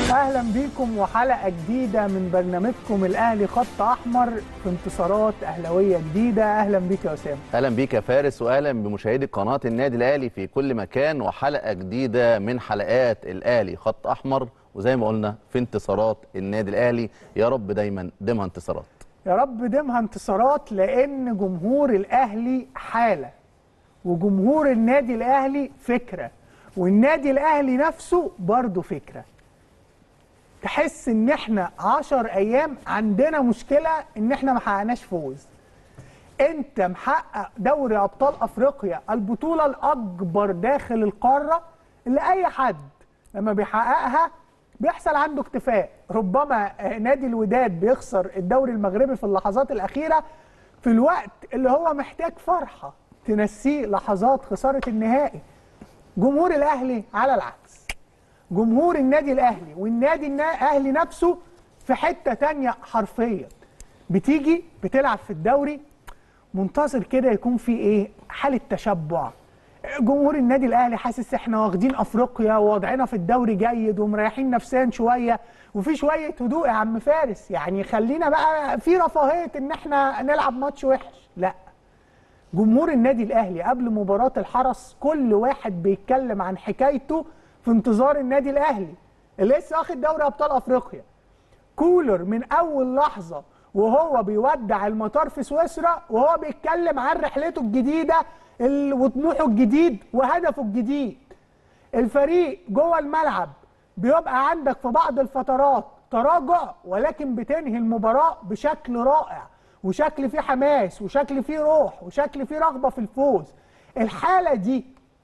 اهلا بيكم وحلقه جديده من برنامجكم الاهلي خط احمر في انتصارات اهلاويه جديده اهلا بيك يا اسامه اهلا بيك يا فارس واهلا بمشاهدي قناه النادي الاهلي في كل مكان وحلقه جديده من حلقات الاهلي خط احمر وزي ما قلنا في انتصارات النادي الاهلي يا رب دايما ديمها انتصارات يا رب ديمها انتصارات لان جمهور الاهلي حاله وجمهور النادي الاهلي فكره والنادي الاهلي نفسه برضه فكره تحس ان احنا عشر ايام عندنا مشكله ان احنا ما حققناش فوز انت محقق دوري ابطال افريقيا البطوله الاكبر داخل القاره اللي اي حد لما بيحققها بيحصل عنده اكتفاء ربما نادي الوداد بيخسر الدوري المغربي في اللحظات الاخيره في الوقت اللي هو محتاج فرحه تنسيه لحظات خساره النهائي جمهور الاهلي على العكس جمهور النادي الاهلي والنادي الاهلي نفسه في حته تانية حرفيا بتيجي بتلعب في الدوري منتظر كده يكون في ايه حاله تشبع جمهور النادي الاهلي حاسس احنا واخدين افريقيا ووضعنا في الدوري جيد ومريحين نفسيا شويه وفي شويه هدوء يا عم فارس يعني خلينا بقى في رفاهيه ان احنا نلعب ماتش وحش لا جمهور النادي الاهلي قبل مباراه الحرس كل واحد بيتكلم عن حكايته في انتظار النادي الاهلي اللي لسه واخد دوري ابطال افريقيا كولر من اول لحظه وهو بيودع المطار في سويسرا وهو بيتكلم عن رحلته الجديده وطموحه الجديد وهدفه الجديد الفريق جوه الملعب بيبقى عندك في بعض الفترات تراجع ولكن بتنهي المباراه بشكل رائع وشكل فيه حماس وشكل فيه روح وشكل فيه رغبه في الفوز الحاله دي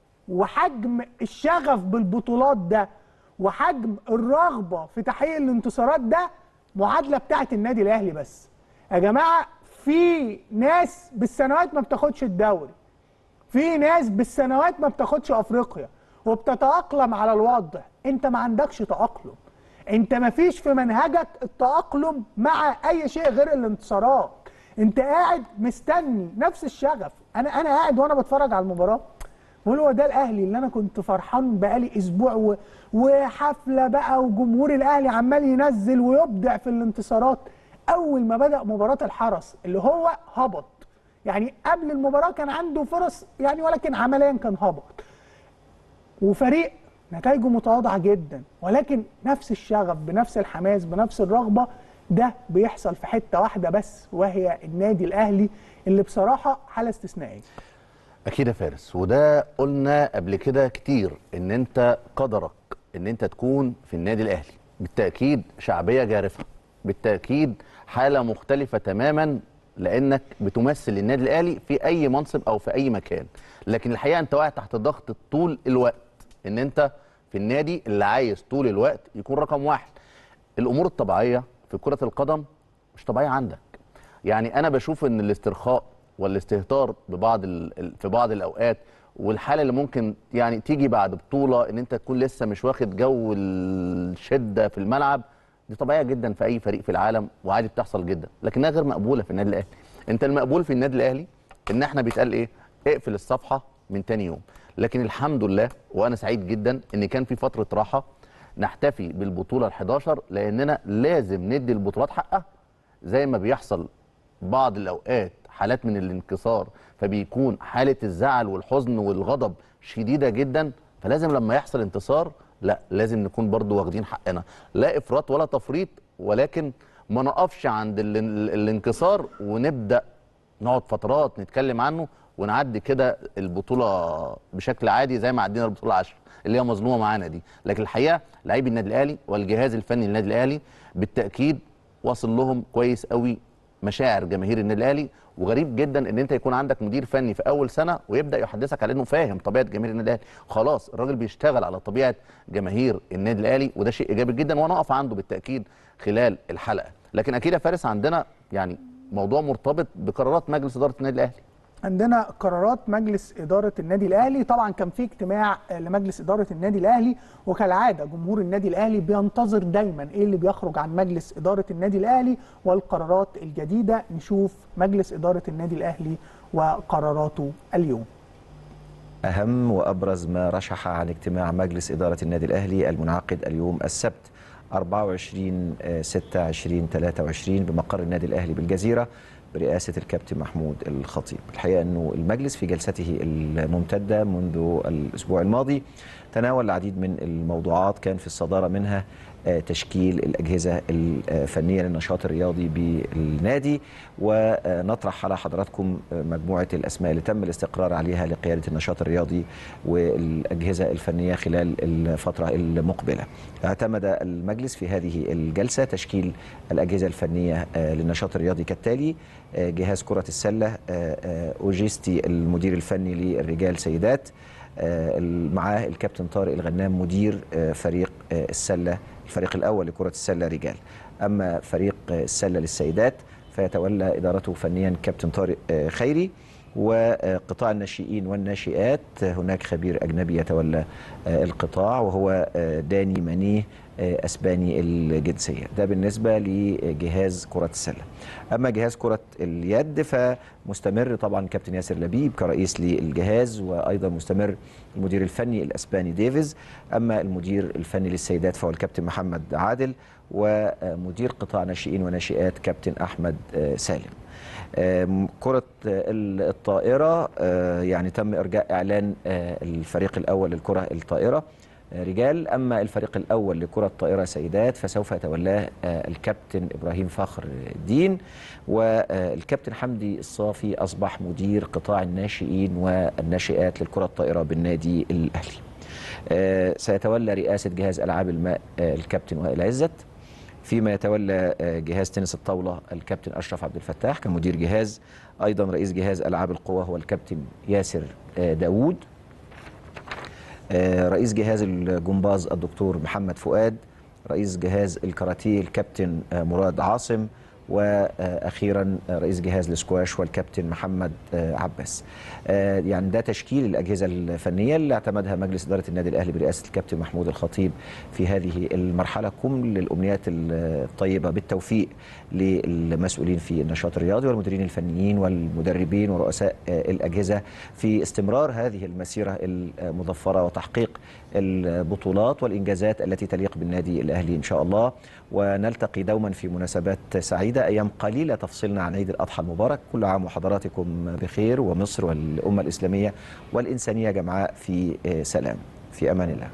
وحجم الشغف بالبطولات ده وحجم الرغبه في تحقيق الانتصارات ده معادله بتاعه النادي الاهلي بس يا جماعه في ناس بالسنوات ما بتاخدش الدوري في ناس بالسنوات ما بتاخدش افريقيا وبتتاقلم على الوضع انت ما عندكش تاقلم انت ما فيش في منهجك التاقلم مع اي شيء غير الانتصارات انت قاعد مستني نفس الشغف انا انا قاعد وانا بتفرج على المباراه بقول هو ده الاهلي اللي انا كنت فرحان بقالي اسبوع و... وحفله بقى وجمهور الاهلي عمال ينزل ويبدع في الانتصارات اول ما بدا مباراه الحرس اللي هو هبط يعني قبل المباراه كان عنده فرص يعني ولكن عمليا كان هبط وفريق نتائجه متواضعه جدا ولكن نفس الشغف بنفس الحماس بنفس الرغبه ده بيحصل في حته واحده بس وهي النادي الاهلي اللي بصراحه حاله استثنائيه اكيد يا فارس وده قلنا قبل كده كتير ان انت قدرك ان انت تكون في النادي الاهلي بالتاكيد شعبيه جارفه بالتاكيد حاله مختلفه تماما لانك بتمثل النادي الاهلي في اي منصب او في اي مكان لكن الحقيقه انت واقع تحت ضغط طول الوقت ان انت في النادي اللي عايز طول الوقت يكون رقم واحد الامور الطبيعيه في كره القدم مش طبيعيه عندك يعني انا بشوف ان الاسترخاء والاستهتار ببعض في بعض الاوقات والحاله اللي ممكن يعني تيجي بعد بطوله ان انت تكون لسه مش واخد جو الشده في الملعب دي طبيعيه جدا في اي فريق في العالم وعادي بتحصل جدا لكنها غير مقبوله في النادي الاهلي انت المقبول في النادي الاهلي ان احنا بيتقال ايه اقفل الصفحه من تاني يوم لكن الحمد لله وانا سعيد جدا ان كان في فتره راحه نحتفي بالبطوله ال11 لاننا لازم ندي البطولات حقها زي ما بيحصل بعض الاوقات حالات من الانكسار فبيكون حاله الزعل والحزن والغضب شديده جدا فلازم لما يحصل انتصار لا لازم نكون برضو واخدين حقنا لا افراط ولا تفريط ولكن ما نقفش عند ال ال الانكسار ونبدا نقعد فترات نتكلم عنه ونعدي كده البطوله بشكل عادي زي ما عدينا البطوله 10 اللي هي مظلومه معانا دي لكن الحقيقه لعيبي النادي الاهلي والجهاز الفني للنادي الاهلي بالتاكيد واصل لهم كويس قوي مشاعر جماهير النادي الاهلي وغريب جدا ان انت يكون عندك مدير فني في اول سنه ويبدا يحدثك على انه فاهم طبيعه جماهير النادي الاهلي خلاص الراجل بيشتغل على طبيعه جماهير النادي الاهلي وده شيء ايجابي جدا وانا اقف عنده بالتاكيد خلال الحلقه لكن اكيد يا فارس عندنا يعني موضوع مرتبط بقرارات مجلس اداره النادي الاهلي عندنا قرارات مجلس اداره النادي الاهلي طبعا كان في اجتماع لمجلس اداره النادي الاهلي وكالعاده جمهور النادي الاهلي بينتظر دايما ايه اللي بيخرج عن مجلس اداره النادي الاهلي والقرارات الجديده نشوف مجلس اداره النادي الاهلي وقراراته اليوم أهم وأبرز ما رشح عن اجتماع مجلس إدارة النادي الأهلي المنعقد اليوم السبت 24 6 2023 بمقر النادي الاهلي بالجزيره برئاسه الكابتن محمود الخطيب. الحقيقه انه المجلس في جلسته الممتده منذ الاسبوع الماضي تناول العديد من الموضوعات كان في الصداره منها تشكيل الأجهزة الفنية للنشاط الرياضي بالنادي ونطرح على حضراتكم مجموعة الأسماء اللي تم الاستقرار عليها لقيادة النشاط الرياضي والأجهزة الفنية خلال الفترة المقبلة اعتمد المجلس في هذه الجلسة تشكيل الأجهزة الفنية للنشاط الرياضي كالتالي جهاز كرة السلة أوجيستي المدير الفني للرجال سيدات معاه الكابتن طارق الغنام مدير فريق السله الفريق الاول لكره السله رجال اما فريق السله للسيدات فيتولى ادارته فنيا كابتن طارق خيري وقطاع الناشئين والناشئات هناك خبير اجنبي يتولى القطاع وهو داني مانيه اسباني الجنسيه ده بالنسبه لجهاز كره السله اما جهاز كره اليد فمستمر طبعا كابتن ياسر لبيب كرئيس للجهاز وايضا مستمر المدير الفني الاسباني ديفيز اما المدير الفني للسيدات فهو الكابتن محمد عادل ومدير قطاع ناشئين وناشئات كابتن احمد سالم كرة الطائرة يعني تم إرجاء إعلان الفريق الأول للكرة الطائرة رجال أما الفريق الأول لكرة الطائرة سيدات فسوف يتولاه الكابتن إبراهيم فخر الدين والكابتن حمدي الصافي أصبح مدير قطاع الناشئين والناشئات للكرة الطائرة بالنادي الأهلي سيتولى رئاسة جهاز ألعاب الماء الكابتن وائل عزت فيما يتولى جهاز تنس الطاولة الكابتن أشرف عبد الفتاح كمدير جهاز أيضا رئيس جهاز ألعاب القوى هو الكابتن ياسر داوود رئيس جهاز الجمباز الدكتور محمد فؤاد رئيس جهاز الكاراتيه الكابتن مراد عاصم واخيرا رئيس جهاز السكواش والكابتن محمد عباس يعني ده تشكيل الاجهزه الفنيه اللي اعتمدها مجلس اداره النادي الاهلي برئاسه الكابتن محمود الخطيب في هذه المرحله كل الامنيات الطيبه بالتوفيق للمسؤولين في النشاط الرياضي والمديرين الفنيين والمدربين ورؤساء الاجهزه في استمرار هذه المسيره المظفره وتحقيق البطولات والانجازات التي تليق بالنادي الاهلي ان شاء الله ونلتقي دوما في مناسبات سعيده ايام قليله تفصلنا عن عيد الاضحى المبارك كل عام وحضراتكم بخير ومصر والامه الاسلاميه والانسانيه جمعاء في سلام في امان الله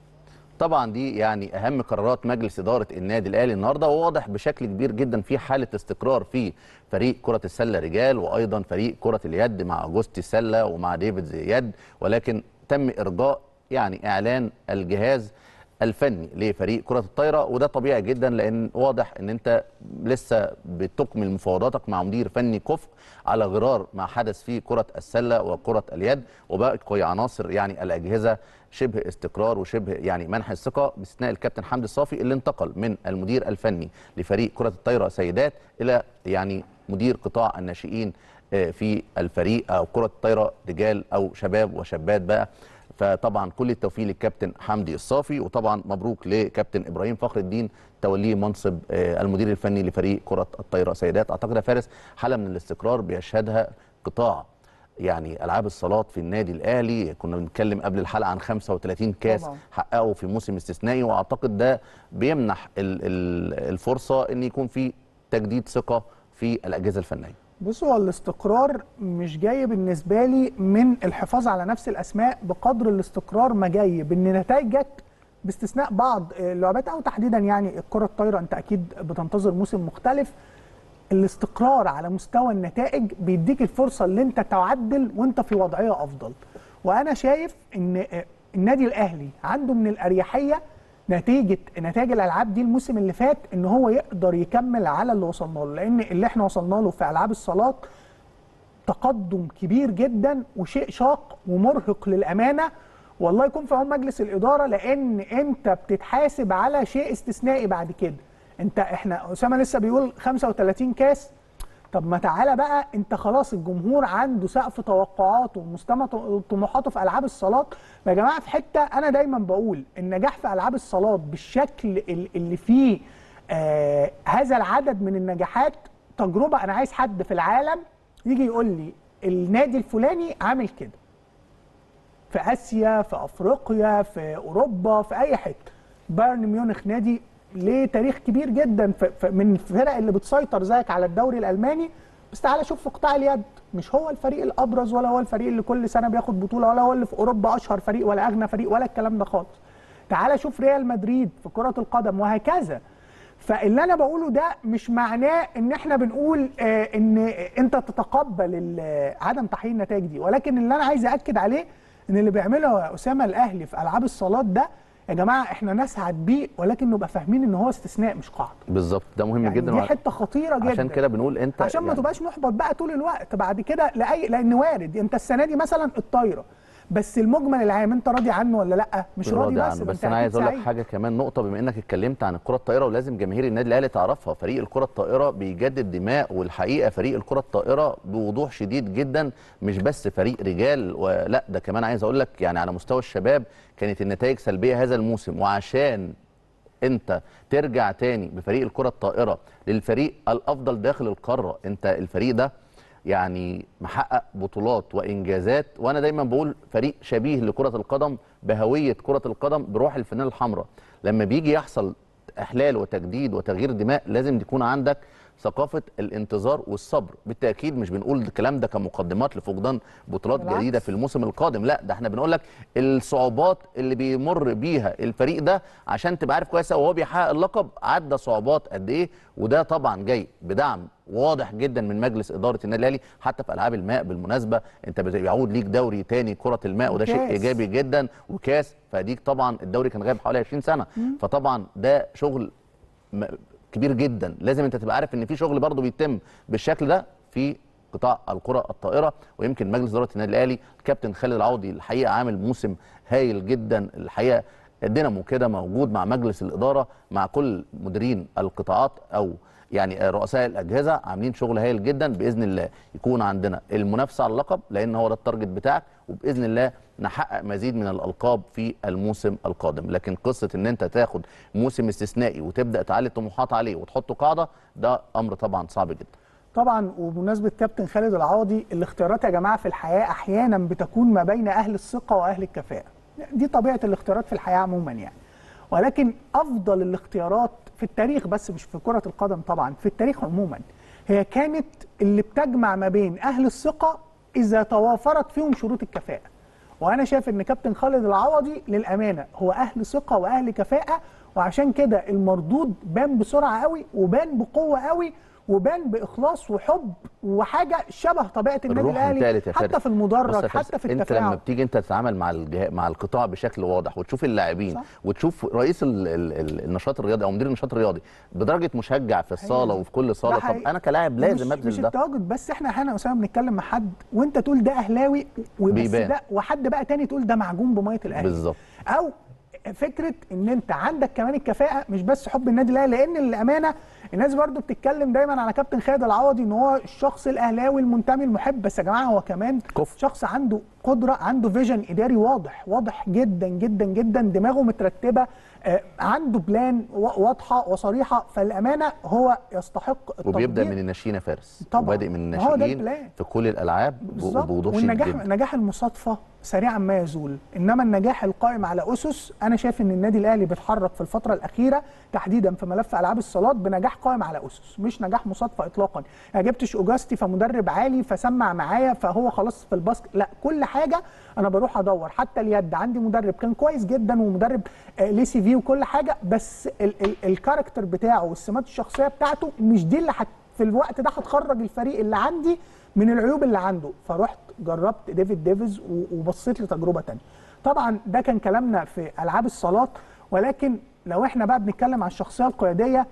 طبعا دي يعني اهم قرارات مجلس اداره النادي الاهلي النهارده وواضح بشكل كبير جدا في حاله استقرار في فريق كره السله رجال وايضا فريق كره اليد مع اجوستي السله ومع ديفيد يد ولكن تم ارجاء يعني اعلان الجهاز الفني لفريق كره الطايره وده طبيعي جدا لان واضح ان انت لسه بتكمل مفاوضاتك مع مدير فني كفء على غرار ما حدث في كره السله وكره اليد وباقي عناصر يعني الاجهزه شبه استقرار وشبه يعني منح الثقه باستثناء الكابتن حمدي الصافي اللي انتقل من المدير الفني لفريق كره الطايره سيدات الى يعني مدير قطاع الناشئين في الفريق او كره الطايره رجال او شباب وشابات بقى فطبعا كل التوفيق للكابتن حمدي الصافي وطبعا مبروك لكابتن ابراهيم فخر الدين توليه منصب المدير الفني لفريق كره الطايره سيدات اعتقد يا فارس حاله من الاستقرار بيشهدها قطاع يعني العاب الصالات في النادي الاهلي كنا بنتكلم قبل الحلقه عن 35 كاس طبعا. حققوا في موسم استثنائي واعتقد ده بيمنح ال- ال- الفرصه ان يكون في تجديد ثقه في الاجهزه الفنيه بص هو الاستقرار مش جاي بالنسبه لي من الحفاظ على نفس الاسماء بقدر الاستقرار ما جاي بان نتائجك باستثناء بعض اللعبات او تحديدا يعني الكره الطايره انت اكيد بتنتظر موسم مختلف الاستقرار على مستوى النتائج بيديك الفرصه اللي انت تعدل وانت في وضعيه افضل وانا شايف ان النادي الاهلي عنده من الاريحيه نتيجه نتائج الالعاب دي الموسم اللي فات ان هو يقدر يكمل على اللي وصلنا له لان اللي احنا وصلنا له في العاب الصالات تقدم كبير جدا وشيء شاق ومرهق للامانه والله يكون في عون مجلس الاداره لان انت بتتحاسب على شيء استثنائي بعد كده انت احنا اسامه لسه بيقول 35 كاس طب ما تعالى بقى انت خلاص الجمهور عنده سقف توقعاته ومستوى طموحاته في العاب الصالات يا جماعه في حته انا دايما بقول النجاح في العاب الصالات بالشكل ال- اللي فيه آه هذا العدد من النجاحات تجربه انا عايز حد في العالم يجي يقول لي النادي الفلاني عامل كده في اسيا في افريقيا في اوروبا في اي حته بايرن ميونخ نادي ليه تاريخ كبير جدا ف- ف- من الفرق اللي بتسيطر زيك على الدوري الالماني بس تعالى شوف في قطاع اليد مش هو الفريق الابرز ولا هو الفريق اللي كل سنه بياخد بطوله ولا هو اللي في اوروبا اشهر فريق ولا اغنى فريق ولا الكلام ده خالص تعالى شوف ريال مدريد في كره القدم وهكذا فاللي انا بقوله ده مش معناه ان احنا بنقول آه ان انت تتقبل ال- عدم تحقيق النتائج دي ولكن اللي انا عايز اكد عليه ان اللي بيعمله يا اسامه الاهلي في العاب الصالات ده يا جماعه احنا نسعد بيه ولكن نبقى فاهمين ان هو استثناء مش قاعده بالظبط ده مهم يعني جدا دي وع- حته خطيره جدا عشان كده بنقول انت عشان ما يعني- تبقاش محبط بقى طول الوقت بعد كده لاي لان وارد انت السنه دي مثلا الطايره بس المجمل العام انت راضي عنه ولا لا مش راضي بس عنه ده بس انت انا عايز أكيد اقول لك سعيد. حاجه كمان نقطه بما انك اتكلمت عن الكره الطائره ولازم جماهير النادي الاهلي تعرفها فريق الكره الطائره بيجدد دماء والحقيقه فريق الكره الطائره بوضوح شديد جدا مش بس فريق رجال ولا ده كمان عايز اقول لك يعني على مستوى الشباب كانت النتائج سلبيه هذا الموسم وعشان انت ترجع تاني بفريق الكره الطائره للفريق الافضل داخل القاره انت الفريق ده يعني محقق بطولات وانجازات وانا دايما بقول فريق شبيه لكره القدم بهويه كره القدم بروح الفانيله الحمراء لما بيجي يحصل احلال وتجديد وتغيير دماء لازم يكون عندك ثقافه الانتظار والصبر بالتاكيد مش بنقول الكلام ده كمقدمات لفقدان بطولات بالعكس. جديده في الموسم القادم لا ده احنا بنقول لك الصعوبات اللي بيمر بيها الفريق ده عشان تبقى عارف كويس وهو بيحقق اللقب عدى صعوبات قد ايه وده طبعا جاي بدعم واضح جدا من مجلس اداره النادي الاهلي حتى في العاب الماء بالمناسبه انت بيعود ليك دوري تاني كره الماء وده شيء وكاس. ايجابي جدا وكاس فديك طبعا الدوري كان غايب حوالي 20 سنه فطبعا ده شغل م- كبير جدا لازم انت تبقى عارف ان في شغل برضه بيتم بالشكل ده في قطاع الكره الطائره ويمكن مجلس اداره النادي الاهلي الكابتن خالد العوضي الحقيقه عامل موسم هايل جدا الحقيقه الدينامو كده موجود مع مجلس الاداره مع كل مديرين القطاعات او يعني رؤساء الاجهزه عاملين شغل هايل جدا باذن الله يكون عندنا المنافسه على اللقب لان هو ده التارجت بتاعك وباذن الله نحقق مزيد من الالقاب في الموسم القادم لكن قصه ان انت تاخد موسم استثنائي وتبدا تعلي الطموحات عليه وتحط قاعده ده امر طبعا صعب جدا طبعا وبمناسبه كابتن خالد العوضي الاختيارات يا جماعه في الحياه احيانا بتكون ما بين اهل الثقه واهل الكفاءه دي طبيعه الاختيارات في الحياه عموما يعني ولكن افضل الاختيارات في التاريخ بس مش في كره القدم طبعا في التاريخ عموما هي كانت اللي بتجمع ما بين اهل الثقه اذا توافرت فيهم شروط الكفاءه وانا شايف ان كابتن خالد العوضي للامانه هو اهل ثقه واهل كفاءه وعشان كده المردود بان بسرعه قوي وبان بقوه قوي وبان باخلاص وحب وحاجه شبه طبيعه النادي الروح الاهلي انتقلت يا حتى فارس. في بص المدرج يا فارس، حتى في انت لما التفاعل بتيجي انت تتعامل مع الجه... مع القطاع بشكل واضح وتشوف اللاعبين صح. وتشوف رئيس ال... ال... ال... النشاط الرياضي او مدير النشاط الرياضي بدرجه مشجع في الصاله أيوة. وفي كل صاله ده طب حقيقي. انا كلاعب لازم مش, ابذل مش ده التواجد بس احنا احيانا اسامه بنتكلم مع حد وانت تقول ده اهلاوي وبس بيبان. ده وحد بقى تاني تقول ده معجون بميه الاهلي بالظبط. او فكره ان انت عندك كمان الكفاءه مش بس حب النادي الاهلي لان للامانه الناس برضو بتتكلم دايما على كابتن خالد العوضي ان هو الشخص الاهلاوي المنتمي المحب بس يا جماعه هو كمان كفء. شخص عنده قدره عنده فيجن اداري واضح واضح جدا جدا جدا دماغه مترتبه آه، عنده بلان وا- واضحه وصريحه فالامانه هو يستحق وبيبدا التقدير. من الناشئين يا فارس طبعاً. وبادئ من ما هو ده الناشئين البلان. في كل الالعاب ب- بالظبط بوضوح شديد والنجاح جدا نجاح المصادفه سريعا ما يزول انما النجاح القائم على اسس انا شايف ان النادي الاهلي بيتحرك في الفتره الاخيره تحديدا في ملف العاب الصالات بنجاح قائم على اسس مش نجاح مصادفه اطلاقا ما جبتش اوجاستي فمدرب عالي فسمع معايا فهو خلاص في الباسكت لا كل حاجه انا بروح ادور حتى اليد عندي مدرب كان كويس جدا ومدرب آه، ليه سي في وكل حاجه بس ال- ال- الكاركتر بتاعه والسمات الشخصيه بتاعته مش دي اللي حت في الوقت ده هتخرج الفريق اللي عندي من العيوب اللي عنده فرحت جربت ديفيد ديفيز و- وبصيت لتجربه تانية طبعا ده كان كلامنا في العاب الصالات ولكن لو احنا بقى بنتكلم عن الشخصيه القياديه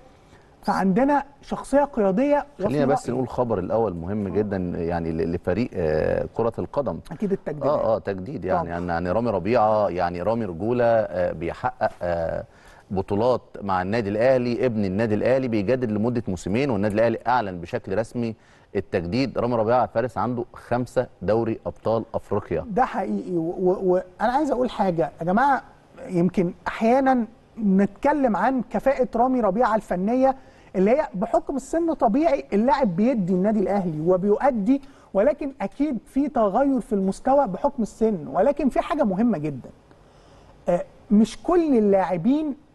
فعندنا شخصيه قياديه خلينا وفي بس رأيي نقول خبر الاول مهم جدا يعني ل- لفريق آه، كره القدم اكيد التجديد اه اه تجديد يعني طبعا. يعني, يعني رامي ربيعه يعني رامي رجوله آه بيحقق آه بطولات مع النادي الاهلي ابن النادي الاهلي بيجدد لمده موسمين والنادي الاهلي اعلن بشكل رسمي التجديد رامي ربيعه فارس عنده خمسه دوري ابطال افريقيا ده حقيقي وانا عايز اقول حاجه يا جماعه يمكن احيانا نتكلم عن كفاءه رامي ربيعه الفنيه اللي هي بحكم السن طبيعي اللاعب بيدي النادي الاهلي وبيؤدي ولكن اكيد في تغير في المستوى بحكم السن ولكن في حاجه مهمه جدا آه، مش كل اللاعبين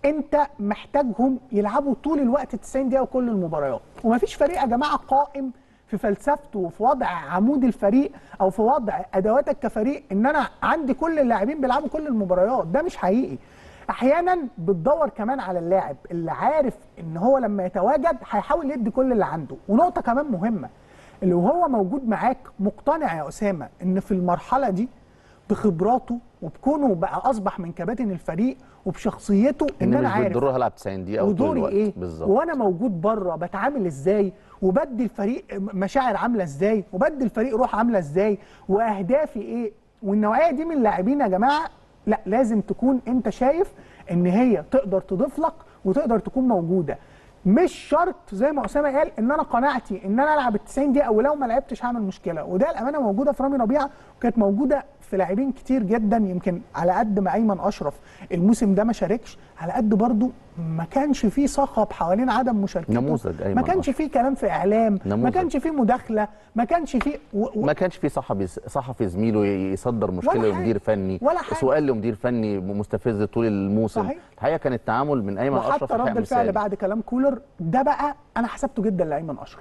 انت محتاجهم يلعبوا طول الوقت 90 دقيقه وكل المباريات ومفيش فريق يا جماعه قائم في فلسفته وفي وضع عمود الفريق او في وضع ادواتك كفريق ان انا عندي كل اللاعبين بيلعبوا كل المباريات ده مش حقيقي احيانا بتدور كمان على اللاعب اللي عارف ان هو لما يتواجد هيحاول يدي كل اللي عنده ونقطه كمان مهمه اللي وهو موجود معاك مقتنع يا اسامه ان في المرحله دي بخبراته وبكونه بقى اصبح من كباتن الفريق وبشخصيته ان, ان انا مش عارف بالضروره هلعب 90 دقيقه او طول ودوري الوقت ايه بالظبط وانا موجود بره بتعامل ازاي وبدي الفريق مشاعر عامله ازاي وبدي الفريق روح عامله ازاي واهدافي ايه والنوعيه دي من اللاعبين يا جماعه لا لازم تكون انت شايف ان هي تقدر تضيف لك وتقدر تكون موجوده مش شرط زي ما اسامه قال ان انا قناعتي ان انا العب ال 90 دقيقه ولو ما لعبتش هعمل مشكله وده الامانه موجوده في رامي ربيعه وكانت موجوده في لاعبين كتير جدا يمكن على قد ما ايمن اشرف الموسم ده ما شاركش على قد برضو ما كانش فيه صخب حوالين عدم مشاركته نموذج أيمن ما كانش أشرف. فيه كلام في اعلام ما نموذج. كانش فيه مداخله ما كانش فيه و... و... ما كانش في صحفي صحفي زميله يصدر مشكله ولا حاجة. لمدير فني ولا حاجة. سؤال لمدير فني مستفز طول الموسم صحيح. الحقيقه كان التعامل من ايمن اشرف وحتى الحقيقة رد الفعل مثالي. بعد كلام كولر ده بقى انا حسبته جدا لايمن اشرف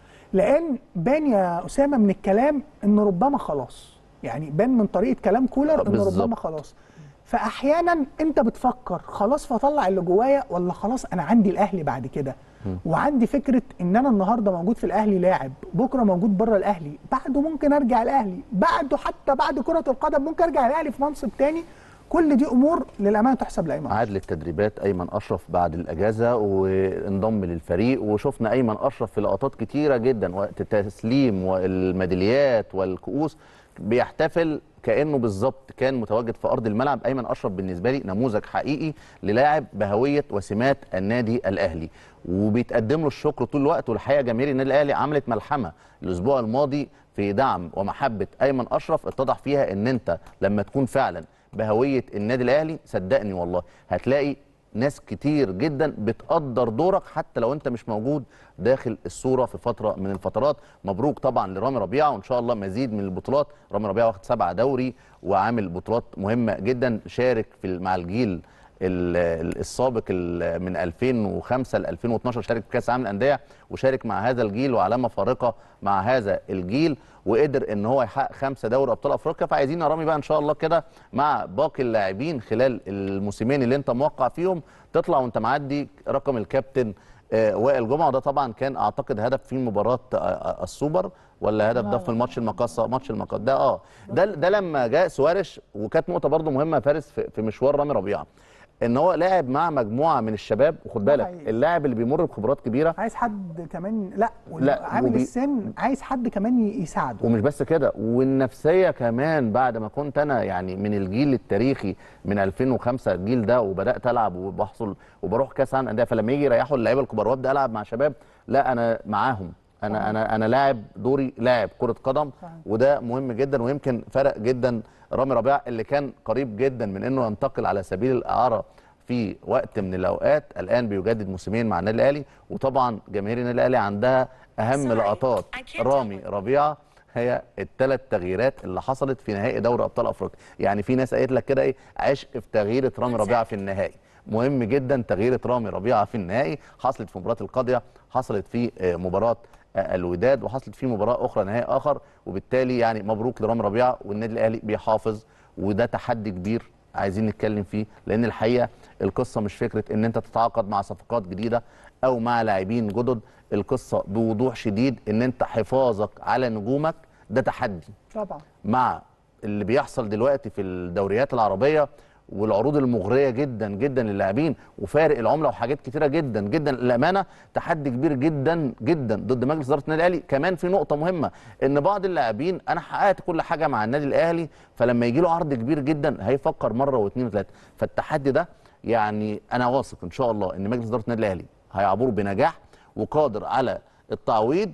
لان بان يا اسامه من الكلام ان ربما خلاص يعني بان من طريقه كلام كولر ان بالظبط. ربما خلاص فاحيانا انت بتفكر خلاص فاطلع اللي جوايا ولا خلاص انا عندي الاهلي بعد كده وعندي فكره ان انا النهارده موجود في الاهلي لاعب بكره موجود بره الاهلي بعده ممكن ارجع الاهلي بعده حتى بعد كره القدم ممكن ارجع الاهلي في منصب تاني كل دي امور للامانه تحسب لايمن عاد للتدريبات ايمن اشرف بعد الاجازه وانضم للفريق وشفنا ايمن اشرف في لقطات كتيره جدا وقت التسليم والميداليات والكؤوس بيحتفل كانه بالظبط كان متواجد في ارض الملعب ايمن اشرف بالنسبه لي نموذج حقيقي للاعب بهويه وسمات النادي الاهلي وبيتقدم له الشكر طول الوقت والحقيقه جماهير النادي الاهلي عملت ملحمه الاسبوع الماضي في دعم ومحبه ايمن اشرف اتضح فيها ان انت لما تكون فعلا بهويه النادي الاهلي صدقني والله هتلاقي ناس كتير جدا بتقدر دورك حتى لو انت مش موجود داخل الصوره في فتره من الفترات مبروك طبعا لرامي ربيعه وان شاء الله مزيد من البطولات رامي ربيعه واخد سبعه دوري وعامل بطولات مهمه جدا شارك في مع الجيل ال- ال- السابق ال- من 2005 ل 2012 شارك في كاس العالم للانديه وشارك مع هذا الجيل وعلامه فارقه مع هذا الجيل وقدر ان هو يحقق خمسه دوري ابطال افريقيا فعايزين يا رامي بقى ان شاء الله كده مع باقي اللاعبين خلال الموسمين اللي انت موقع فيهم تطلع وانت معدي رقم الكابتن آه، وائل جمعه وده طبعا كان اعتقد هدف في مباراه آه، آه، السوبر ولا هدف ده في الماتش المقصه ماتش المقصه ده اه ده ده لما جاء سوارش وكانت نقطه برضو مهمه يا فارس في في مشوار رامي ربيعه ان هو لاعب مع مجموعه من الشباب وخد ده بالك حقيقي. اللاعب اللي بيمر بخبرات كبيره عايز حد كمان لا, لا، عامل وبي- السن عايز حد كمان ي- يساعده ومش بس كده والنفسيه كمان بعد ما كنت انا يعني من الجيل التاريخي من 2005 الجيل ده وبدات العب وبحصل وبروح كاس عالم انديه فلما يجي يريحوا اللعيبه الكبار وابدا العب مع شباب لا انا معاهم انا انا انا لاعب دوري لاعب كره قدم صحيح. وده مهم جدا ويمكن فرق جدا رامي ربيعه اللي كان قريب جدا من انه ينتقل على سبيل الاعاره في وقت من الاوقات الان بيجدد موسمين مع النادي الاهلي وطبعا جماهير النادي الاهلي عندها اهم Sorry, لقطات I can't رامي ربيعه هي الثلاث تغييرات اللي حصلت في نهائي دوري ابطال افريقيا يعني في ناس قالت لك كده ايه عشق في تغييره رامي ربيعه في النهائي مهم جدا تغييره رامي ربيعه في النهائي حصلت في مباراه القاضيه حصلت في آه، مباراه آه، الوداد وحصلت في مباراه اخرى نهائي اخر وبالتالي يعني مبروك لرامي ربيعه والنادي الاهلي بيحافظ وده تحدي كبير عايزين نتكلم فيه لان الحقيقه القصه مش فكره ان انت تتعاقد مع صفقات جديده او مع لاعبين جدد القصه بوضوح شديد ان انت حفاظك على نجومك ده تحدي طبعا مع اللي بيحصل دلوقتي في الدوريات العربيه والعروض المغريه جدا جدا للاعبين وفارق العمله وحاجات كتيره جدا جدا الامانه تحدي كبير جدا جدا ضد مجلس اداره النادي الاهلي كمان في نقطه مهمه ان بعض اللاعبين انا حققت كل حاجه مع النادي الاهلي فلما يجي له عرض كبير جدا هيفكر مره واثنين وثلاثه فالتحدي ده يعني انا واثق ان شاء الله ان مجلس اداره النادي الاهلي هيعبره بنجاح وقادر على التعويض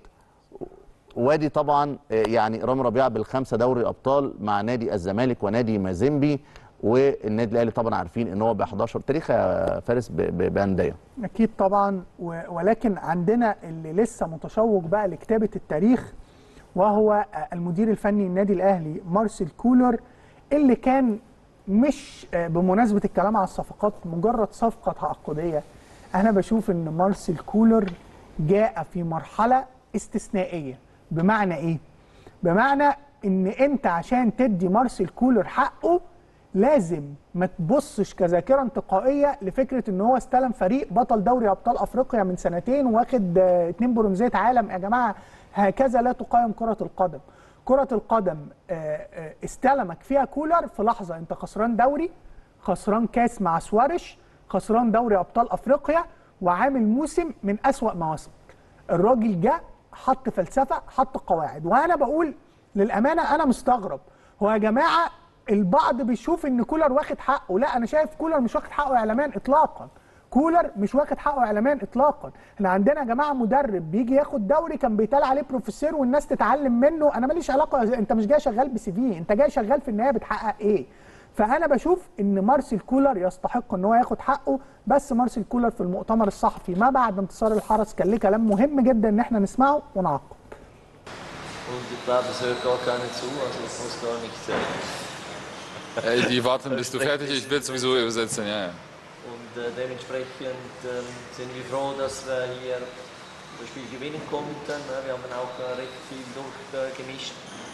وادي طبعا آه، يعني رامي ربيعه بالخمسه دوري ابطال مع نادي الزمالك ونادي مازيمبي والنادي الاهلي طبعا عارفين ان هو ب 11 تاريخ يا فارس ب- ب- بانديه اكيد طبعا و- ولكن عندنا اللي لسه متشوق بقى لكتابه التاريخ وهو المدير الفني النادي الاهلي مارسيل كولر اللي كان مش آه، بمناسبه الكلام على الصفقات مجرد صفقه تعاقديه انا بشوف ان مارسيل كولر جاء في مرحله استثنائيه بمعنى ايه بمعنى ان انت عشان تدي مارسيل كولر حقه لازم ما تبصش كذاكره انتقائيه لفكره ان هو استلم فريق بطل دوري ابطال افريقيا من سنتين واخد آه، اتنين برونزيه عالم يا جماعه هكذا لا تقيم كره القدم كره القدم آه، آه، استلمك فيها كولر في لحظه انت خسران دوري خسران كاس مع سوارش خسران دوري ابطال افريقيا وعامل موسم من اسوا مواسمك الراجل جه حط فلسفه حط قواعد وانا بقول للامانه انا مستغرب هو يا جماعه البعض بيشوف ان كولر واخد حقه لا انا شايف كولر مش واخد حقه اعلاميا اطلاقا كولر مش واخد حقه اعلاميا اطلاقا احنا عندنا يا جماعه مدرب بيجي ياخد دوري كان بيتقال عليه بروفيسور والناس تتعلم منه انا ماليش علاقه انت مش جاي شغال بسي في انت جاي شغال في النهايه بتحقق ايه فانا بشوف ان مارسيل كولر يستحق ان هو ياخد حقه بس مارسيل كولر في المؤتمر الصحفي ما بعد انتصار الحرس كان ليه كلام مهم جدا ان احنا نسمعه ونعقب Und ich glaube, das hört gar keiner zu, also das muss gar nicht sein. Ey, die warten, bis du fertig bist. Ich will sowieso übersetzen, ja, ja. Und äh, dementsprechend ähm, sind wir froh, dass wir hier das Spiel gewinnen konnten. ne? Wir haben auch äh, recht viel durchgemischt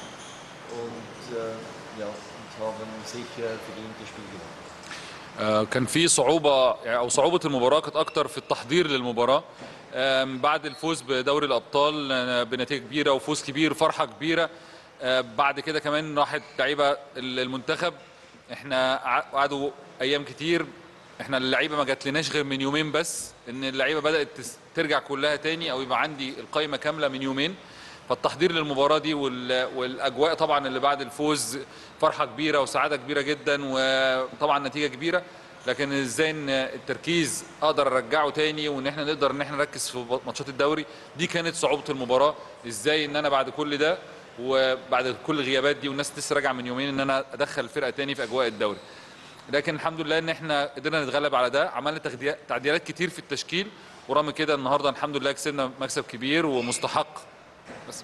und äh, ja, und haben sicher verdient das Spiel gewonnen. آه، كان في صعوبة يعني أو صعوبة المباراة كانت أكتر في التحضير للمباراة آم، بعد الفوز بدوري الأبطال آه، بنتيجة كبيرة وفوز كبير وفرحة كبيرة آه، بعد كده كمان راحت لعيبة المنتخب احنا ع- قعدوا أيام كتير احنا اللعيبة ما جاتلناش غير من يومين بس ان اللعيبة بدأت تس- ترجع كلها تاني أو يبقى عندي القائمة كاملة من يومين فالتحضير للمباراه دي وال- والاجواء طبعا اللي بعد الفوز فرحه كبيره وسعاده كبيره جدا وطبعا نتيجه كبيره لكن ازاي ان التركيز اقدر ارجعه تاني وان احنا نقدر ان احنا نركز في ماتشات الدوري دي كانت صعوبه المباراه ازاي ان انا بعد كل ده وبعد كل الغيابات دي والناس لسه راجعه من يومين ان انا ادخل الفرقه تاني في اجواء الدوري لكن الحمد لله ان احنا قدرنا نتغلب على ده عملنا تغذية- تعديلات كتير في التشكيل ورغم كده النهارده الحمد لله كسبنا مكسب كبير ومستحق بس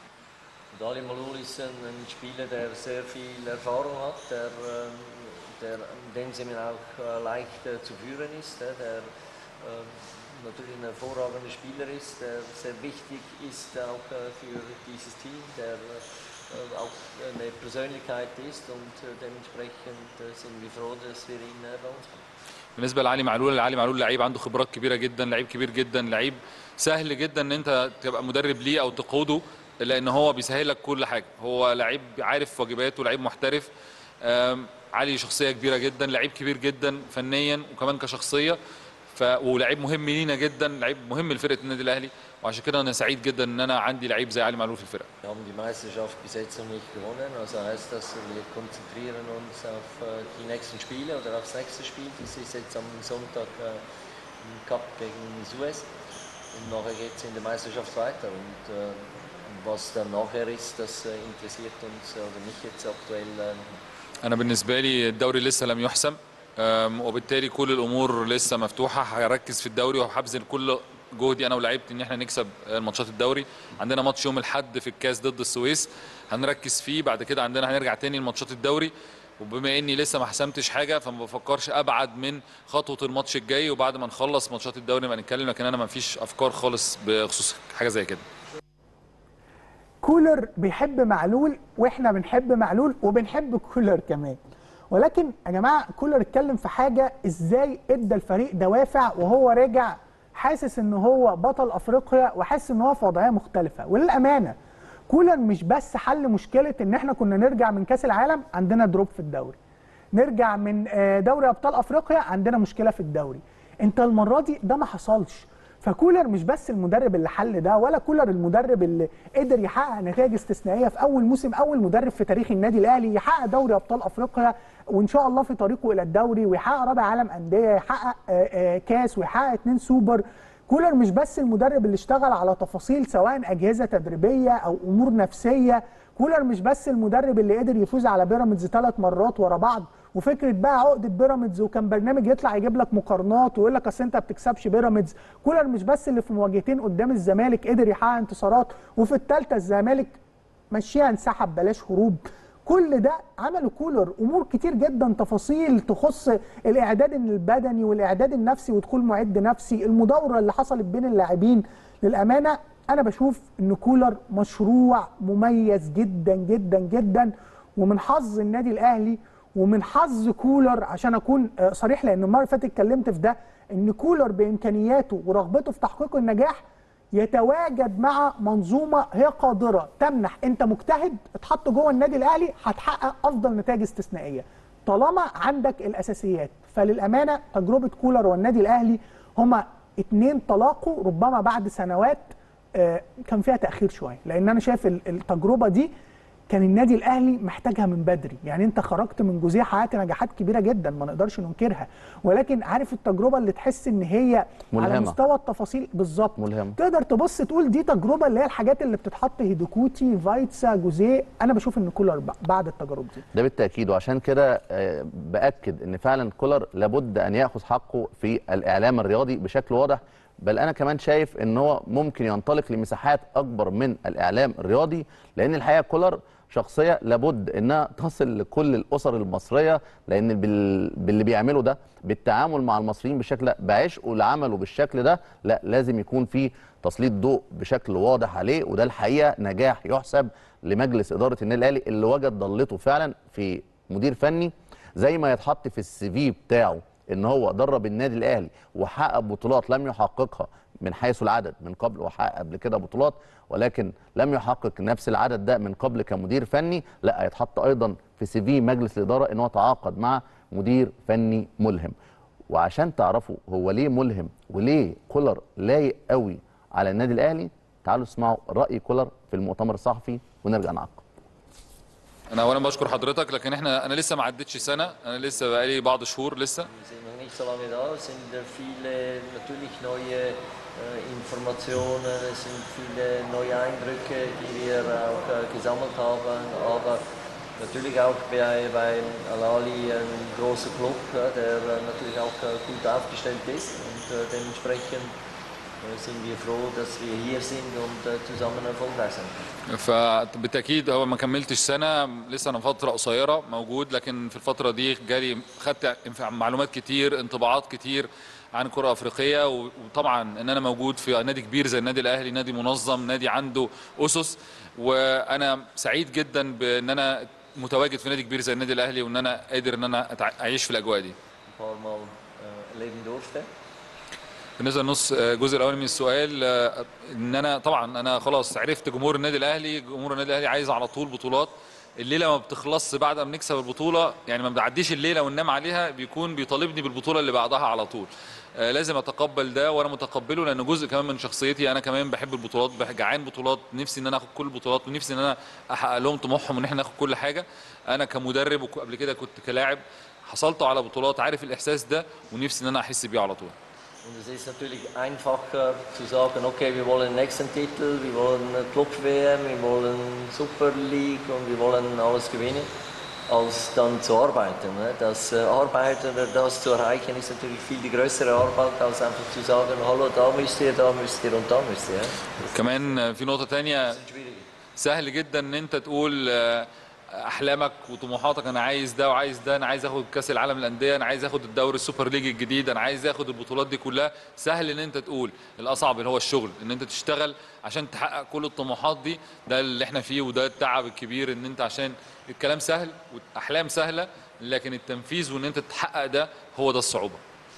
Und Ali Malul ist ein, ein Spieler, der sehr viel Erfahrung hat, der, ähm, der in dem Sinne auch äh, leicht äh, zu führen ist, äh, der ähm, natürlich ein hervorragender Spieler ist, der sehr wichtig ist auch äh, für dieses Team, der äh, auch eine Persönlichkeit ist und äh, dementsprechend äh, sind wir froh, dass wir ihn äh, bei uns haben. بالنسبه لعلي معلول علي معلول لعيب عنده خبرات كبيره جدا لعيب كبير جدا لعيب سهل جدا ان انت تبقى مدرب ليه او تقوده لان هو بيسهل لك كل حاجه هو لعيب عارف واجباته لعيب محترف آم، علي شخصيه كبيره جدا لعيب كبير جدا فنيا وكمان كشخصيه ف... ولعيب مهم لينا جدا لعيب مهم لفرقه النادي الاهلي وعشان كده انا سعيد جدا ان انا عندي لعيب زي علي معلول في الفرقه Wir haben die Meisterschaft bis jetzt noch nicht gewonnen, also heißt das, wir konzentrieren uns auf äh, die nächsten Spiele oder aufs nächste Spiel. Das ist jetzt am Sonntag äh, im Cup gegen Suez und nachher geht es in der Meisterschaft weiter. Und äh, was dann nachher ist, das äh, interessiert uns äh, oder mich jetzt aktuell äh, انا بالنسبه لي الدوري لسه لم يحسم أم، وبالتالي كل الامور لسه مفتوحه هركز في الدوري وهبذل كل جهدي انا ولاعيبتي ان احنا نكسب ماتشات الدوري عندنا ماتش يوم الاحد في الكاس ضد السويس هنركز فيه بعد كده عندنا هنرجع تاني لماتشات الدوري وبما اني لسه ما حسمتش حاجه فما بفكرش ابعد من خطوه الماتش الجاي وبعد ما نخلص ماتشات الدوري ما نتكلم لكن انا ما فيش افكار خالص بخصوص حاجه زي كده كولر بيحب معلول واحنا بنحب معلول وبنحب كولر كمان ولكن يا جماعه كولر اتكلم في حاجه ازاي ادى الفريق دوافع وهو راجع حاسس ان هو بطل افريقيا وحاسس ان هو في وضعيه مختلفه وللامانه كولر مش بس حل مشكله ان احنا كنا نرجع من كاس العالم عندنا دروب في الدوري نرجع من آه، دوري ابطال افريقيا عندنا مشكله في الدوري انت المره دي ده ما حصلش فكولر مش بس المدرب اللي حل ده ولا كولر المدرب اللي قدر يحقق نتائج استثنائيه في اول موسم اول مدرب في تاريخ النادي الاهلي يحقق دوري ابطال افريقيا وان شاء الله في طريقه الى الدوري ويحقق رابع عالم انديه يحقق آه، آه، كاس ويحقق اتنين سوبر كولر مش بس المدرب اللي اشتغل على تفاصيل سواء اجهزه تدريبيه او امور نفسيه كولر مش بس المدرب اللي قدر يفوز على بيراميدز ثلاث مرات ورا بعض وفكره بقى عقده بيراميدز وكان برنامج يطلع يجيب لك مقارنات ويقول لك اصل انت ما بتكسبش بيراميدز كولر مش بس اللي في مواجهتين قدام الزمالك قدر يحقق انتصارات وفي الثالثه الزمالك مشيها انسحب بلاش هروب كل ده عملوا كولر امور كتير جدا تفاصيل تخص الاعداد البدني والاعداد النفسي ودخول معد نفسي المداوره اللي حصلت بين اللاعبين للامانه انا بشوف ان كولر مشروع مميز جدا جدا جدا ومن حظ النادي الاهلي ومن حظ كولر عشان اكون آه، صريح لان المره اللي فاتت اتكلمت في ده ان كولر بامكانياته ورغبته في تحقيق النجاح يتواجد مع منظومه هي قادره تمنح انت مجتهد اتحط جوه النادي الاهلي هتحقق افضل نتائج استثنائيه طالما عندك الاساسيات فللامانه تجربه كولر والنادي الاهلي هما اتنين تلاقوا ربما بعد سنوات آه، كان فيها تاخير شويه لان انا شايف ال- التجربه دي كان النادي الاهلي محتاجها من بدري يعني انت خرجت من جزئيه حققت نجاحات كبيره جدا ما نقدرش ننكرها ولكن عارف التجربه اللي تحس ان هي على ملهمة. مستوى التفاصيل بالظبط ملهمة. تقدر تبص تقول دي تجربه اللي هي الحاجات اللي بتتحط هيدوكوتي فايتسا جوزيه انا بشوف ان كولر ب- بعد التجارب دي ده بالتاكيد وعشان كده آه، باكد ان فعلا كولر لابد ان ياخذ حقه في الاعلام الرياضي بشكل واضح بل انا كمان شايف ان هو ممكن ينطلق لمساحات اكبر من الاعلام الرياضي لان الحقيقه كولر شخصيه لابد انها تصل لكل الاسر المصريه لان بال... باللي بيعمله ده بالتعامل مع المصريين بشكل لا، بعشقه لعمله بالشكل ده لا لازم يكون في تسليط ضوء بشكل واضح عليه وده الحقيقه نجاح يحسب لمجلس اداره النادي الاهلي اللي وجد ضلته فعلا في مدير فني زي ما يتحط في السي في بتاعه ان هو درب النادي الاهلي وحقق بطولات لم يحققها من حيث العدد من قبل وحقق قبل كده بطولات ولكن لم يحقق نفس العدد ده من قبل كمدير فني لا يتحط ايضا في سي في مجلس الاداره ان هو تعاقد مع مدير فني ملهم وعشان تعرفوا هو ليه ملهم وليه كولر لايق قوي على النادي الاهلي تعالوا اسمعوا راي كولر في المؤتمر الصحفي ونرجع نعقب انا اولا بشكر حضرتك لكن احنا انا لسه ما عدتش سنه انا لسه بقالي بعض شهور لسه Wir sind noch nicht so lange da, es sind äh, viele natürlich neue äh, Informationen, es sind viele neue Eindrücke, die wir auch äh, gesammelt haben, aber natürlich auch bei, bei Al-Ali ein großer Club, ja, der äh, natürlich auch äh, gut aufgestellt ist und äh, dementsprechend äh, sind wir froh, dass wir hier sind und äh, zusammen erfolgreich sind. فبالتاكيد هو ما كملتش سنه لسه انا فتره قصيره موجود لكن في الفتره دي جالي خدت معلومات كتير انطباعات كتير عن الكره الافريقيه و- وطبعا ان انا موجود في نادي كبير زي النادي الاهلي نادي منظم نادي عنده اسس وانا سعيد جدا بان انا متواجد في نادي كبير زي النادي الاهلي وان انا قادر ان انا أتع- اعيش في الاجواء دي Ein paar Mal äh, erleben durfte. بالنسبه للنص الجزء الاولاني من السؤال آه، ان انا طبعا انا خلاص عرفت جمهور النادي الاهلي جمهور النادي الاهلي عايز على طول بطولات الليله ما بتخلصش بعد ما بنكسب البطوله يعني ما بنعديش الليله وننام عليها بيكون بيطالبني بالبطوله اللي بعدها على طول آه، لازم اتقبل ده وانا متقبله لانه جزء كمان من شخصيتي انا كمان بحب البطولات بح- جعان بطولات نفسي ان انا اخد كل البطولات ونفسي ان انا احقق لهم طموحهم ان احنا ناخد كل حاجه انا كمدرب وقبل كده كنت كلاعب حصلت على بطولات عارف الاحساس ده ونفسي ان انا احس بيه على طول Und es ist natürlich einfacher zu sagen, okay, wir wollen den nächsten Titel, wir wollen Club-WM, wir wollen Super League und wir wollen alles gewinnen, als dann zu arbeiten. Ne? Das äh, Arbeiten oder das zu erreichen ist natürlich viel die größere Arbeit, als einfach zu sagen, hallo, da müsst ihr, da müsst ihr und da müsst ihr. Ja? كمان في نقطة تانية Das ist schwierig. سهل جدا ان انت تقول آه، احلامك وطموحاتك انا عايز ده وعايز ده انا عايز اخد كاس العالم للانديه انا عايز اخد الدوري السوبر ليج الجديد انا عايز اخد البطولات دي كلها سهل ان انت تقول الاصعب اللي هو الشغل ان انت تشتغل عشان تحقق كل الطموحات دي ده اللي احنا فيه وده التعب الكبير ان انت عشان الكلام سهل والاحلام سهله لكن التنفيذ وان انت تحقق ده هو ده الصعوبه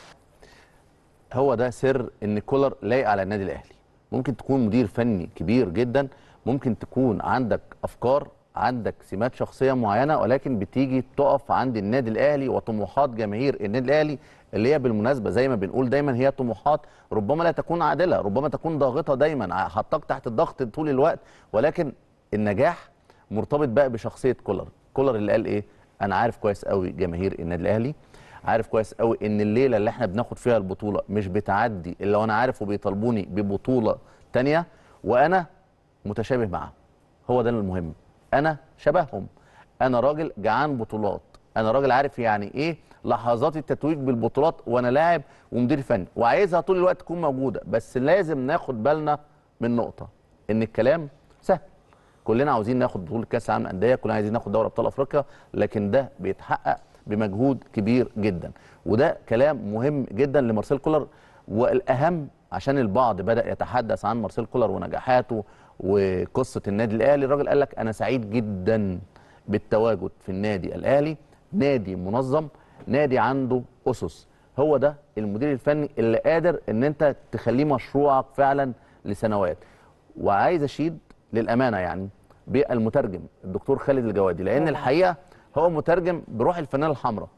هو ده سر ان كولر لايق على النادي الاهلي ممكن تكون مدير فني كبير جدا ممكن تكون عندك افكار عندك سمات شخصيه معينه ولكن بتيجي تقف عند النادي الاهلي وطموحات جماهير النادي الاهلي اللي هي بالمناسبه زي ما بنقول دايما هي طموحات ربما لا تكون عادله ربما تكون ضاغطه دايما حطاك تحت الضغط طول الوقت ولكن النجاح مرتبط بقى بشخصيه كولر كولر اللي قال ايه انا عارف كويس قوي جماهير النادي الاهلي عارف كويس قوي ان الليله اللي احنا بناخد فيها البطوله مش بتعدي الا وانا عارف وبيطالبوني ببطوله تانية وانا متشابه معاهم هو ده المهم انا شبههم انا راجل جعان بطولات انا راجل عارف يعني ايه لحظات التتويج بالبطولات وانا لاعب ومدير فني وعايزها طول الوقت تكون موجوده بس لازم ناخد بالنا من نقطه ان الكلام سهل كلنا عاوزين ناخد بطوله كاس العالم للانديه كلنا عايزين ناخد دوري ابطال افريقيا لكن ده بيتحقق بمجهود كبير جدا وده كلام مهم جدا لمارسيل كولر والاهم عشان البعض بدا يتحدث عن مارسيل كولر ونجاحاته وقصه النادي الاهلي الراجل قال لك انا سعيد جدا بالتواجد في النادي الاهلي نادي منظم نادي عنده اسس هو ده المدير الفني اللي قادر ان انت تخليه مشروعك فعلا لسنوات وعايز اشيد للامانه يعني بالمترجم الدكتور خالد الجوادي لان الحقيقه هو مترجم بروح الفنانه الحمراء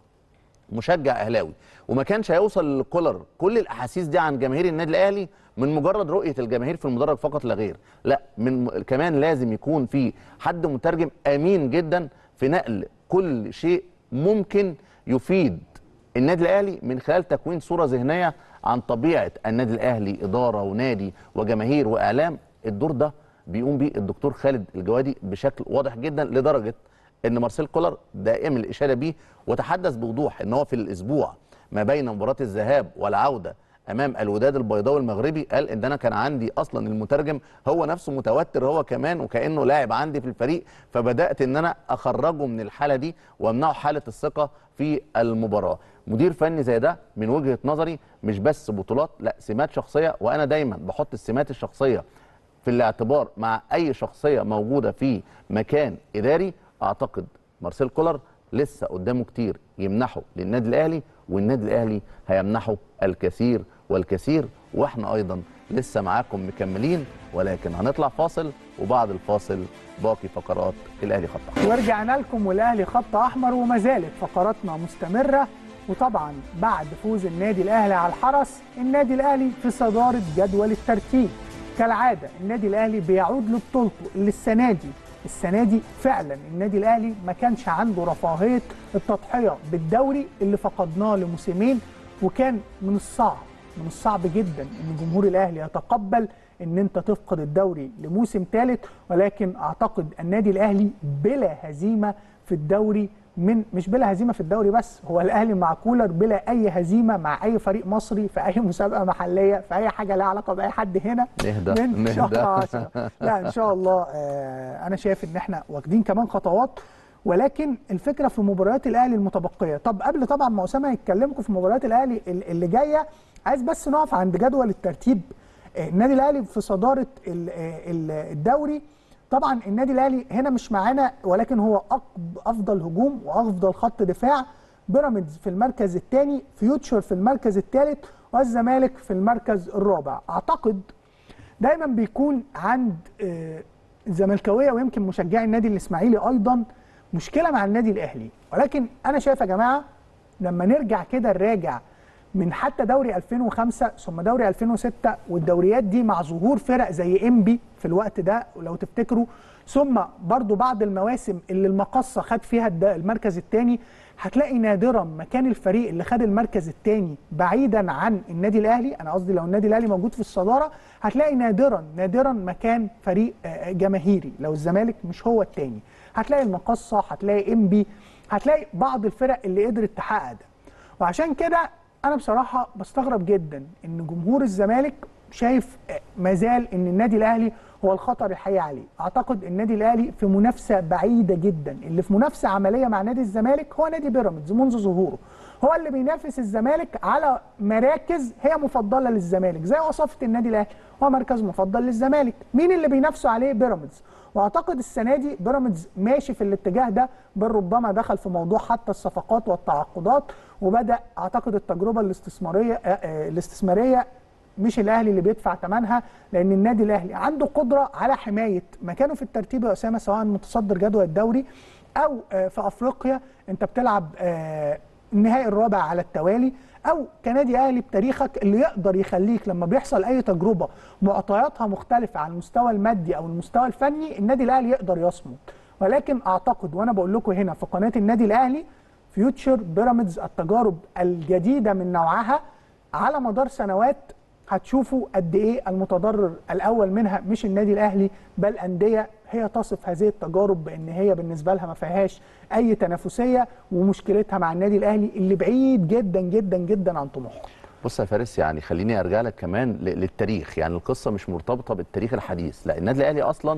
مشجع اهلاوي وما كانش هيوصل لكولر كل الاحاسيس دي عن جماهير النادي الاهلي من مجرد رؤيه الجماهير في المدرج فقط لا غير لا من م... كمان لازم يكون في حد مترجم امين جدا في نقل كل شيء ممكن يفيد النادي الاهلي من خلال تكوين صوره ذهنيه عن طبيعه النادي الاهلي اداره ونادي وجماهير واعلام الدور ده بيقوم بيه الدكتور خالد الجوادي بشكل واضح جدا لدرجه ان مارسيل كولر دائم الاشاده بيه وتحدث بوضوح ان هو في الاسبوع ما بين مباراه الذهاب والعوده امام الوداد البيضاوي المغربي قال ان انا كان عندي اصلا المترجم هو نفسه متوتر هو كمان وكانه لاعب عندي في الفريق فبدات ان انا اخرجه من الحاله دي وامنعه حاله الثقه في المباراه مدير فني زي ده من وجهه نظري مش بس بطولات لا سمات شخصيه وانا دايما بحط السمات الشخصيه في الاعتبار مع اي شخصيه موجوده في مكان اداري اعتقد مارسيل كولر لسه قدامه كتير يمنحه للنادي الاهلي والنادي الاهلي هيمنحه الكثير والكثير واحنا ايضا لسه معاكم مكملين ولكن هنطلع فاصل وبعد الفاصل باقي فقرات الاهلي خط احمر ورجعنا لكم والاهلي خط احمر وما زالت فقراتنا مستمره وطبعا بعد فوز النادي الاهلي على الحرس النادي الاهلي في صداره جدول الترتيب كالعاده النادي الاهلي بيعود لبطولته اللي السنه دي السنه دي فعلا النادي الاهلي ما كانش عنده رفاهيه التضحيه بالدوري اللي فقدناه لموسمين وكان من الصعب من الصعب جدا ان جمهور الاهلي يتقبل ان انت تفقد الدوري لموسم ثالث ولكن اعتقد النادي الاهلي بلا هزيمه في الدوري من مش بلا هزيمه في الدوري بس هو الاهلي مع كولر بلا اي هزيمه مع اي فريق مصري في اي مسابقه محليه في اي حاجه لها علاقه باي حد هنا نهدى من نهدى. شهر 10 لا ان شاء الله آه انا شايف ان احنا واخدين كمان خطوات ولكن الفكره في مباريات الاهلي المتبقيه طب قبل طبعا ما اسامه يتكلمكم في مباريات الاهلي ال- اللي جايه عايز بس نقف عند جدول الترتيب آه، النادي الاهلي في صداره ال- آه، ال- الدوري طبعا النادي الاهلي هنا مش معانا ولكن هو أق- افضل هجوم وافضل خط دفاع بيراميدز في المركز الثاني فيوتشر في المركز الثالث والزمالك في المركز الرابع اعتقد دايما بيكون عند آه، الزملكاويه ويمكن مشجعي النادي الاسماعيلي ايضا مشكله مع النادي الاهلي ولكن انا شايف يا جماعه لما نرجع كده نراجع من حتى دوري 2005 ثم دوري 2006 والدوريات دي مع ظهور فرق زي انبي في الوقت ده لو تفتكروا ثم برضو بعض المواسم اللي المقصه خد فيها الد- المركز الثاني هتلاقي نادرا ما كان الفريق اللي خد المركز الثاني بعيدا عن النادي الاهلي انا قصدي لو النادي الاهلي موجود في الصداره هتلاقي نادرا نادرا ما كان فريق آه، جماهيري لو الزمالك مش هو الثاني هتلاقي المقصه هتلاقي انبي هتلاقي بعض الفرق اللي قدرت تحقق ده وعشان كده انا بصراحه بستغرب جدا ان جمهور الزمالك شايف مازال ان النادي الاهلي هو الخطر الحقيقي عليه اعتقد النادي الاهلي في منافسه بعيده جدا اللي في منافسه عمليه مع نادي الزمالك هو نادي بيراميدز منذ ظهوره هو اللي بينافس الزمالك على مراكز هي مفضله للزمالك زي وصفه النادي الاهلي هو مركز مفضل للزمالك مين اللي بينافسوا عليه بيراميدز واعتقد السنه دي بيراميدز ماشي في الاتجاه ده بل ربما دخل في موضوع حتى الصفقات والتعاقدات وبدا اعتقد التجربه الاستثماريه آه، آه، الاستثماريه مش الاهلي اللي بيدفع ثمنها لان النادي الاهلي عنده قدره على حمايه مكانه في الترتيب يا اسامه سواء متصدر جدول الدوري او آه، في افريقيا انت بتلعب آه، النهائي الرابع على التوالي او كنادي اهلي بتاريخك اللي يقدر يخليك لما بيحصل اي تجربه معطياتها مختلفه على المستوى المادي او المستوى الفني النادي الاهلي يقدر يصمد ولكن اعتقد وانا بقول لكم هنا في قناه النادي الاهلي فيوتشر بيراميدز التجارب الجديده من نوعها على مدار سنوات هتشوفوا قد ايه المتضرر الاول منها مش النادي الاهلي بل انديه هي تصف هذه التجارب بان هي بالنسبه لها ما فيهاش اي تنافسيه ومشكلتها مع النادي الاهلي اللي بعيد جدا جدا جدا عن طموحه بص يا فارس يعني خليني ارجع لك كمان ل- للتاريخ يعني القصه مش مرتبطه بالتاريخ الحديث لا النادي الاهلي اصلا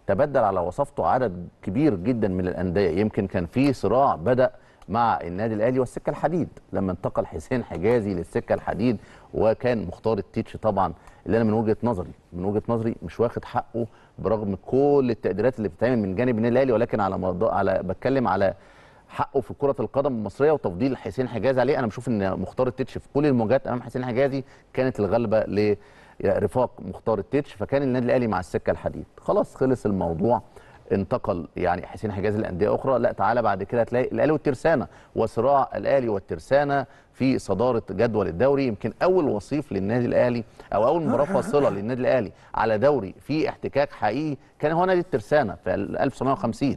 تبدل على وصفته عدد كبير جدا من الانديه يمكن كان في صراع بدا مع النادي الاهلي والسكه الحديد لما انتقل حسين حجازي للسكه الحديد وكان مختار التتش طبعا اللي انا من وجهه نظري من وجهه نظري مش واخد حقه برغم كل التقديرات اللي بتتعمل من جانب النادي الاهلي ولكن على موضوع على بتكلم على حقه في كره القدم المصريه وتفضيل حسين حجازي عليه انا بشوف ان مختار التتش في كل المواجهات امام حسين حجازي كانت الغلبه لرفاق مختار التتش فكان النادي الاهلي مع السكه الحديد خلاص خلص الموضوع انتقل يعني حسين حجازي لانديه اخرى لا تعالى بعد كده تلاقي الاهلي والترسانه وصراع الاهلي والترسانه في صداره جدول الدوري يمكن اول وصيف للنادي الاهلي او اول مباراه فاصله للنادي الاهلي على دوري في احتكاك حقيقي كان هو نادي الترسانه في 1950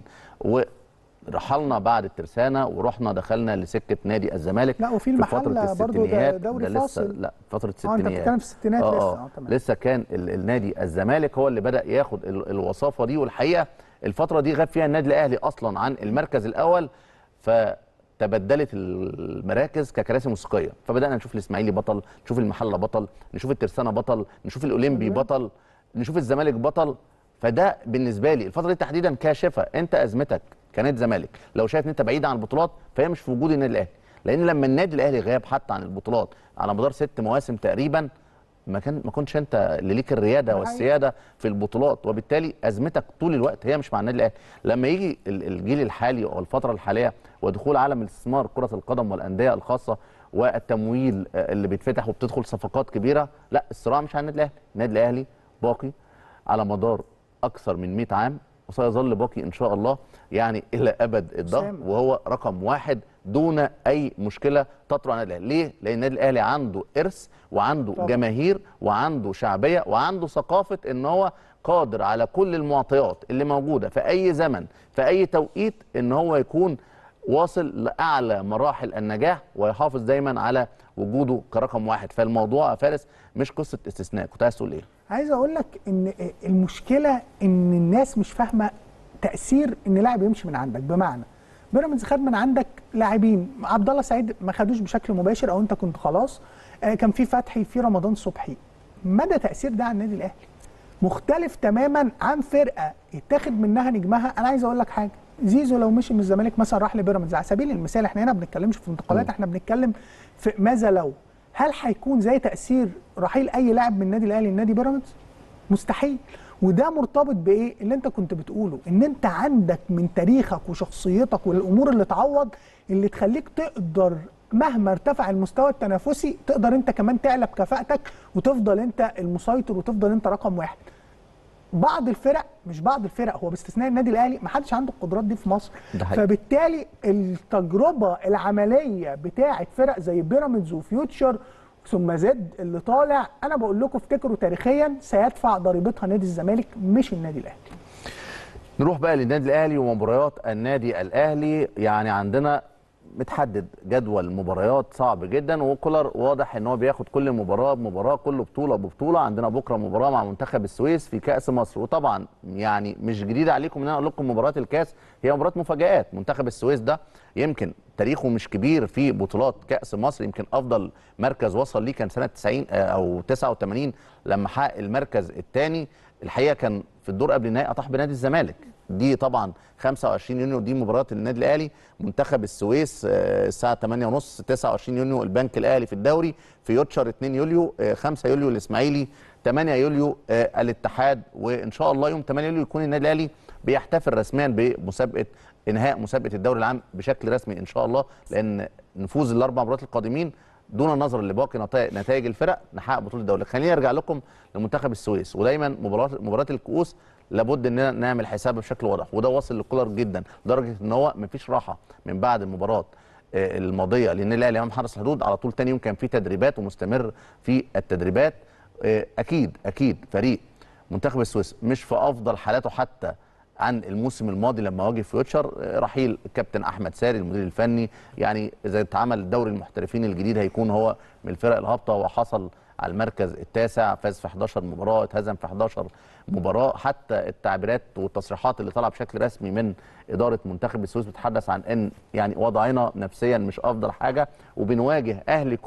ورحلنا بعد الترسانه ورحنا دخلنا لسكه نادي الزمالك لا، وفي في المحلة فتره برضو ده الستينيات دوري لسه فاصل. لا فتره اه انت الستينيات بتتكلم في الستينات آه، لسه آه. اه تمام لسه كان ال- النادي الزمالك هو اللي بدا ياخد ال- الوصافه دي والحقيقه الفتره دي غاب فيها النادي الاهلي اصلا عن المركز الاول فتبدلت المراكز ككراسي موسيقيه فبدانا نشوف الاسماعيلي بطل نشوف المحله بطل نشوف الترسانه بطل نشوف الاولمبي بطل نشوف الزمالك بطل فده بالنسبه لي الفتره دي تحديدا كاشفه انت ازمتك كنادي زمالك لو شايف ان انت بعيد عن البطولات فهي مش في وجود النادي الاهلي لان لما النادي الاهلي غاب حتى عن البطولات على مدار ست مواسم تقريبا ما كان ما كنتش انت اللي ليك الرياده ده حقيقي. والسياده في البطولات وبالتالي ازمتك طول الوقت هي مش مع النادي الاهلي لما يجي ال- الجيل الحالي او الفتره الحاليه ودخول عالم الاستثمار كره القدم والانديه الخاصه والتمويل آه، اللي بيتفتح وبتدخل صفقات كبيره لا الصراع مش على النادي الاهلي النادي الاهلي باقي على مدار اكثر من 100 عام وسيظل باقي ان شاء الله يعني الى ابد الدهر أسامة. وهو رقم واحد دون اي مشكله تطرا على النادي الاهلي ليه لان النادي الاهلي عنده ارث وعنده طبعا. جماهير وعنده شعبيه وعنده ثقافه ان هو قادر على كل المعطيات اللي موجوده في اي زمن في اي توقيت ان هو يكون واصل لاعلى مراحل النجاح ويحافظ دايما على وجوده كرقم واحد فالموضوع يا فارس مش قصه استثناء كنت عايز تقول ايه عايز اقول لك ان المشكله ان الناس مش فاهمه تاثير ان لاعب يمشي من عندك بمعنى بيراميدز خد من عندك لاعبين عبد الله سعيد ما خدوش بشكل مباشر او انت كنت خلاص آه، كان في فتحي في رمضان صبحي مدى تاثير ده على النادي الاهلي مختلف تماما عن فرقه يتاخد منها نجمها انا عايز اقول لك حاجه زيزو لو مشي من الزمالك مثلا راح لبيراميدز على سبيل المثال احنا هنا ما بنتكلمش في انتقالات احنا بنتكلم في ماذا لو هل هيكون زي تاثير رحيل اي لاعب من النادي الاهلي لنادي بيراميدز مستحيل وده مرتبط بايه اللي انت كنت بتقوله ان انت عندك من تاريخك وشخصيتك والامور اللي تعوض اللي تخليك تقدر مهما ارتفع المستوى التنافسي تقدر انت كمان تعلى بكفاءتك وتفضل انت المسيطر وتفضل انت رقم واحد بعض الفرق مش بعض الفرق هو باستثناء النادي الاهلي ما حدش عنده القدرات دي في مصر ده حقيقي. فبالتالي التجربه العمليه بتاعه فرق زي بيراميدز وفيوتشر ثم زد اللي طالع انا بقول لكم افتكروا تاريخيا سيدفع ضريبتها نادي الزمالك مش النادي الاهلي نروح بقى للنادي الاهلي ومباريات النادي الاهلي يعني عندنا متحدد جدول مباريات صعب جدا وكولر واضح ان هو بياخد كل مباراه بمباراه كل بطوله ببطوله عندنا بكره مباراه مع منتخب السويس في كاس مصر وطبعا يعني مش جديد عليكم ان انا اقول لكم مباراه الكاس هي مباراه مفاجات منتخب السويس ده يمكن تاريخه مش كبير في بطولات كاس مصر يمكن افضل مركز وصل ليه كان سنه 90 آه، او 89 لما حقق المركز الثاني الحقيقه كان في الدور قبل النهائي اطاح بنادي الزمالك دي طبعا 25 يونيو دي مباراه النادي الاهلي منتخب السويس آه، الساعه 8:30 29 يونيو البنك الاهلي في الدوري في يوتشر 2 يوليو آه، 5 يوليو الاسماعيلي 8 يوليو آه، الاتحاد وان شاء الله يوم 8 يوليو يكون النادي الاهلي بيحتفل رسميا بمسابقه انهاء مسابقه الدوري العام بشكل رسمي ان شاء الله لان نفوذ الاربع مباريات القادمين دون النظر لباقي نتائج نتائج الفرق نحقق بطوله الدوري خليني ارجع لكم لمنتخب السويس ودايما مباراه مباراه الكؤوس لابد اننا نعمل حسابها بشكل واضح وده واصل لكولر جدا لدرجه ان هو مفيش راحه من بعد المباراه آه، الماضيه لان الاهلي امام حرس الحدود على طول تاني يوم كان في تدريبات ومستمر في التدريبات آه، اكيد اكيد فريق منتخب السويس مش في افضل حالاته حتى عن الموسم الماضي لما واجه فيوتشر آه، رحيل الكابتن احمد ساري المدير الفني يعني اذا اتعمل دوري المحترفين الجديد هيكون هو من الفرق الهابطه وحصل على المركز التاسع فاز في 11 مباراه اتهزم في 11 مباراه حتى التعبيرات والتصريحات اللي طالعه بشكل رسمي من اداره منتخب السويس بتتحدث عن ان يعني وضعنا نفسيا مش افضل حاجه وبنواجه اهلي كولر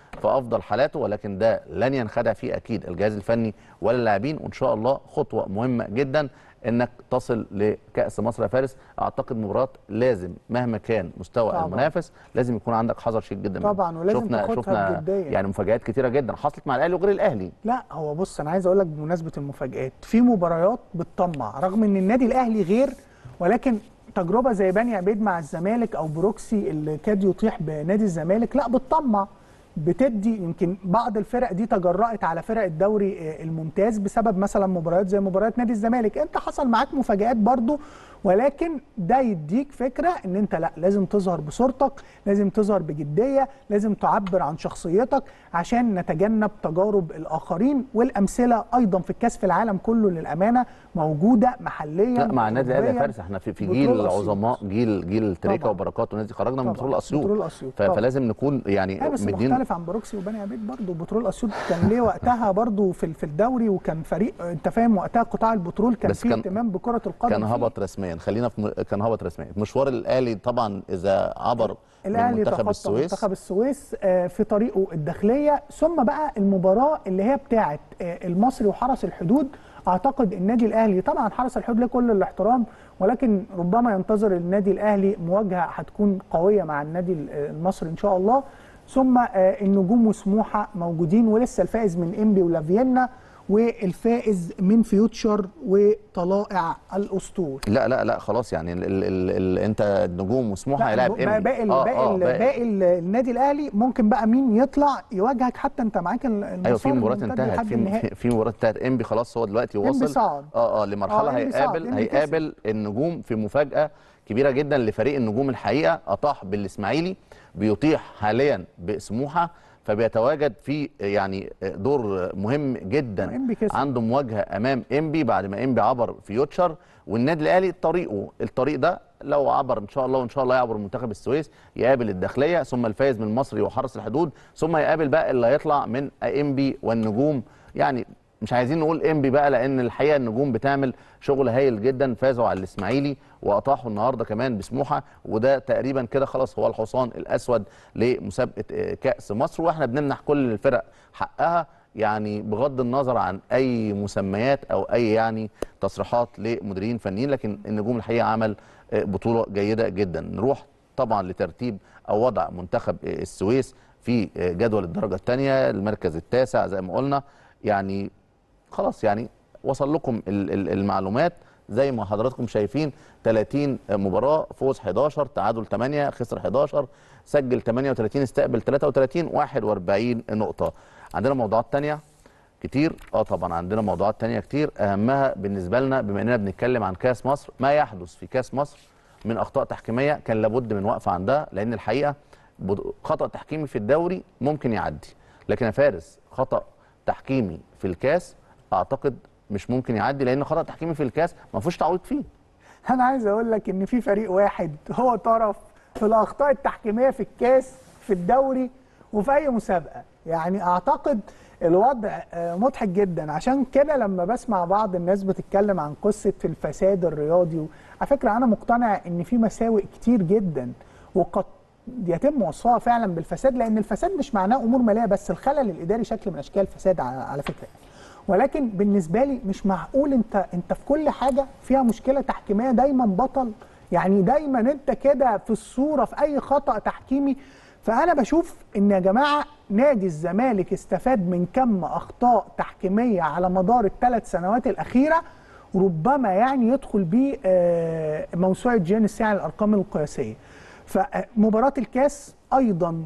في افضل حالاته ولكن ده لن ينخدع فيه اكيد الجهاز الفني ولا اللاعبين وان شاء الله خطوه مهمه جدا انك تصل لكاس مصر يا فارس اعتقد مباراه لازم مهما كان مستوى طبعاً. المنافس لازم يكون عندك حذر شديد جدا منه. طبعاً، ولازم شفنا تاخدها شفنا بجدية. يعني مفاجات كتيره جدا حصلت مع الاهلي وغير الاهلي لا هو بص انا عايز اقول لك بمناسبه المفاجات في مباريات بتطمع رغم ان النادي الاهلي غير ولكن تجربه زي بني عبيد مع الزمالك او بروكسي اللي كاد يطيح بنادي الزمالك لا بتطمع بتدي يمكن بعض الفرق دي تجرأت على فرق الدوري آه، الممتاز بسبب مثلا مباريات زي مباريات نادي الزمالك انت حصل معاك مفاجآت برضو ولكن ده يديك فكرة ان انت لا لازم تظهر بصورتك لازم تظهر بجدية لازم تعبر عن شخصيتك عشان نتجنب تجارب الاخرين والامثلة ايضا في الكاس في العالم كله للامانة موجودة محليا لا مع النادي الاهلي يا أوروبياً. فارس احنا في, في بطرول جيل أسيوط. العظماء جيل جيل تريكا طبعاً. وبركات والناس دي خرجنا من طبعاً. بطرول اسيوط بطرول أسيوط. ف- طبعاً. فلازم نكون يعني لا بس مدين مختلف عن بروكسي وبني عبيد برضه بترول اسيوط كان ليه وقتها برضه في في الدوري وكان فريق انت فاهم وقتها قطاع البترول كان بس فيه كان- اهتمام بكره القدم كان فيه. هبط رسميا خلينا في م... كان هبط رسميا مشوار الاهلي طبعا اذا عبر من الاهلي منتخب تخطى السويس منتخب السويس آه، في طريقه الداخليه ثم بقى المباراه اللي هي بتاعه آه، المصري وحرس الحدود اعتقد النادي الاهلي طبعا حرس الحدود له كل الاحترام ولكن ربما ينتظر النادي الاهلي مواجهه هتكون قويه مع النادي ال- المصري ان شاء الله ثم آه، النجوم وسموحه موجودين ولسه الفائز من انبي ولافيينا والفائز من فيوتشر وطلائع الاسطول لا لا لا خلاص يعني ال... ال... ال... ال... انت النجوم وسموحه لا هيلاعب باقي انبي باقي آه، باقي, آه، باقي, باقي ال- النادي الاهلي ممكن بقى مين يطلع يواجهك حتى انت معاك ال- المسار ايوه في مباراه الممتد انتهت لحد في النهائي. في- في مباراه انتهت انبي خلاص هو دلوقتي إنبي وصل صعد. اه اه لمرحله آه، إنبي صعد، هيقابل إنبي هيقابل النجوم في مفاجاه كبيره جدا لفريق النجوم الحقيقه اطاح بالاسماعيلي بيطيح حاليا بسموحه فبيتواجد في يعني دور مهم جدا إنبي كسب. عنده مواجهه امام انبي بعد ما انبي عبر فيوتشر والنادي الاهلي طريقه الطريق ده لو عبر ان شاء الله وان شاء الله يعبر منتخب السويس يقابل الداخليه ثم الفايز من المصري وحرس الحدود ثم يقابل بقى اللي هيطلع من انبي والنجوم يعني مش عايزين نقول انبي بقى لان الحقيقه النجوم بتعمل شغل هايل جدا فازوا على الاسماعيلي واطاحوا النهارده كمان بسموحه وده تقريبا كده خلاص هو الحصان الاسود لمسابقه آه، كاس مصر واحنا بنمنح كل الفرق حقها يعني بغض النظر عن اي مسميات او اي يعني تصريحات لمديرين فنيين لكن النجوم الحقيقه عمل آه، بطوله جيده جدا نروح طبعا لترتيب او وضع منتخب آه، السويس في آه، جدول الدرجه الثانيه المركز التاسع زي ما قلنا يعني خلاص يعني وصل لكم ال- ال- المعلومات زي ما حضراتكم شايفين 30 مباراة فوز 11 تعادل 8 خسر 11 سجل 38 استقبل 33 41 نقطة عندنا موضوعات تانية كتير اه طبعا عندنا موضوعات تانية كتير اهمها بالنسبة لنا بما اننا بنتكلم عن كاس مصر ما يحدث في كاس مصر من اخطاء تحكيمية كان لابد من وقفة عندها لان الحقيقة بض- خطأ تحكيمي في الدوري ممكن يعدي لكن يا فارس خطأ تحكيمي في الكاس اعتقد مش ممكن يعدي لان خطأ تحكيمي في الكاس ما فيهوش تعويض فيه انا عايز اقول لك ان في فريق واحد هو طرف في الاخطاء التحكيميه في الكاس في الدوري وفي اي مسابقه يعني اعتقد الوضع آه، مضحك جدا عشان كده لما بسمع بعض الناس بتتكلم عن قصه الفساد الرياضي و- على فكره انا مقتنع ان في مساوئ كتير جدا وقد يتم وصفها فعلا بالفساد لان الفساد مش معناه امور ماليه بس الخلل الاداري شكل من اشكال الفساد على على فكره ولكن بالنسبه لي مش معقول انت انت في كل حاجه فيها مشكله تحكيميه دايما بطل يعني دايما انت كده في الصوره في اي خطا تحكيمي فانا بشوف ان يا جماعه نادي الزمالك استفاد من كم اخطاء تحكيميه على مدار الثلاث سنوات الاخيره ربما يعني يدخل بيه آه، موسوعه جينيس يعني الارقام القياسيه فمباراه الكاس ايضا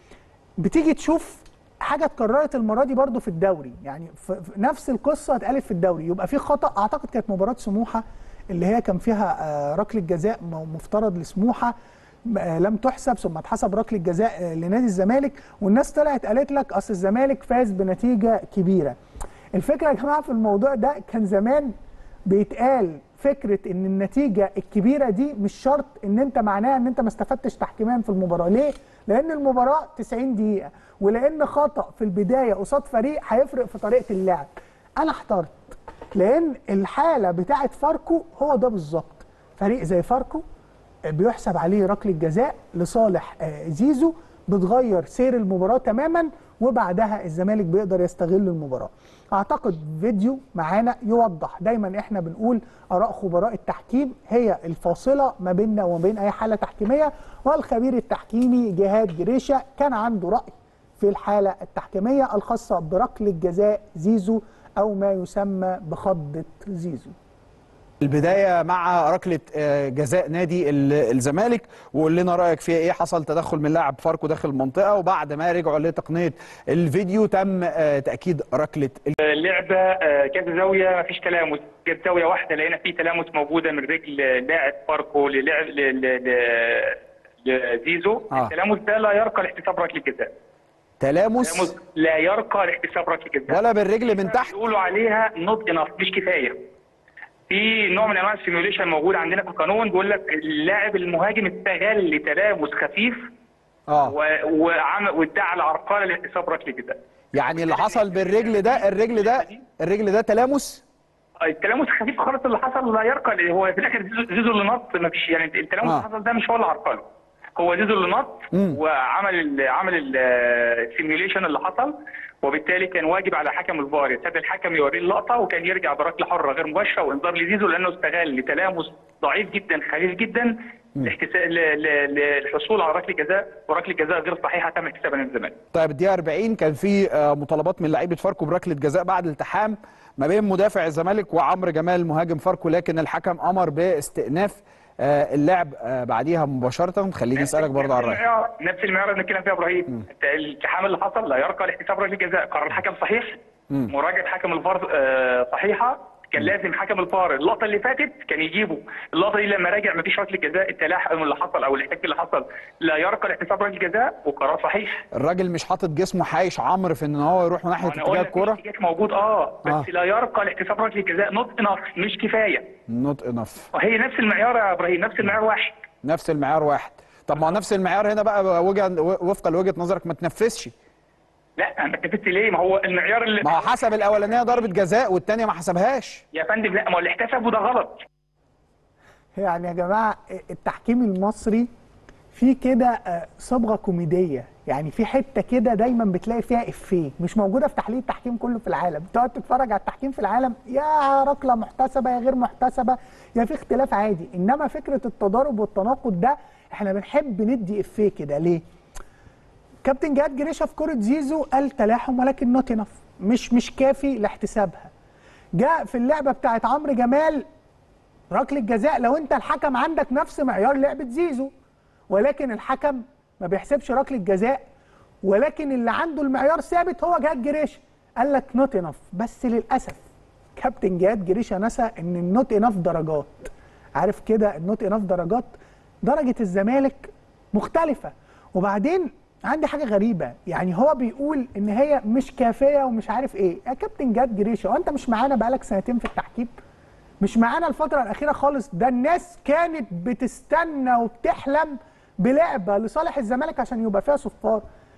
بتيجي تشوف حاجه اتكررت المره دي برضو في الدوري يعني ف- ف- نفس القصه اتقالت في الدوري يبقى في خطا اعتقد كانت مباراه سموحه اللي هي كان فيها آه، ركله جزاء م- مفترض لسموحه آه، لم تحسب ثم اتحسب ركله جزاء آه، لنادي الزمالك والناس طلعت قالت لك اصل الزمالك فاز بنتيجه كبيره الفكره يا جماعه في الموضوع ده كان زمان بيتقال فكره ان النتيجه الكبيره دي مش شرط ان انت معناها ان انت ما استفدتش تحكيميا في المباراه ليه لان المباراه 90 دقيقه ولان خطا في البدايه قصاد فريق هيفرق في طريقه اللعب انا احترت لان الحاله بتاعه فاركو هو ده بالظبط فريق زي فاركو بيحسب عليه ركله جزاء لصالح آه، زيزو بتغير سير المباراه تماما وبعدها الزمالك بيقدر يستغل المباراه اعتقد فيديو معانا يوضح دايما احنا بنقول اراء خبراء التحكيم هي الفاصله ما بيننا وما بين اي حاله تحكيميه والخبير التحكيمي جهاد جريشه كان عنده راي في الحاله التحكيميه الخاصه بركله جزاء زيزو او ما يسمى بخضه زيزو البدايه مع ركله آه، جزاء نادي ال- الزمالك وقول لنا رايك فيها ايه حصل تدخل من لاعب فاركو داخل المنطقه وبعد ما رجعوا لتقنيه الفيديو تم آه، تاكيد ركله اللعبه آه، كذا زاويه مفيش تلامس كانت زاويه واحده لقينا في تلامس موجوده من رجل لاعب فاركو للاعب ل- ل- ل- لزيزو آه. التلامس ده لا يرقى لاحتساب ركله جزاء تلامس التلامس لا يرقى لاحتساب ركله جزاء ولا بالرجل من تحت بيقولوا عليها نوت انف مش كفايه في نوع من انواع السيميوليشن موجود عندنا في القانون بيقول لك اللاعب المهاجم استغل تلامس خفيف اه و- وعمل وادعى العرقله لاحتساب ركله جزاء يعني اللي حصل بالرجل ده الرجل ده الرجل ده تلامس التلامس الخفيف خالص اللي حصل لا يرقى ل- هو في الاخر زيزو زيزو اللي نط ما فيش يعني التلامس آه. اللي حصل ده مش هو اللي عرقله هو زيزو اللي نط مم. وعمل ال عمل ال- السيميوليشن اللي حصل وبالتالي كان واجب على حكم الفار يسد الحكم يوريه اللقطه وكان يرجع بركله حره غير مباشره وانذار لزيزو لانه استغل تلامس ضعيف جدا خفيف جدا لاحتسا- ل- ل- للحصول على ركله جزاء وركله جزاء غير صحيحه تم احتسابها من الزمالك طيب الدقيقه 40 كان في آه، مطالبات من لعيبه فاركو بركله جزاء بعد التحام ما بين مدافع الزمالك وعمرو جمال مهاجم فاركو لكن الحكم امر باستئناف آه، اللعب آه، بعديها مباشره خليني اسالك برضه على نفس الراي المعيار نفس المعيار اللي بنتكلم فيها يا ابراهيم الالتحام اللي حصل لا يرقى لاحتساب ركله جزاء قرار الحكم صحيح مراجعه حكم الفار آه، صحيحه كان لازم حكم الفار اللقطه اللي فاتت كان يجيبه اللقطه دي لما راجع مفيش ركله جزاء التلاحم اللي حصل او الاحتكاك اللي حصل لا يرقى لاحتساب ركله جزاء وقرار صحيح الراجل مش حاطط جسمه حايش عمرو في ان هو يروح ناحيه وانا اتجاه قلنا الكوره احتكاك موجود اه بس آه. لا يرقى لاحتساب ركله جزاء نوت انف مش كفايه نوت انف وهي نفس المعيار يا ابراهيم نفس المعيار واحد نفس المعيار واحد طب ما هو نفس المعيار هنا بقى وجه وفقا لوجهه نظرك ما تنفذش لا انا اتفقت ليه ما هو المعيار اللي ما هو حسب الاولانيه ضربه جزاء والثانيه ما حسبهاش يا فندم لا ما هو اللي احتسبه ده غلط يعني يا جماعه التحكيم المصري فيه كده آه، صبغه كوميديه يعني في حته كده دايما بتلاقي فيها افيه مش موجوده في تحليل التحكيم كله في العالم تقعد تتفرج على التحكيم في العالم يا ركله محتسبه يا غير محتسبه يا في اختلاف عادي انما فكره التضارب والتناقض ده احنا بنحب ندي افيه كده ليه كابتن جهاد جريشه في كره زيزو قال تلاحم ولكن نوت انف مش مش كافي لاحتسابها جاء في اللعبه بتاعت عمرو جمال ركله جزاء لو انت الحكم عندك نفس معيار لعبه زيزو ولكن الحكم ما بيحسبش ركله جزاء ولكن اللي عنده المعيار ثابت هو جهاد جريشه قال لك نوت انف بس للاسف كابتن جهاد جريشه نسى ان النوت انف درجات عارف كده النوت انف درجات درجه الزمالك مختلفه وبعدين عندي حاجه غريبه يعني هو بيقول ان هي مش كافيه ومش عارف ايه يا كابتن جهاد جريشه وانت مش معانا بقالك سنتين في التحكيم مش معانا الفترة الأخيرة خالص ده الناس كانت بتستنى وبتحلم بلعبة لصالح الزمالك عشان يبقى فيها صفار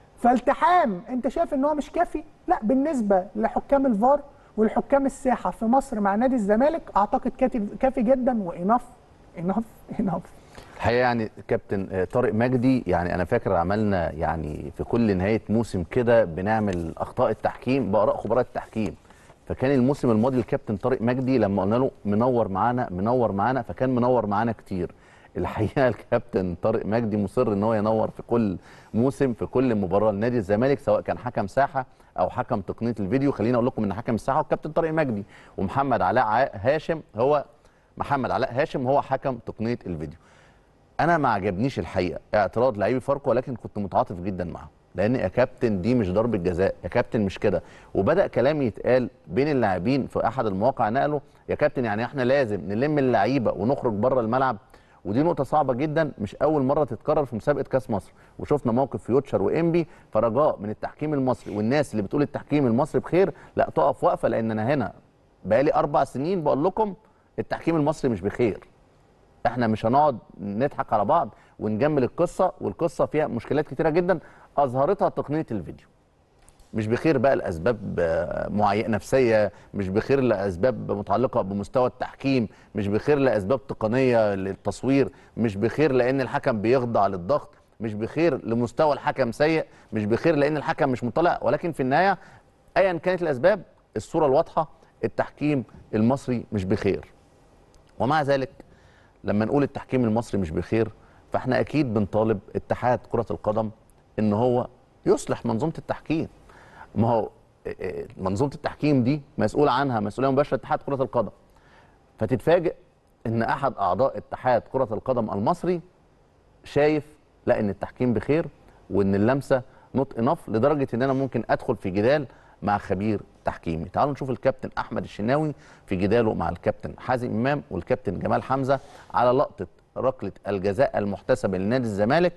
فالتحام أنت شايف إن هو مش كافي؟ لا بالنسبة لحكام الفار والحكام الساحة في مصر مع نادي الزمالك أعتقد كافي كافي جدا وإناف إناف إناف الحقيقه يعني كابتن آه، طارق مجدي يعني انا فاكر عملنا يعني في كل نهايه موسم كده بنعمل اخطاء التحكيم باراء خبراء التحكيم فكان الموسم الماضي الكابتن طارق مجدي لما قلنا له منور معانا منور معانا فكان منور معانا كتير الحقيقه الكابتن طارق مجدي مصر ان هو ينور في كل موسم في كل مباراه لنادي الزمالك سواء كان حكم ساحه او حكم تقنيه الفيديو خليني اقول لكم ان حكم الساحه هو الكابتن طارق مجدي ومحمد علاء ع- هاشم هو محمد علاء هاشم هو حكم تقنيه الفيديو انا ما عجبنيش الحقيقه اعتراض لعيبي فاركو ولكن كنت متعاطف جدا معه لان يا كابتن دي مش ضربه جزاء يا كابتن مش كده وبدا كلام يتقال بين اللاعبين في احد المواقع نقله يا كابتن يعني احنا لازم نلم اللعيبه ونخرج بره الملعب ودي نقطه صعبه جدا مش اول مره تتكرر في مسابقه كاس مصر وشفنا موقف فيوتشر وانبي فرجاء من التحكيم المصري والناس اللي بتقول التحكيم المصري بخير لا تقف وقفه لان انا هنا بقالي اربع سنين بقول لكم التحكيم المصري مش بخير احنا مش هنقعد نضحك على بعض ونجمل القصه والقصه فيها مشكلات كتيره جدا اظهرتها تقنيه الفيديو مش بخير بقى لاسباب آه، معينه نفسيه مش بخير لاسباب متعلقه بمستوى التحكيم مش بخير لاسباب تقنيه للتصوير مش بخير لان الحكم بيخضع للضغط مش بخير لمستوى الحكم سيء مش بخير لان الحكم مش مطلع ولكن في النهايه ايا كانت الاسباب الصوره الواضحه التحكيم المصري مش بخير ومع ذلك لما نقول التحكيم المصري مش بخير فاحنا اكيد بنطالب اتحاد كره القدم ان هو يصلح منظومه التحكيم ما هو إيه إيه منظومه التحكيم دي مسؤول عنها مسؤوليه مباشره اتحاد كره القدم فتتفاجئ ان احد اعضاء اتحاد كره القدم المصري شايف لا ان التحكيم بخير وان اللمسه نوت انف لدرجه ان انا ممكن ادخل في جدال مع خبير تحكيمي تعالوا نشوف الكابتن احمد الشناوي في جداله مع الكابتن حازم امام والكابتن جمال حمزه على لقطه ركله الجزاء المحتسبه لنادي الزمالك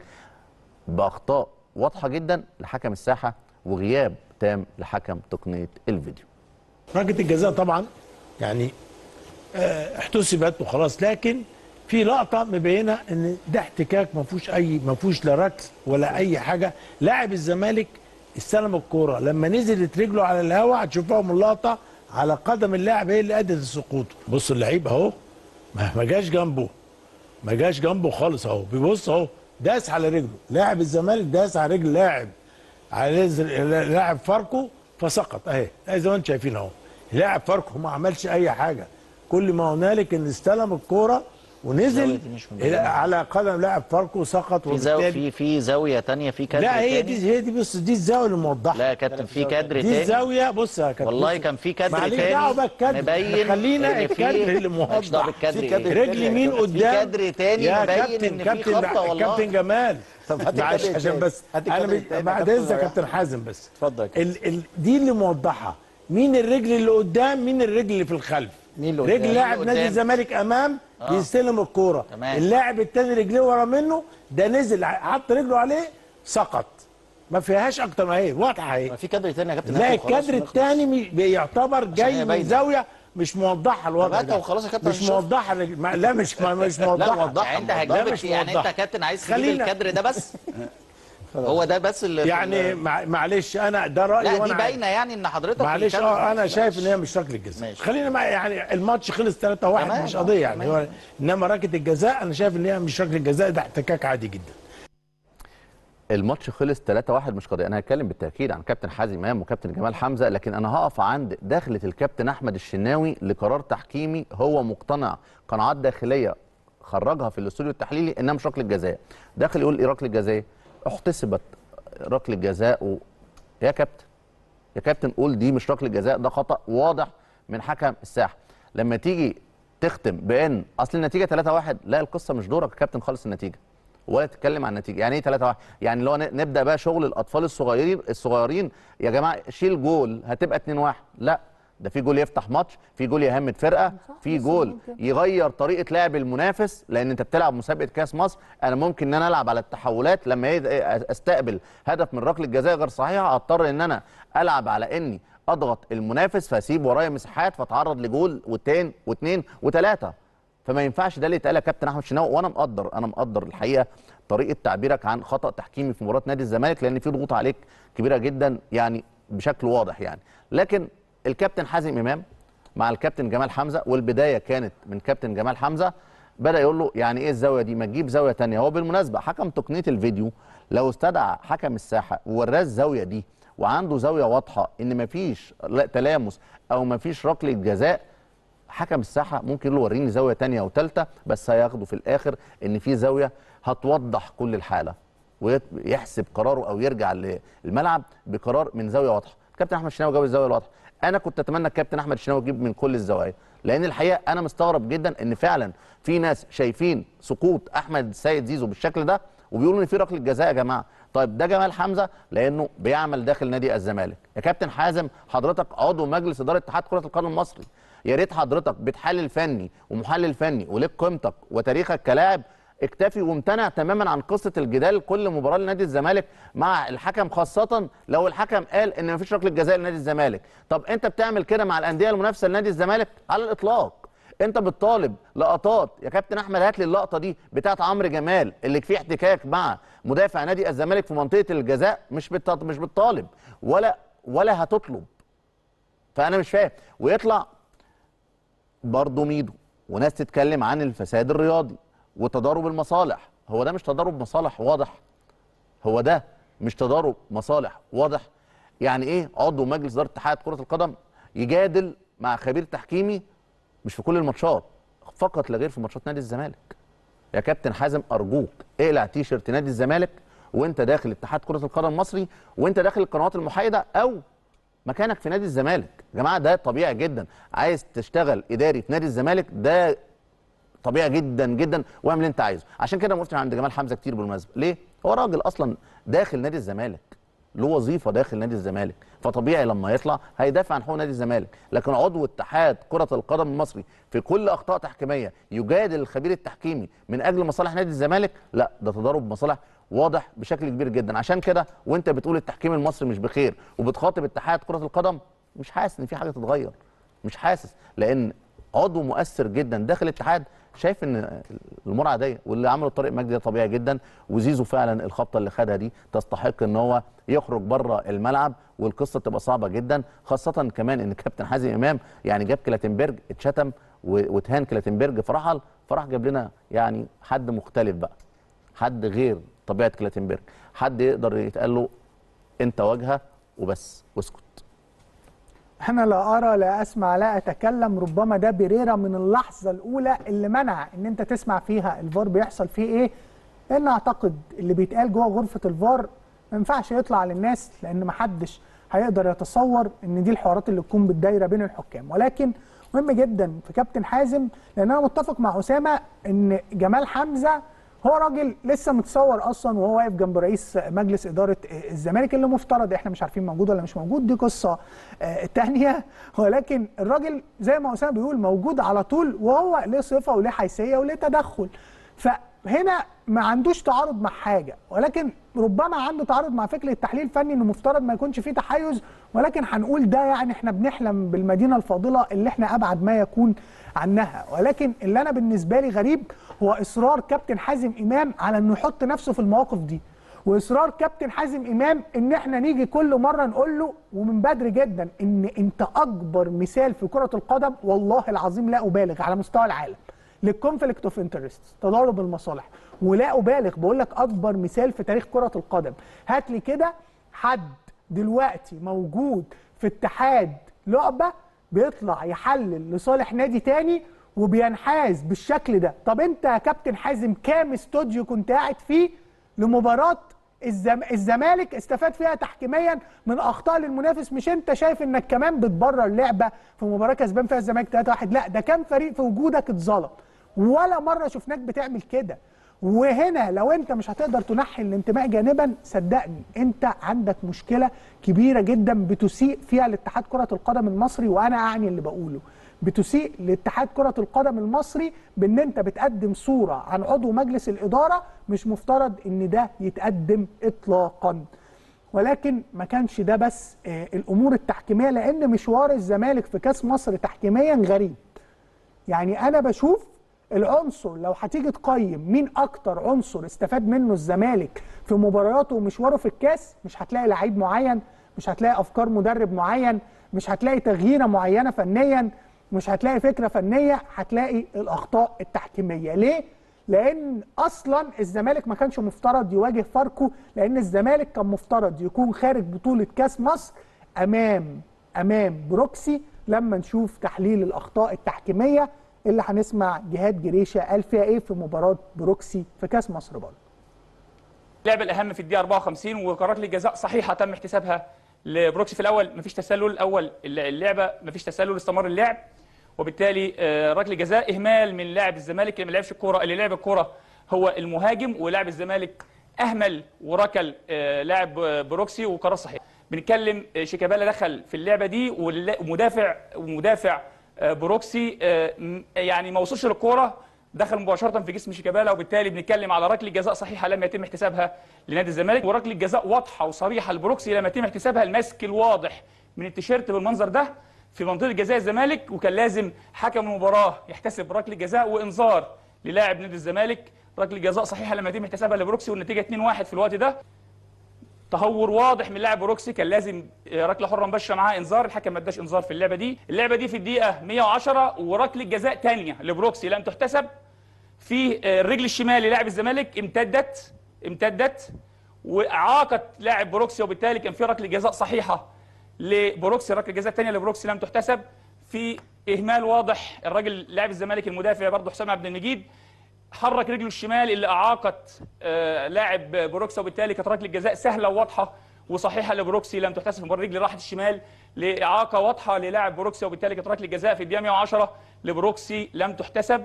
باخطاء واضحه جدا لحكم الساحه وغياب تام لحكم تقنيه الفيديو ركله الجزاء طبعا يعني آه، احتسبت وخلاص لكن في لقطه مبينه ان ده احتكاك ما فيهوش اي ما فيهوش لا ركل ولا اي حاجه لاعب الزمالك استلم الكوره لما نزلت رجله على الهواء هتشوفوها من اللقطه على قدم اللاعب هي اللي ادت السقوط بص اللعيب اهو ما ما جاش جنبه ما جاش جنبه خالص اهو بيبص اهو داس على رجله لاعب الزمالك داس على رجل لاعب على رجل لاعب فاركو فسقط اهي اهي زي ما انتم شايفين اهو لاعب فاركو ما عملش اي حاجه كل ما هنالك ان استلم الكوره ونزل الزاوية دي مش مبينة. إلى- على قدم لاعب فاركو سقط في زاويه وبالتالي في في زاويه تانية في كادر لا هي تاني. دي هي دي بص دي الزاويه اللي موضحه لا يا كابتن في كادر دي تاني الزاويه بص يا كابتن والله بص. كان في كادر معلش تاني دعوه بقى الكادر مبين خلينا إن في- الكادر اللي مالكش دعوة موضح بالكادر في كادر إيه؟ رجل يمين في قدام كادر تاني يا مبين كابتن ان في كابتن خبطه والله كابتن جمال طب هات معلش الكادر عشان التاني. بس هات انا الكادر مش- التاني يا بعد كابتن اذنك يا رياض. كابتن حازم بس اتفضل يا كابتن. ال ال دي اللي موضحه مين الرجل اللي قدام مين الرجل اللي في الخلف مين اللي قدام؟ رجل لاعب اللي نادي قدام. الزمالك امام بيستلم الكوره تمام. اللاعب التاني رجليه ورا منه ده نزل حط رجله عليه سقط ما فيهاش اكتر ما هي واضحه اهي ما في كادر تاني يا كابتن لا هاته وخلاص الكادر ونخلص. الثاني بيعتبر هي جاي من باينة. زاويه مش موضحه الوضع هاتها ده وخلاص يا كابتن مش هنشوف. موضحه الرجل- ما- لا مش ما- مش موضحه وضحها. يعني انت لا هتجيب مش يعني انت موضحة. كابتن عايز تجيب خلينا- الكادر ده بس هو ده بس اللي في يعني ال- مع- معلش انا ده رايي لا دي وانا باينه يعني ان حضرتك معلش الكادر- اه انا شايف ان هي مش ركله جزاء ماشي. خلينا مع يعني الماتش خلص 3-1 تمام، مش آه، قضيه يعني تمام. هو انما ركله الجزاء انا شايف ان هي مش ركله جزاء ده احتكاك عادي جدا الماتش خلص 3-1 مش قضيه انا هتكلم بالتاكيد عن كابتن حازم امام وكابتن جمال حمزه لكن انا هقف عند دخله الكابتن احمد الشناوي لقرار تحكيمي هو مقتنع قناعات داخليه خرجها في الاستوديو التحليلي انها مش ركله جزاء داخل يقول ايه ركله جزاء احتسبت ركله جزاء و... يا كابتن يا كابتن قول دي مش ركله جزاء ده خطا واضح من حكم الساحه لما تيجي تختم بان اصل النتيجه 3-1 لا القصه مش دورك يا كابتن خالص النتيجه ولا تتكلم عن النتيجه يعني ايه 3 1 يعني لو ن- نبدا بقى شغل الاطفال الصغيرين الصغيرين يا جماعه شيل جول هتبقى 2 1 لا ده في جول يفتح ماتش في جول يهمد فرقه في جول يغير طريقه لعب المنافس لان انت بتلعب مسابقه كاس مصر انا ممكن ان انا العب على التحولات لما يد- استقبل هدف من ركله جزاء غير صحيحه اضطر ان انا العب على اني اضغط المنافس فاسيب ورايا مساحات فاتعرض لجول والتين واثنين وثلاثه فما ينفعش ده اللي يتقال يا كابتن احمد شناوي وانا مقدر انا مقدر الحقيقه طريقه تعبيرك عن خطا تحكيمي في مباراه نادي الزمالك لان في ضغوط عليك كبيره جدا يعني بشكل واضح يعني لكن الكابتن حازم امام مع الكابتن جمال حمزه والبدايه كانت من كابتن جمال حمزه بدا يقول له يعني ايه الزاويه دي ما تجيب زاويه تانية هو بالمناسبه حكم تقنيه الفيديو لو استدعى حكم الساحه ووراه الزاويه دي وعنده زاويه واضحه ان مفيش لا تلامس او مفيش ركله جزاء حكم الساحه ممكن يقول له وريني زاويه تانية او ثالثه بس هياخده في الاخر ان في زاويه هتوضح كل الحاله ويحسب قراره او يرجع للملعب بقرار من زاويه واضحه كابتن احمد الشناوي جاب الزاويه الواضحه انا كنت اتمنى الكابتن احمد الشناوي يجيب من كل الزوايا لان الحقيقه انا مستغرب جدا ان فعلا في ناس شايفين سقوط احمد السيد زيزو بالشكل ده وبيقولوا ان في ركله جزاء يا جماعه طيب ده جمال حمزه لانه بيعمل داخل نادي الزمالك يا كابتن حازم حضرتك عضو مجلس اداره اتحاد كره القدم المصري يا ريت حضرتك بتحلل فني ومحلل فني وليك قيمتك وتاريخك كلاعب اكتفي وامتنع تماما عن قصه الجدال كل مباراه لنادي الزمالك مع الحكم خاصه لو الحكم قال ان مفيش ركله جزاء لنادي الزمالك طب انت بتعمل كده مع الانديه المنافسه لنادي الزمالك على الاطلاق انت بتطالب لقطات يا كابتن احمد هات لي اللقطه دي بتاعت عمرو جمال اللي فيه احتكاك مع مدافع نادي الزمالك في منطقه الجزاء مش بت... مش بتطالب ولا ولا هتطلب فانا مش فاهم ويطلع برضه ميدو وناس تتكلم عن الفساد الرياضي وتضارب المصالح هو ده مش تضارب مصالح واضح هو ده مش تضارب مصالح واضح يعني ايه عضو مجلس اداره اتحاد كره القدم يجادل مع خبير تحكيمي مش في كل الماتشات فقط لا غير في ماتشات نادي الزمالك يا كابتن حازم ارجوك اقلع تيشرت نادي الزمالك وانت داخل اتحاد كره القدم المصري وانت داخل القنوات المحايده او مكانك في نادي الزمالك يا جماعه ده طبيعي جدا عايز تشتغل اداري في نادي الزمالك ده طبيعي جدا جدا واعمل اللي انت عايزه عشان كده ما قلتش عند جمال حمزه كتير بالمناسبه ليه هو راجل اصلا داخل نادي الزمالك له وظيفه داخل نادي الزمالك فطبيعي لما يطلع هيدافع عن حقوق نادي الزمالك لكن عضو اتحاد كره القدم المصري في كل اخطاء تحكيميه يجادل الخبير التحكيمي من اجل مصالح نادي الزمالك لا ده تضارب مصالح واضح بشكل كبير جدا عشان كده وانت بتقول التحكيم المصري مش بخير وبتخاطب اتحاد كره القدم مش حاسس ان في حاجه تتغير مش حاسس لان عضو مؤثر جدا داخل الاتحاد شايف ان الامور عاديه واللي عمله طارق مجدي ده طبيعي جدا وزيزو فعلا الخبطه اللي خدها دي تستحق ان هو يخرج بره الملعب والقصه تبقى صعبه جدا خاصه كمان ان كابتن حازم امام يعني جاب كلاتنبرج اتشتم و- واتهان كلاتنبرج فرحل فراح جاب لنا يعني حد مختلف بقى حد غير طبيعه كلاتنبرج حد يقدر يتقال له انت واجهه وبس واسكت انا لا ارى لا اسمع لا اتكلم ربما ده بريرة من اللحظه الاولى اللي منع ان انت تسمع فيها الفار بيحصل فيه ايه لان اعتقد اللي بيتقال جوه غرفه الفار ما ينفعش يطلع للناس لان ما حدش هيقدر يتصور ان دي الحوارات اللي تكون بالدايره بين الحكام ولكن مهم جدا في كابتن حازم لان انا متفق مع اسامه ان جمال حمزه هو راجل لسه متصور اصلا وهو واقف جنب رئيس مجلس اداره الزمالك اللي مفترض احنا مش عارفين موجود ولا مش موجود دي قصه آه، تانية ولكن الراجل زي ما اسامه بيقول موجود على طول وهو ليه صفه وليه حيثيه وليه تدخل فهنا ما عندوش تعارض مع حاجه ولكن ربما عنده تعارض مع فكره التحليل الفني انه مفترض ما يكونش فيه تحيز ولكن هنقول ده يعني احنا بنحلم بالمدينه الفاضله اللي احنا ابعد ما يكون عنها ولكن اللي انا بالنسبه لي غريب هو اصرار كابتن حازم امام على انه يحط نفسه في المواقف دي واصرار كابتن حازم امام ان احنا نيجي كل مره نقول له ومن بدري جدا ان انت اكبر مثال في كره القدم والله العظيم لا ابالغ على مستوى العالم للكونفليكت اوف انترست تضارب المصالح ولا ابالغ بقول لك اكبر مثال في تاريخ كره القدم هات لي كده حد دلوقتي موجود في اتحاد لعبه بيطلع يحلل لصالح نادي تاني وبينحاز بالشكل ده طب انت يا كابتن حازم كام استوديو كنت قاعد فيه لمباراه الزم... الزمالك استفاد فيها تحكيميا من اخطاء للمنافس مش انت شايف انك كمان بتبرر لعبه في مباراه كسبان فيها الزمالك 3-1 لا ده كان فريق في وجودك اتظلم ولا مره شفناك بتعمل كده وهنا لو انت مش هتقدر تنحي الانتماء جانبا صدقني انت عندك مشكله كبيره جدا بتسيء فيها لاتحاد كره القدم المصري وانا اعني اللي بقوله بتسيء لاتحاد كره القدم المصري بان انت بتقدم صوره عن عضو مجلس الاداره مش مفترض ان ده يتقدم اطلاقا ولكن ما كانش ده بس آه، الامور التحكيميه لان مشوار الزمالك في كاس مصر تحكيميا غريب يعني انا بشوف العنصر لو هتيجي تقيم مين اكتر عنصر استفاد منه الزمالك في مبارياته ومشواره في الكاس مش هتلاقي لعيب معين مش هتلاقي افكار مدرب معين مش هتلاقي تغييره معينه فنيا مش هتلاقي فكره فنيه هتلاقي الاخطاء التحكيميه ليه لان اصلا الزمالك ما كانش مفترض يواجه فاركو لان الزمالك كان مفترض يكون خارج بطوله كاس مصر امام امام بروكسي لما نشوف تحليل الاخطاء التحكيميه اللي هنسمع جهاد جريشه قال فيها ايه في مباراه بروكسي في كاس مصر برضه اللعبه الاهم في الدقيقه 54 وقرارات الجزاء صحيحه تم احتسابها لبروكسي في الاول مفيش تسلل الاول اللعبه مفيش تسلل استمر اللعب وبالتالي آه، ركله جزاء اهمال من لاعب الزمالك اللي ما لعبش الكوره اللي لعب الكوره هو المهاجم ولاعب الزمالك اهمل وركل آه، لاعب آه، بروكسي وقرار صحيح بنتكلم آه، شيكابالا دخل في اللعبه دي واللا- ومدافع ومدافع آه، بروكسي آه، م- يعني ما وصلش للكوره دخل مباشره في جسم شيكابالا وبالتالي بنتكلم على ركله جزاء صحيحه لم يتم احتسابها لنادي الزمالك وركله جزاء واضحه وصريحه لبروكسي لم يتم احتسابها المسك الواضح من التيشيرت بالمنظر ده في منطقه جزاء الزمالك وكان لازم حكم المباراه يحتسب ركله جزاء وانذار للاعب نادي الزمالك ركله جزاء صحيحه لم يتم احتسابها لبروكسي والنتيجه 2-1 في الوقت ده تهور واضح من لاعب بروكسي كان لازم ركله حره مباشره معاه انذار الحكم ما اداش انذار في اللعبه دي اللعبه دي في الدقيقه 110 وركله جزاء ثانيه لبروكسي لم تحتسب في الرجل الشمال للاعب الزمالك امتدت امتدت واعاقت لاعب بروكسي وبالتالي كان في ركله جزاء صحيحه لبروكسي ركله جزاء ثانيه لبروكسي لم تحتسب في اهمال واضح الراجل لاعب الزمالك المدافع برضه حسام عبد المجيد حرك رجله الشمال اللي اعاقت آه، لاعب بروكسي وبالتالي كانت ركله جزاء سهله وواضحه وصحيحه لبروكسي لم تحتسب مباراه رجلي راحت الشمال لاعاقه واضحه للاعب بروكسي وبالتالي كانت ركله جزاء في الدقيقه 110 لبروكسي لم تحتسب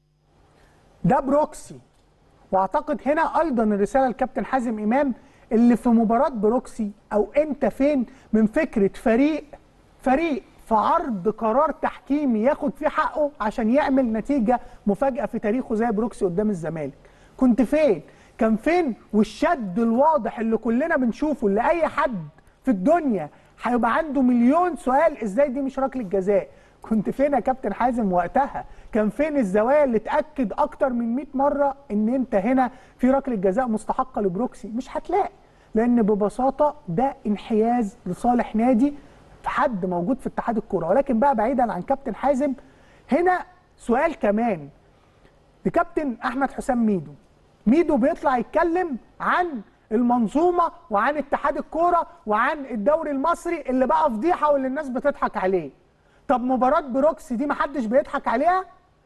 ده بروكسي واعتقد هنا ايضا الرساله لكابتن حازم امام اللي في مباراه بروكسي او انت فين من فكره فريق فريق في عرض قرار تحكيمي ياخد فيه حقه عشان يعمل نتيجه مفاجاه في تاريخه زي بروكسي قدام الزمالك كنت فين كان فين والشد الواضح اللي كلنا بنشوفه اللي اي حد في الدنيا هيبقى عنده مليون سؤال ازاي دي مش ركله جزاء كنت فين يا كابتن حازم وقتها كان فين الزوايا اللي تاكد اكتر من 100 مره ان انت هنا في ركله جزاء مستحقه لبروكسي مش هتلاقي لان ببساطه ده انحياز لصالح نادي في حد موجود في اتحاد الكوره ولكن بقى بعيدا عن كابتن حازم هنا سؤال كمان لكابتن احمد حسام ميدو ميدو بيطلع يتكلم عن المنظومه وعن اتحاد الكوره وعن الدوري المصري اللي بقى فضيحه واللي الناس بتضحك عليه طب مباراه بروكسي دي محدش بيضحك عليها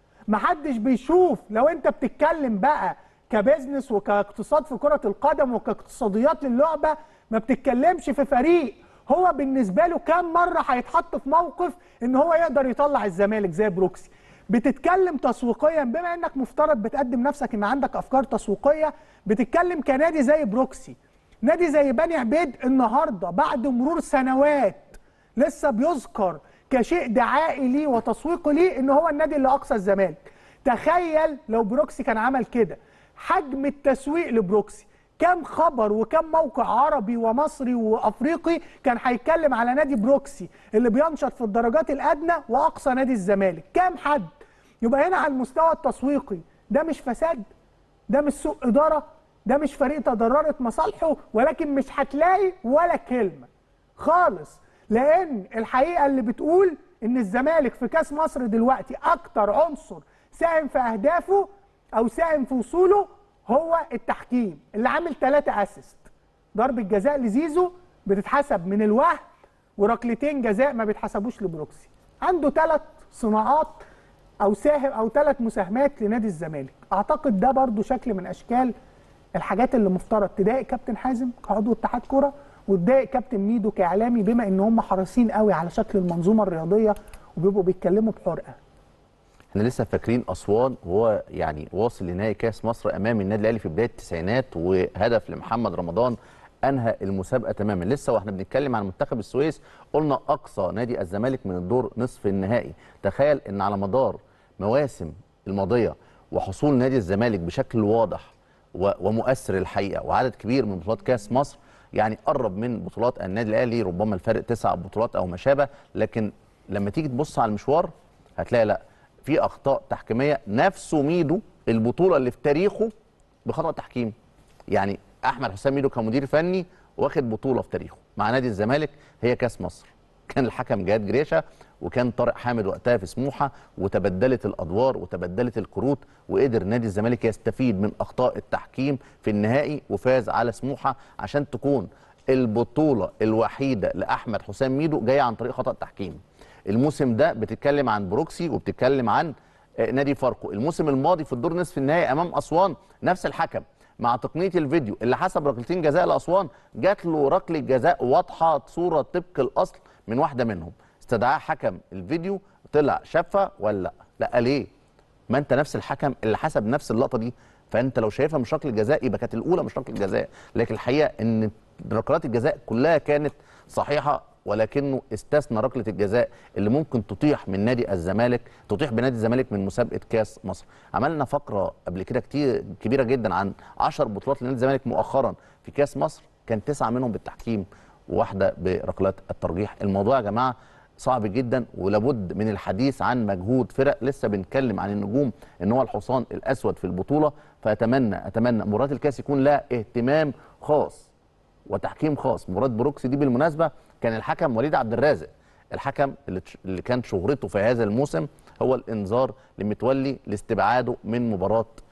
محدش بيشوف لو انت بتتكلم بقى كبزنس وكاقتصاد في كره القدم وكاقتصاديات للعبه ما بتتكلمش في فريق هو بالنسبه له كام مره هيتحط في موقف ان هو يقدر يطلع الزمالك زي بروكسي بتتكلم تسويقيا بما انك مفترض بتقدم نفسك ان عندك افكار تسويقيه بتتكلم كنادي زي بروكسي نادي زي بني عبيد النهارده بعد مرور سنوات لسه بيذكر كشيء دعائي ليه وتسويقي ليه ان هو النادي اللي اقصى الزمالك تخيل لو بروكسي كان عمل كده حجم التسويق لبروكسي كم خبر وكم موقع عربي ومصري وافريقي كان هيتكلم على نادي بروكسي اللي بينشط في الدرجات الادنى واقصى نادي الزمالك كم حد يبقى هنا على المستوى التسويقي ده مش فساد ده مش سوء اداره ده مش فريق تضررت مصالحه ولكن مش هتلاقي ولا كلمه خالص لان الحقيقه اللي بتقول ان الزمالك في كاس مصر دلوقتي اكتر عنصر ساهم في اهدافه او ساهم في وصوله هو التحكيم اللي عامل ثلاثة اسيست ضربة جزاء لزيزو بتتحسب من الوهم وركلتين جزاء ما بيتحسبوش لبروكسي عنده ثلاث صناعات او ساهم او ثلاث مساهمات لنادي الزمالك اعتقد ده برضو شكل من اشكال الحاجات اللي مفترض تضايق كابتن حازم كعضو اتحاد كوره وتضايق كابتن ميدو كاعلامي بما ان هم حريصين قوي على شكل المنظومه الرياضيه وبيبقوا بيتكلموا بحرقه احنا لسه فاكرين اسوان وهو يعني واصل لنهائي كاس مصر امام النادي الاهلي في بدايه التسعينات وهدف لمحمد رمضان انهى المسابقه تماما لسه واحنا بنتكلم عن منتخب السويس قلنا اقصى نادي الزمالك من الدور نصف النهائي تخيل ان على مدار مواسم الماضيه وحصول نادي الزمالك بشكل واضح و- ومؤثر الحقيقه وعدد كبير من بطولات كاس مصر يعني قرب من بطولات النادي الاهلي ربما الفرق تسع بطولات او ما شابه لكن لما تيجي تبص على المشوار هتلاقي لا في اخطاء تحكيميه نفسه ميدو البطوله اللي في تاريخه بخطا تحكيمي يعني احمد حسام ميدو كمدير فني واخد بطوله في تاريخه مع نادي الزمالك هي كاس مصر كان الحكم جهاد جريشه وكان طارق حامد وقتها في سموحه وتبدلت الادوار وتبدلت الكروت وقدر نادي الزمالك يستفيد من اخطاء التحكيم في النهائي وفاز على سموحه عشان تكون البطوله الوحيده لاحمد حسام ميدو جايه عن طريق خطا تحكيم الموسم ده بتتكلم عن بروكسي وبتتكلم عن آه، نادي فاركو الموسم الماضي في الدور نصف النهائي امام اسوان نفس الحكم مع تقنيه الفيديو اللي حسب ركلتين جزاء لاسوان جات له ركله جزاء واضحه صوره طبق الاصل من واحده منهم استدعاه حكم الفيديو طلع شافها ولا لا لا ليه ما انت نفس الحكم اللي حسب نفس اللقطه دي فانت لو شايفها مش ركله جزاء يبقى كانت الاولى مش ركله جزاء لكن الحقيقه ان ركلات الجزاء كلها كانت صحيحه ولكنه استثنى ركله الجزاء اللي ممكن تطيح من نادي الزمالك تطيح بنادي الزمالك من مسابقه كاس مصر عملنا فقره قبل كده كتير كبيره جدا عن 10 بطولات لنادي الزمالك مؤخرا في كاس مصر كان تسعه منهم بالتحكيم وواحده بركلات الترجيح الموضوع يا جماعه صعب جدا ولابد من الحديث عن مجهود فرق لسه بنتكلم عن النجوم ان هو الحصان الاسود في البطوله فاتمنى اتمنى مباراه الكاس يكون لها اهتمام خاص وتحكيم خاص مباراه بروكسي دي بالمناسبه كان الحكم وليد عبد الرازق الحكم اللي تش- اللي كان شهرته في هذا الموسم هو الانذار لمتولي لاستبعاده من مباراه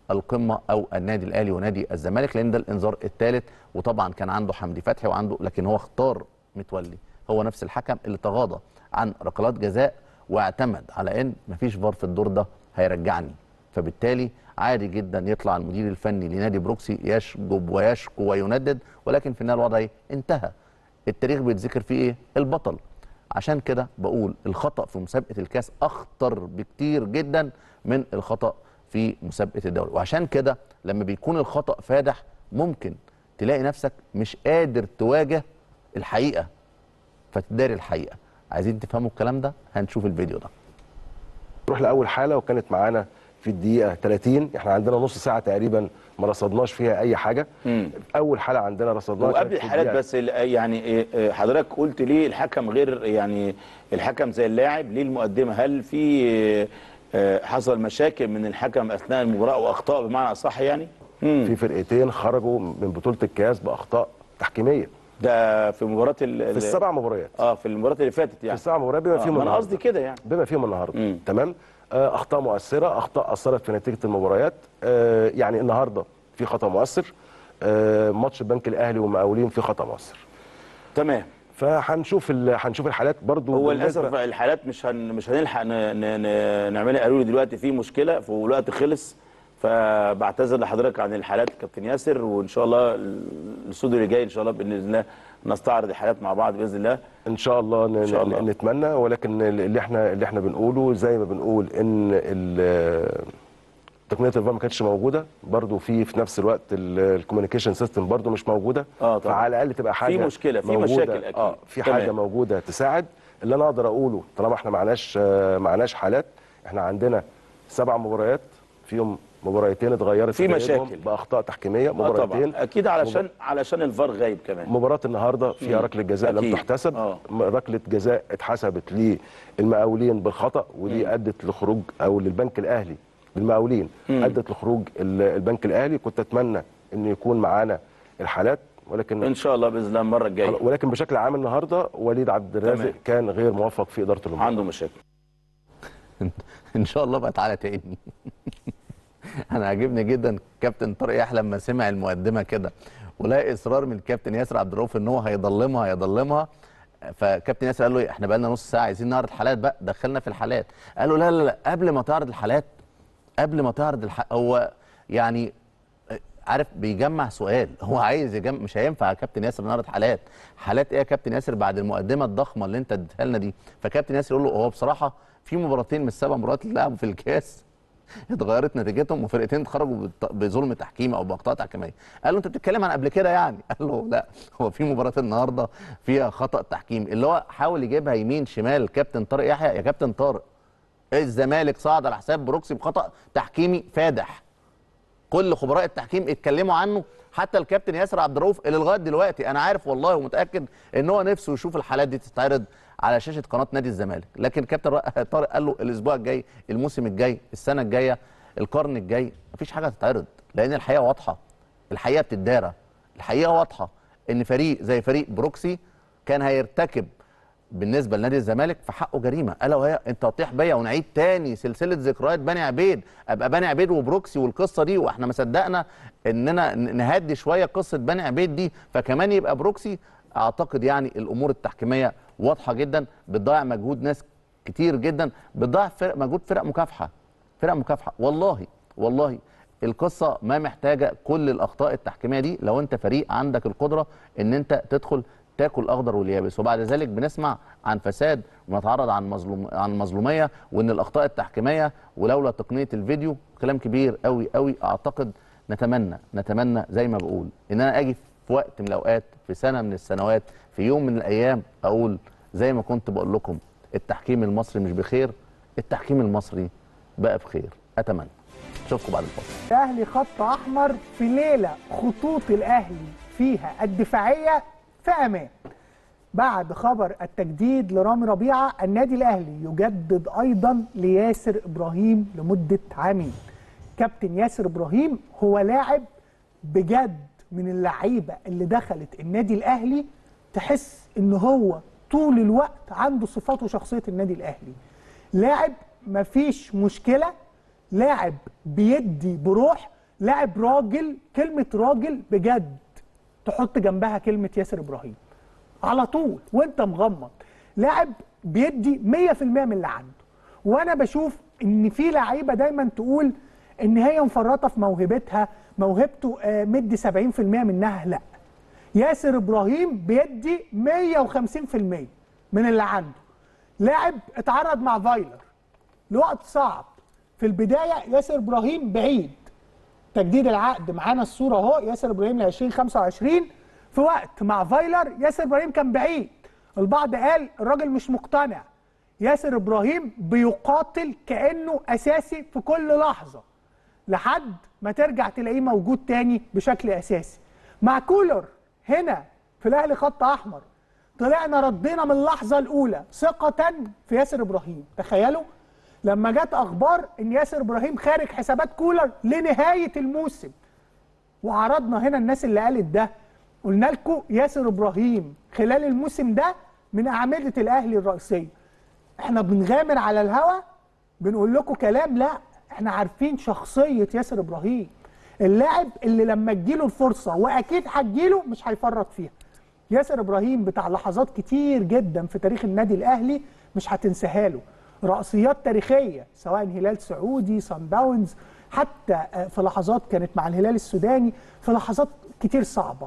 القمه او النادي الاهلي ونادي الزمالك لان ده الانذار الثالث وطبعا كان عنده حمدي فتحي وعنده لكن هو اختار متولي هو نفس الحكم اللي تغاضى عن ركلات جزاء واعتمد على ان مفيش فار في الدور ده هيرجعني فبالتالي عادي جدا يطلع المدير الفني لنادي بروكسي يشجب ويشكو ويندد ولكن في النهايه الوضع ايه؟ انتهى التاريخ بيتذكر فيه ايه؟ البطل عشان كده بقول الخطا في مسابقه الكاس اخطر بكتير جدا من الخطا في مسابقه الدوري وعشان كده لما بيكون الخطا فادح ممكن تلاقي نفسك مش قادر تواجه الحقيقه فتداري الحقيقه عايزين تفهموا الكلام ده هنشوف الفيديو ده نروح لاول حاله وكانت معانا في الدقيقه 30 احنا عندنا نص ساعه تقريبا ما رصدناش فيها اي حاجه مم. اول حاله عندنا رصدناها وقبل كانت في الحالات الدقيقة- بس ال- يعني إيه، إيه، حضرتك قلت ليه الحكم غير يعني الحكم زي اللاعب ليه المقدمه هل في إيه، إيه، حصل مشاكل من الحكم اثناء المباراه واخطاء بمعنى اصح يعني في فرقتين خرجوا من بطوله الكاس باخطاء تحكيميه ده في مباراه ال- في السبع مباريات اه في المباريات اللي فاتت يعني في السبع مباريات بما آه، فيهم ما انا النهاردة. قصدي كده يعني بما فيهم النهارده تمام آه، اخطاء مؤثره اخطاء اثرت في نتيجه المباريات آه، يعني النهارده في خطا مؤثر آه، ماتش البنك الاهلي والمقاولين في خطا مؤثر تمام فهنشوف ال- هنشوف الحالات برضو هو بالنسبة- للاسف الحالات مش هن مش هنلحق ن- ن- ن- نعملها قالوا لي دلوقتي في مشكله والوقت خلص فبعتذر لحضرتك عن الحالات كابتن ياسر وان شاء الله الاستوديو اللي جاي ان شاء الله باذن الله نستعرض الحالات مع بعض باذن الله ان شاء الله, ن- إن شاء الله. ن- نتمنى ولكن اللي احنا اللي احنا بنقوله زي ما بنقول ان ال- تقنيه الفار ما كانتش موجوده برضو في في نفس الوقت الكوميونيكيشن سيستم برضو مش موجوده اه طبعا. فعلى الاقل تبقى حاجه في مشكلة، في موجودة. مشاكل أكيد. اه في تمام. حاجه موجوده تساعد اللي انا اقدر اقوله طالما احنا معناش آه، معناش حالات احنا عندنا سبع مباريات فيهم مباراتين اتغيرت في نتائجهم مشاكل. باخطاء تحكيميه اه مباراتين طبعا اكيد علشان علشان الفار غايب كمان مباراة النهارده فيها مم. ركلة جزاء لم أكيد. تحتسب آه. م- ركلة جزاء اتحسبت للمقاولين بالخطأ ودي أدت لخروج أو للبنك الأهلي للمقاولين مم. أدت لخروج ال- البنك الأهلي كنت أتمنى إن يكون معانا الحالات ولكن ان شاء الله باذن الله المره الجايه ولكن بشكل عام النهارده وليد عبد الرازق تمام. كان غير موفق في إدارة الأمور عنده مشاكل ان شاء الله بقى تعالى تاني انا عاجبني جدا كابتن طارق يحيى لما سمع المقدمه كده ولاقي اصرار من الكابتن ياسر عبد الرؤوف ان هو هيضلمها هيضلمها فكابتن ياسر قال له إيه، احنا بقى لنا نص ساعه عايزين نعرض حالات بقى دخلنا في الحالات قال له لا لا لا قبل ما تعرض الحالات قبل ما تعرض الح... هو يعني عارف بيجمع سؤال هو عايز يجمع مش هينفع يا كابتن ياسر نعرض حالات حالات ايه يا كابتن ياسر بعد المقدمه الضخمه اللي انت اديتها لنا دي فكابتن ياسر يقول له هو بصراحه في مباراتين من السبع مباريات اللي لعبوا في الكاس اتغيرت نتيجتهم وفرقتين اتخرجوا بالت- بظلم تحكيمي او باخطاء تحكيميه قال له انت بتتكلم عن قبل كده يعني قال له لا هو في مباراه النهارده فيها خطا تحكيمي اللي هو حاول يجيبها يمين شمال كابتن طارق يحيى يا كابتن طارق الزمالك صعد على حساب بروكسي بخطا تحكيمي فادح كل خبراء التحكيم اتكلموا عنه حتى الكابتن ياسر عبد الرؤوف اللي لغايه دلوقتي انا عارف والله ومتاكد ان هو نفسه يشوف الحالات دي تتعرض على شاشه قناه نادي الزمالك لكن كابتن رأ- طارق قال له الاسبوع الجاي الموسم الجاي السنه الجايه القرن الجاي مفيش حاجه تتعرض لان الحقيقه واضحه الحقيقه بتدارى الحقيقه واضحه ان فريق زي فريق بروكسي كان هيرتكب بالنسبه لنادي الزمالك في حقه جريمه الا وهي انت تطيح بيا ونعيد تاني سلسله ذكريات بني عبيد ابقى بني عبيد وبروكسي والقصه دي واحنا ما صدقنا اننا ن- نهدي شويه قصه بني عبيد دي فكمان يبقى بروكسي اعتقد يعني الامور التحكيميه واضحه جدا بتضيع مجهود ناس كتير جدا بتضيع فرق مجهود فرق مكافحه فرق مكافحه والله والله القصه ما محتاجه كل الاخطاء التحكيميه دي لو انت فريق عندك القدره ان انت تدخل تاكل الاخضر واليابس وبعد ذلك بنسمع عن فساد ونتعرض عن مظلوم عن مظلوميه وان الاخطاء التحكيميه ولولا تقنيه الفيديو كلام كبير قوي قوي اعتقد نتمنى نتمنى زي ما بقول ان انا اجي في وقت من الاوقات في سنه من السنوات في يوم من الايام اقول زي ما كنت بقول لكم التحكيم المصري مش بخير التحكيم المصري بقى بخير اتمنى اشوفكم بعد الفاصل الاهلي خط احمر في ليله خطوط الاهلي فيها الدفاعيه في امان بعد خبر التجديد لرامي ربيعه النادي الاهلي يجدد ايضا لياسر ابراهيم لمده عامين كابتن ياسر ابراهيم هو لاعب بجد من اللعيبه اللي دخلت النادي الاهلي تحس ان هو طول الوقت عنده صفات وشخصيه النادي الاهلي لاعب مفيش مشكله لاعب بيدي بروح لاعب راجل كلمه راجل بجد تحط جنبها كلمه ياسر ابراهيم على طول وانت مغمض لاعب بيدي 100% من اللي عنده وانا بشوف ان في لعيبه دايما تقول ان هي مفرطه في موهبتها موهبته آه، مدي 70% منها لا ياسر ابراهيم بيدي 150% من اللي عنده لاعب اتعرض مع فايلر لوقت صعب في البدايه ياسر ابراهيم بعيد تجديد العقد معانا الصوره اهو ياسر ابراهيم ل 2025 في وقت مع فايلر ياسر ابراهيم كان بعيد البعض قال الراجل مش مقتنع ياسر ابراهيم بيقاتل كانه اساسي في كل لحظه لحد ما ترجع تلاقيه موجود تاني بشكل اساسي مع كولر هنا في الاهلي خط احمر طلعنا ردينا من اللحظه الاولى ثقه في ياسر ابراهيم تخيلوا لما جت اخبار ان ياسر ابراهيم خارج حسابات كولر لنهايه الموسم وعرضنا هنا الناس اللي قالت ده قلنا لكم ياسر ابراهيم خلال الموسم ده من اعمده الاهلي الرئيسيه احنا بنغامر على الهوا بنقول لكم كلام لا احنا عارفين شخصيه ياسر ابراهيم اللاعب اللي لما تجيله الفرصه واكيد هتجيله مش هيفرط فيها ياسر ابراهيم بتاع لحظات كتير جدا في تاريخ النادي الاهلي مش هتنساها له رأسيات تاريخية سواء هلال سعودي سان داونز حتى آه، في لحظات كانت مع الهلال السوداني في لحظات كتير صعبة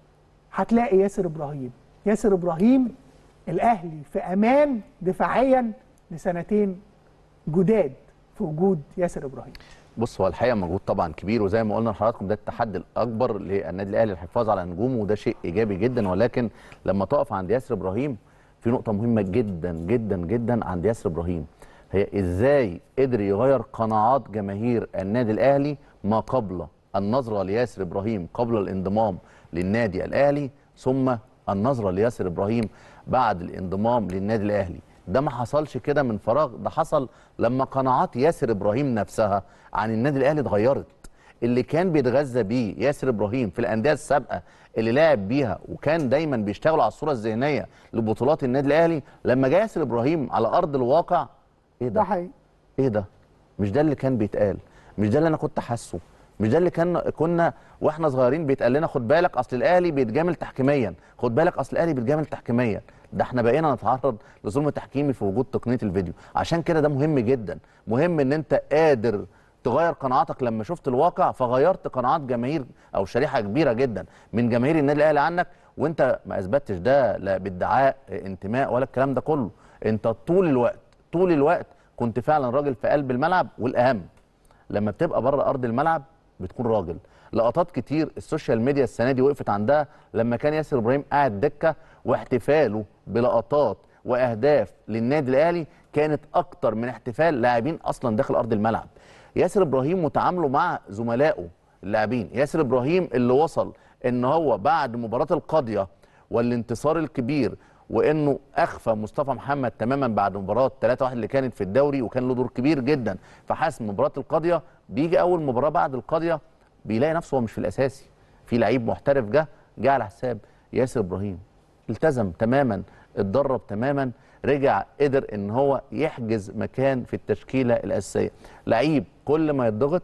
هتلاقي ياسر ابراهيم ياسر ابراهيم الاهلي في امان دفاعيا لسنتين جداد في وجود ياسر ابراهيم بص هو الحقيقه مجهود طبعا كبير وزي ما قلنا لحضراتكم ده التحدي الاكبر للنادي الاهلي الحفاظ على نجومه وده شيء ايجابي جدا ولكن لما تقف عند ياسر ابراهيم في نقطه مهمه جدا جدا جدا عند ياسر ابراهيم هي ازاي قدر يغير قناعات جماهير النادي الاهلي ما قبل النظره لياسر ابراهيم قبل الانضمام للنادي الاهلي ثم النظره لياسر ابراهيم بعد الانضمام للنادي الاهلي ده ما حصلش كده من فراغ ده حصل لما قناعات ياسر ابراهيم نفسها عن النادي الاهلي اتغيرت اللي كان بيتغذى بيه ياسر ابراهيم في الانديه السابقه اللي لعب بيها وكان دايما بيشتغلوا على الصوره الذهنيه لبطولات النادي الاهلي لما جه ياسر ابراهيم على ارض الواقع ايه ده؟ ده حقيقي ايه ده؟ مش ده اللي كان بيتقال مش ده اللي انا كنت حاسه مش ده اللي كان كنا واحنا صغيرين بيتقال لنا خد بالك اصل الاهلي بيتجامل تحكيميا خد بالك اصل الاهلي بيتجامل تحكيميا ده احنا بقينا نتعرض لظلم تحكيمي في وجود تقنيه الفيديو عشان كده ده مهم جدا مهم ان انت قادر تغير قناعاتك لما شفت الواقع فغيرت قناعات جماهير او شريحه كبيره جدا من جماهير النادي الاهلي عنك وانت ما اثبتش ده لا بادعاء انتماء ولا الكلام ده كله انت طول الوقت طول الوقت كنت فعلا راجل في قلب الملعب والاهم لما بتبقى بره ارض الملعب بتكون راجل لقطات كتير السوشيال ميديا السنه دي وقفت عندها لما كان ياسر ابراهيم قاعد دكه واحتفاله بلقطات واهداف للنادي الاهلي كانت اكتر من احتفال لاعبين اصلا داخل ارض الملعب ياسر ابراهيم وتعامله مع زملائه اللاعبين ياسر ابراهيم اللي وصل ان هو بعد مباراه القاضيه والانتصار الكبير وانه اخفى مصطفى محمد تماما بعد مباراه 3-1 اللي كانت في الدوري وكان له دور كبير جدا في حسم مباراه القاضيه بيجي اول مباراه بعد القاضيه بيلاقي نفسه هو مش في الاساسي في لعيب محترف جه جه على حساب ياسر ابراهيم التزم تماما اتدرب تماما رجع قدر ان هو يحجز مكان في التشكيله الاساسيه لعيب كل ما يضغط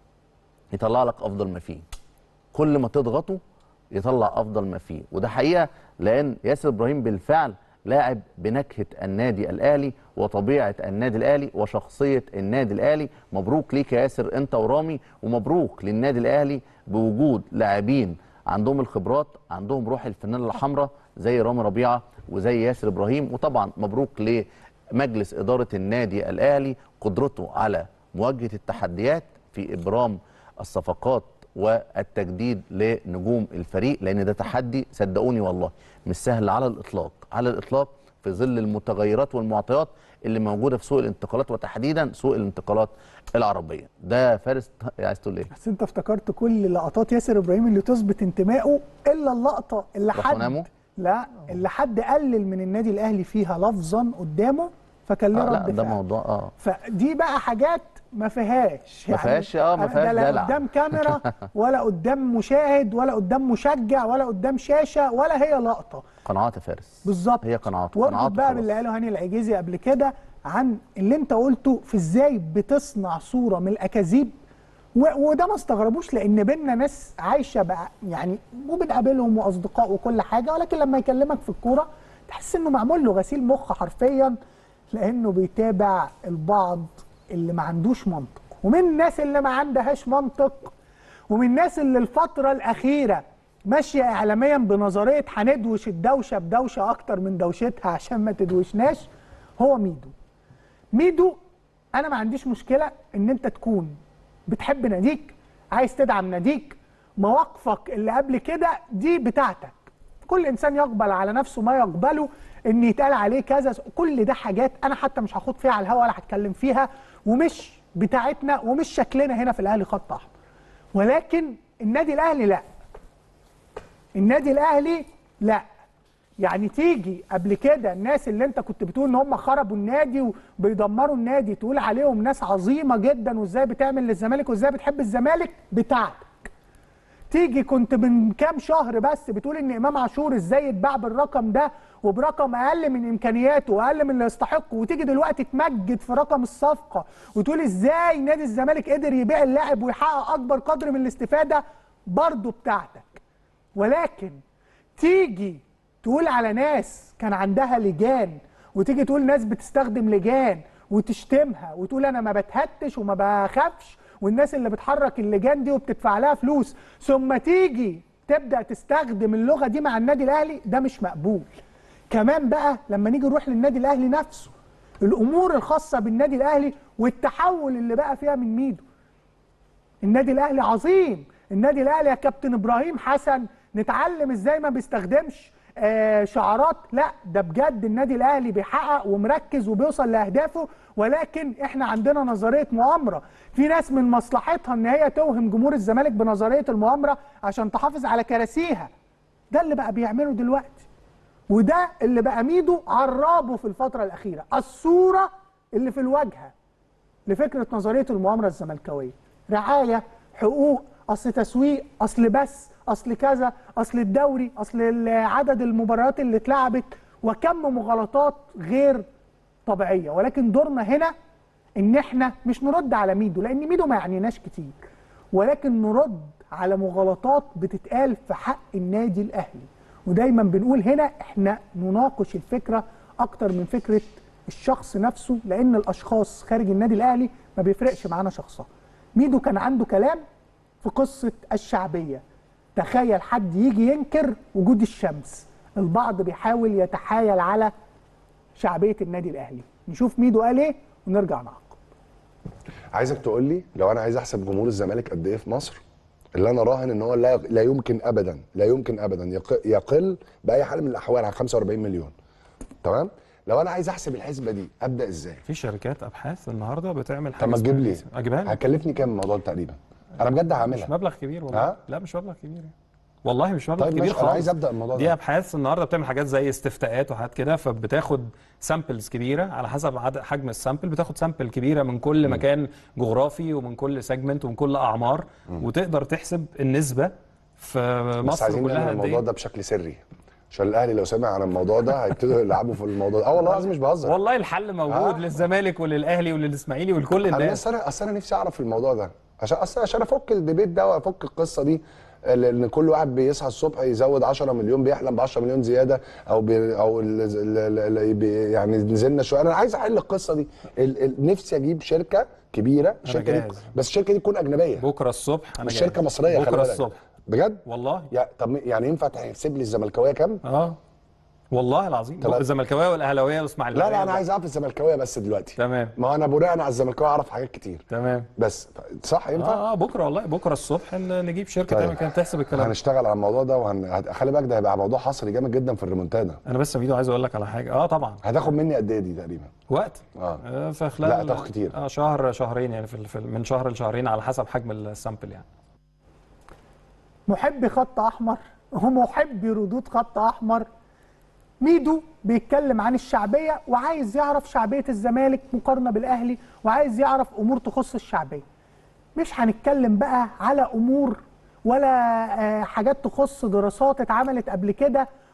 يطلع لك افضل ما فيه كل ما تضغطه يطلع افضل ما فيه وده حقيقه لان ياسر ابراهيم بالفعل لاعب بنكهه النادي الاهلي وطبيعه النادي الاهلي وشخصيه النادي الاهلي مبروك ليك يا ياسر انت ورامي ومبروك للنادي الاهلي بوجود لاعبين عندهم الخبرات عندهم روح الفنانه الحمراء زي رامي ربيعه وزي ياسر ابراهيم وطبعا مبروك لمجلس اداره النادي الاهلي قدرته على مواجهه التحديات في ابرام الصفقات والتجديد لنجوم الفريق لان ده تحدي صدقوني والله مش سهل على الاطلاق على الاطلاق في ظل المتغيرات والمعطيات اللي موجوده في سوق الانتقالات وتحديدا سوق الانتقالات العربيه ده فارس عايز تقول ايه بس انت افتكرت كل لقطات ياسر ابراهيم اللي تثبت انتمائه الا اللقطه اللي حد رحمنامو؟ لا اللي حد قلل من النادي الاهلي فيها لفظا قدامه فكان له آه لا رد ده فعل موضوع اه فدي بقى حاجات ما فيهاش ما فيهاش- آه، ما ده فيهاش لا دلع. قدام كاميرا ولا قدام مشاهد ولا قدام مشجع ولا قدام شاشه ولا هي لقطه قناعات يا فارس بالظبط هي قناعات واربط قناعات بقى وخلاص. باللي قاله هاني العجيزي قبل كده عن اللي انت قلته في ازاي بتصنع صوره من الاكاذيب و- وده ما استغربوش لان بينا ناس عايشه بقى يعني وبنقابلهم واصدقاء وكل حاجه ولكن لما يكلمك في الكوره تحس انه معمول له غسيل مخ حرفيا لانه بيتابع البعض اللي ما عندوش منطق ومن الناس اللي ما عندهاش منطق ومن الناس اللي الفتره الاخيره ماشيه اعلاميا بنظريه هندوش الدوشه بدوشه اكتر من دوشتها عشان ما تدوشناش هو ميدو ميدو انا ما عنديش مشكله ان انت تكون بتحب ناديك عايز تدعم ناديك مواقفك اللي قبل كده دي بتاعتك كل انسان يقبل على نفسه ما يقبله ان يتقال عليه كذا كل ده حاجات انا حتى مش هاخد فيها على الهوا ولا هتكلم فيها ومش بتاعتنا ومش شكلنا هنا في الاهلي خط احمر ولكن النادي الاهلي لا النادي الاهلي لا يعني تيجي قبل كده الناس اللي انت كنت بتقول ان هم خربوا النادي وبيدمروا النادي تقول عليهم ناس عظيمه جدا وازاي بتعمل للزمالك وازاي بتحب الزمالك بتاعتك تيجي كنت من كام شهر بس بتقول ان امام عاشور ازاي يتباع بالرقم ده وبرقم اقل من امكانياته واقل من اللي يستحقه وتيجي دلوقتي تمجد في رقم الصفقه وتقول ازاي نادي الزمالك قدر يبيع اللاعب ويحقق اكبر قدر من الاستفاده برضه بتاعتك ولكن تيجي تقول على ناس كان عندها لجان وتيجي تقول ناس بتستخدم لجان وتشتمها وتقول انا ما بتهتش وما بخافش والناس اللي بتحرك اللجان دي وبتدفع لها فلوس ثم تيجي تبدا تستخدم اللغه دي مع النادي الاهلي ده مش مقبول كمان بقى لما نيجي نروح للنادي الاهلي نفسه الامور الخاصه بالنادي الاهلي والتحول اللي بقى فيها من ميدو النادي الاهلي عظيم النادي الاهلي يا كابتن ابراهيم حسن نتعلم ازاي ما بيستخدمش آه شعارات لا ده بجد النادي الاهلي بيحقق ومركز وبيوصل لاهدافه ولكن احنا عندنا نظريه مؤامره في ناس من مصلحتها ان هي توهم جمهور الزمالك بنظريه المؤامره عشان تحافظ على كراسيها ده اللي بقى بيعمله دلوقتي وده اللي بقى ميدو عرابه في الفتره الاخيره الصوره اللي في الواجهه لفكره نظريه المؤامره الزملكاويه رعايه حقوق اصل تسويق اصل بس اصل كذا اصل الدوري اصل عدد المباريات اللي اتلعبت وكم مغالطات غير طبيعيه ولكن دورنا هنا ان احنا مش نرد على ميدو لان ميدو ما يعنيناش كتير ولكن نرد على مغالطات بتتقال في حق النادي الاهلي ودايما بنقول هنا احنا نناقش الفكره اكتر من فكره الشخص نفسه لان الاشخاص خارج النادي الاهلي ما بيفرقش معانا شخصها ميدو كان عنده كلام في قصه الشعبيه تخيل حد يجي ينكر وجود الشمس البعض بيحاول يتحايل على شعبيه النادي الاهلي نشوف ميدو قال ايه ونرجع نعقب عايزك تقول لي لو انا عايز احسب جمهور الزمالك قد ايه في مصر اللي انا راهن ان هو لا, لا يمكن ابدا لا يمكن ابدا يق- يقل باي حال من الاحوال عن 45 مليون تمام لو انا عايز احسب الحسبه دي ابدا ازاي في شركات ابحاث النهارده بتعمل حاجه طب ما تجيب لي اسمها- اجيبها لك هكلفني كام الموضوع ده تقريبا انا بجد هعملها مش مبلغ كبير والله ها؟ لا مش مبلغ كبير يعني. والله مش مبلغ طيب كبير ماشي، خالص أنا عايز أبدأ الموضوع دي ده. ابحاث النهارده بتعمل حاجات زي استفتاءات وحاجات كده فبتاخد سامبلز كبيره على حسب عدد حجم السامبل بتاخد سامبل كبيره من كل مكان جغرافي ومن كل سيجمنت ومن كل اعمار وتقدر تحسب النسبه في بس مصر عايزين نعمل كلها قد الموضوع ايه ده بشكل سري عشان الاهلي لو سمع عن الموضوع ده هيبتدوا يلعبوا في الموضوع ده اه والله العظيم مش بهزر والله الحل موجود آه. للزمالك وللاهلي وللاسماعيلي ولكل انا الناس بس انا اصل انا نفسي اعرف الموضوع ده عشان اصل عشان افك الديبيت ده وافك القصه دي ان كل واحد بيصحى الصبح يزود 10 مليون بيحلم ب 10 مليون زياده او بي او ال ال ال ال بي يعني نزلنا شويه انا عايز احل القصه دي ال ال نفسي اجيب شركه كبيره الشركه دي جاهز. بس الشركه دي تكون اجنبيه بكره الصبح انا مش جاهز. شركه مصريه خلي بكره بالك. الصبح بجد والله يا طب يعني ينفع تحسب لي الزملكاويه كام اه والله العظيم طب- الزملكاويه والاهلاويه والاسماعيليه لا لا انا عايز اعرف الزملكاويه بس دلوقتي تمام ما انا بناء على الزملكاويه اعرف حاجات كتير تمام بس صح ينفع اه اه بكره والله بكره الصبح ن- نجيب شركه طيب. تعمل كده تحسب الكلام ده. هنشتغل على الموضوع ده وهن... خلي بالك ده هيبقى موضوع حصري جامد جدا في الريمونتادا انا بس يا ميدو عايز اقول لك على حاجه اه طبعا هتاخد مني قد ايه دي تقريبا وقت اه آه في خلال لا، هتاخد كتير. اه شهر شهرين يعني في, ال- في ال- من شهر لشهرين على حسب حجم السامبل يعني محب خط احمر ومحب ردود خط احمر ميدو بيتكلم عن الشعبيه وعايز يعرف شعبيه الزمالك مقارنه بالاهلي وعايز يعرف امور تخص الشعبيه مش هنتكلم بقى على امور ولا آه، حاجات تخص دراسات اتعملت قبل كده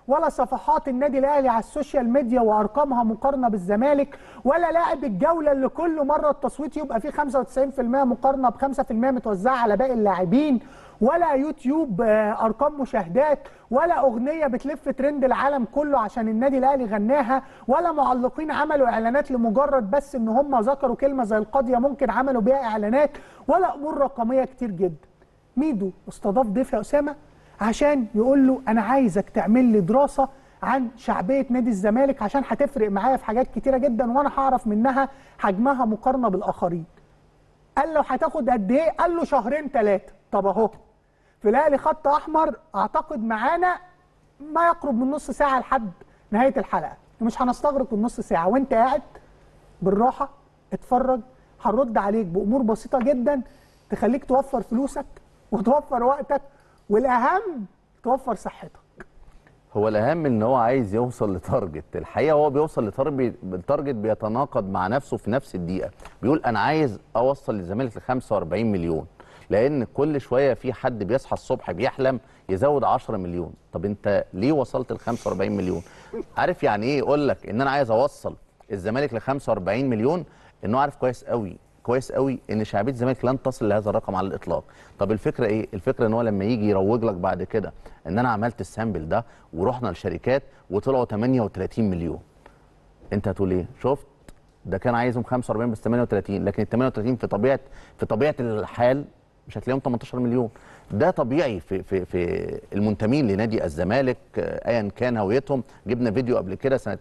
ولا صفحات النادي الاهلي على السوشيال ميديا وارقامها مقارنه بالزمالك ولا لاعب الجوله اللي كل مره التصويت يبقى فيه 95% مقارنه ب 5% متوزعه على باقي اللاعبين ولا يوتيوب آه، ارقام مشاهدات ولا اغنيه بتلف ترند العالم كله عشان النادي الاهلي غناها ولا معلقين عملوا اعلانات لمجرد بس ان هم ذكروا كلمه زي القاضيه ممكن عملوا بيها اعلانات ولا امور رقميه كتير جدا ميدو استضاف ضيف يا اسامه عشان يقول له انا عايزك تعمل لي دراسه عن شعبيه نادي الزمالك عشان هتفرق معايا في حاجات كتيره جدا وانا هعرف منها حجمها مقارنه بالاخرين قال له هتاخد قد ايه قال له شهرين ثلاثه طب اهو في الاهلي خط احمر اعتقد معانا ما يقرب من نص ساعه لحد نهايه الحلقه مش هنستغرق النص ساعه وانت قاعد بالراحه اتفرج هنرد عليك بامور بسيطه جدا تخليك توفر فلوسك وتوفر وقتك والاهم توفر صحتك هو الاهم ان هو عايز يوصل لتارجت الحقيقه هو بيوصل لتارجت التارجت بيتناقض مع نفسه في نفس الدقيقه بيقول انا عايز اوصل للزمالك ل 45 مليون لان كل شويه في حد بيصحى الصبح بيحلم يزود 10 مليون طب انت ليه وصلت ل 45 مليون عارف يعني ايه يقول لك ان انا عايز اوصل الزمالك ل 45 مليون انه عارف كويس قوي كويس قوي ان شعبيه الزمالك لن تصل لهذا الرقم على الاطلاق طب الفكره ايه الفكره ان هو لما يجي يروج لك بعد كده ان انا عملت السامبل ده ورحنا لشركات وطلعوا 38 مليون انت هتقول ايه شفت ده كان عايزهم 45 بس 38 لكن ال 38 في طبيعه في طبيعه الحال مش هتلاقيهم 18 مليون ده طبيعي في في في المنتمين لنادي الزمالك آه، ايا كان هويتهم جبنا فيديو قبل كده سنه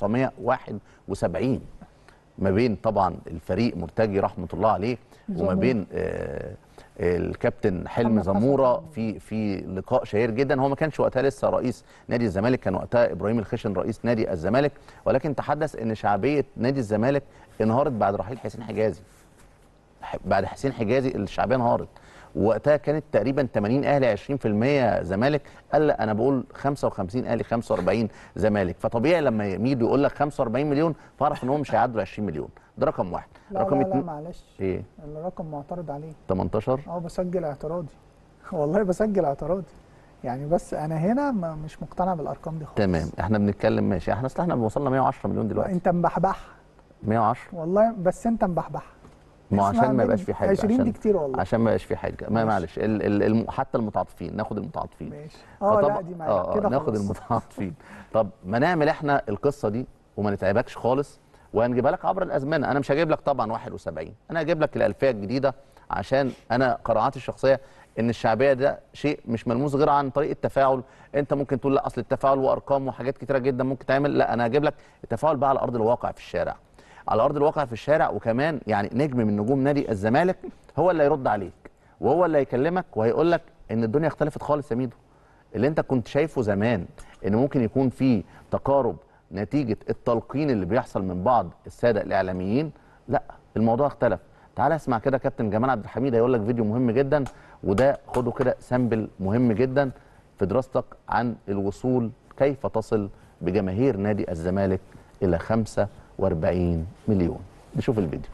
1971 ما بين طبعا الفريق مرتجي رحمه الله عليه وما زمور. بين آه، الكابتن حلمي محمد حسن زموره في في لقاء شهير جدا هو ما كانش وقتها لسه رئيس نادي الزمالك كان وقتها ابراهيم الخشن رئيس نادي الزمالك ولكن تحدث ان شعبيه نادي الزمالك انهارت بعد رحيل حسين حجازي ح- بعد حسين حجازي الشعبيه انهارت وقتها كانت تقريبا 80 اهلي 20% زمالك قال لا انا بقول 55 اهلي 45 زمالك فطبيعي لما ميدو يقول لك 45 مليون فاعرف ان هم مش هيعدوا ال 20 مليون ده رقم واحد لا رقم لا, لا اتنين- معلش ايه الرقم معترض عليه 18 اه بسجل اعتراضي والله بسجل اعتراضي يعني بس انا هنا ما مش مقتنع بالارقام دي خالص تمام احنا بنتكلم ماشي احنا اصل احنا وصلنا 110 مليون دلوقتي انت مبحبحها 110 والله بس انت مبحبحها ما هو اسمع عشان ما يبقاش مني، في حاجه 20 دي عشان كتير والله. عشان ما يبقاش في حاجه ما ماشي. معلش ال ال الم حتى المتعاطفين ناخد المتعاطفين ماشي اه فطبعا- لا دي معاك اه كده آه، ناخد خلاص. المتعاطفين طب ما نعمل احنا القصه دي وما نتعبكش خالص وهنجيبها لك عبر الازمنه انا مش هجيب لك طبعا 71 انا هجيب لك الالفيه الجديده عشان انا قناعاتي الشخصيه ان الشعبيه ده شيء مش ملموس غير عن طريق التفاعل انت ممكن تقول لا اصل التفاعل وارقام وحاجات كتيره جدا ممكن تعمل لا انا هجيب لك التفاعل بقى على ارض الواقع في الشارع على ارض الواقع في الشارع وكمان يعني نجم من نجوم نادي الزمالك هو اللي هيرد عليك وهو اللي هيكلمك وهيقول لك ان الدنيا اختلفت خالص يا ميدو اللي انت كنت شايفه زمان ان ممكن يكون في تقارب نتيجه التلقين اللي بيحصل من بعض الساده الاعلاميين لا الموضوع اختلف تعال اسمع كده كابتن جمال عبد الحميد هيقول لك فيديو مهم جدا وده خده كده سامبل مهم جدا في دراستك عن الوصول كيف تصل بجماهير نادي الزمالك الى 45 مليون نشوف الفيديو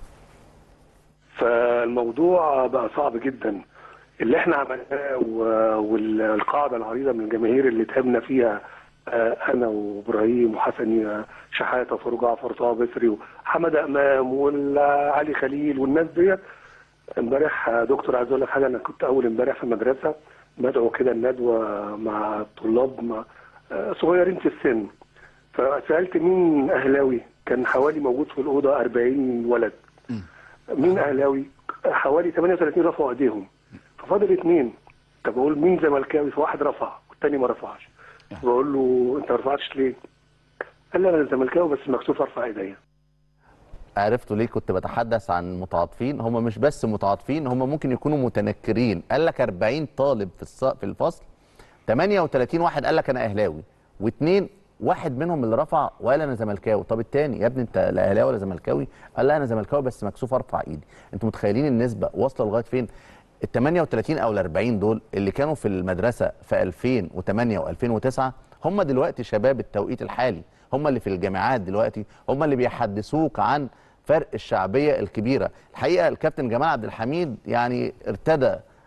فالموضوع بقى صعب جدا اللي احنا عملناه و- والقاعده العريضه من الجماهير اللي تعبنا فيها آه، انا وابراهيم وحسن شحاته وفاروق جعفر طه بسري وحمد امام وعلي خليل والناس ديت امبارح آه، دكتور عايز اقول لك حاجه انا كنت اول امبارح في المدرسه بدعو كده الندوه مع الطلاب مع- آه، صغيرين في السن فسالت مين اهلاوي كان حوالي موجود في الاوضه 40 ولد مين اهلاوي حوالي 38 رفعوا ايديهم ففاضل اثنين طب بقول مين زملكاوي فواحد رفع والتاني ما رفعش بقول له انت ما رفعتش ليه؟ قال لي انا زملكاوي بس مكسوف ارفع ايديا عرفتوا ليه كنت بتحدث عن متعاطفين هم مش بس متعاطفين هم ممكن يكونوا متنكرين قال لك 40 طالب في الص... في الفصل 38 واحد قال لك انا اهلاوي واثنين واحد منهم اللي رفع وقال انا زملكاوي طب التاني يا ابني انت لا اهلاوي ولا زملكاوي قال لا انا زملكاوي بس مكسوف ارفع ايدي انتوا متخيلين النسبه واصله لغايه فين ال 38 او ال 40 دول اللي كانوا في المدرسه في 2008 و2009 هم دلوقتي شباب التوقيت الحالي هم اللي في الجامعات دلوقتي هم اللي بيحدثوك عن فرق الشعبيه الكبيره الحقيقه الكابتن جمال عبد الحميد يعني ارتدى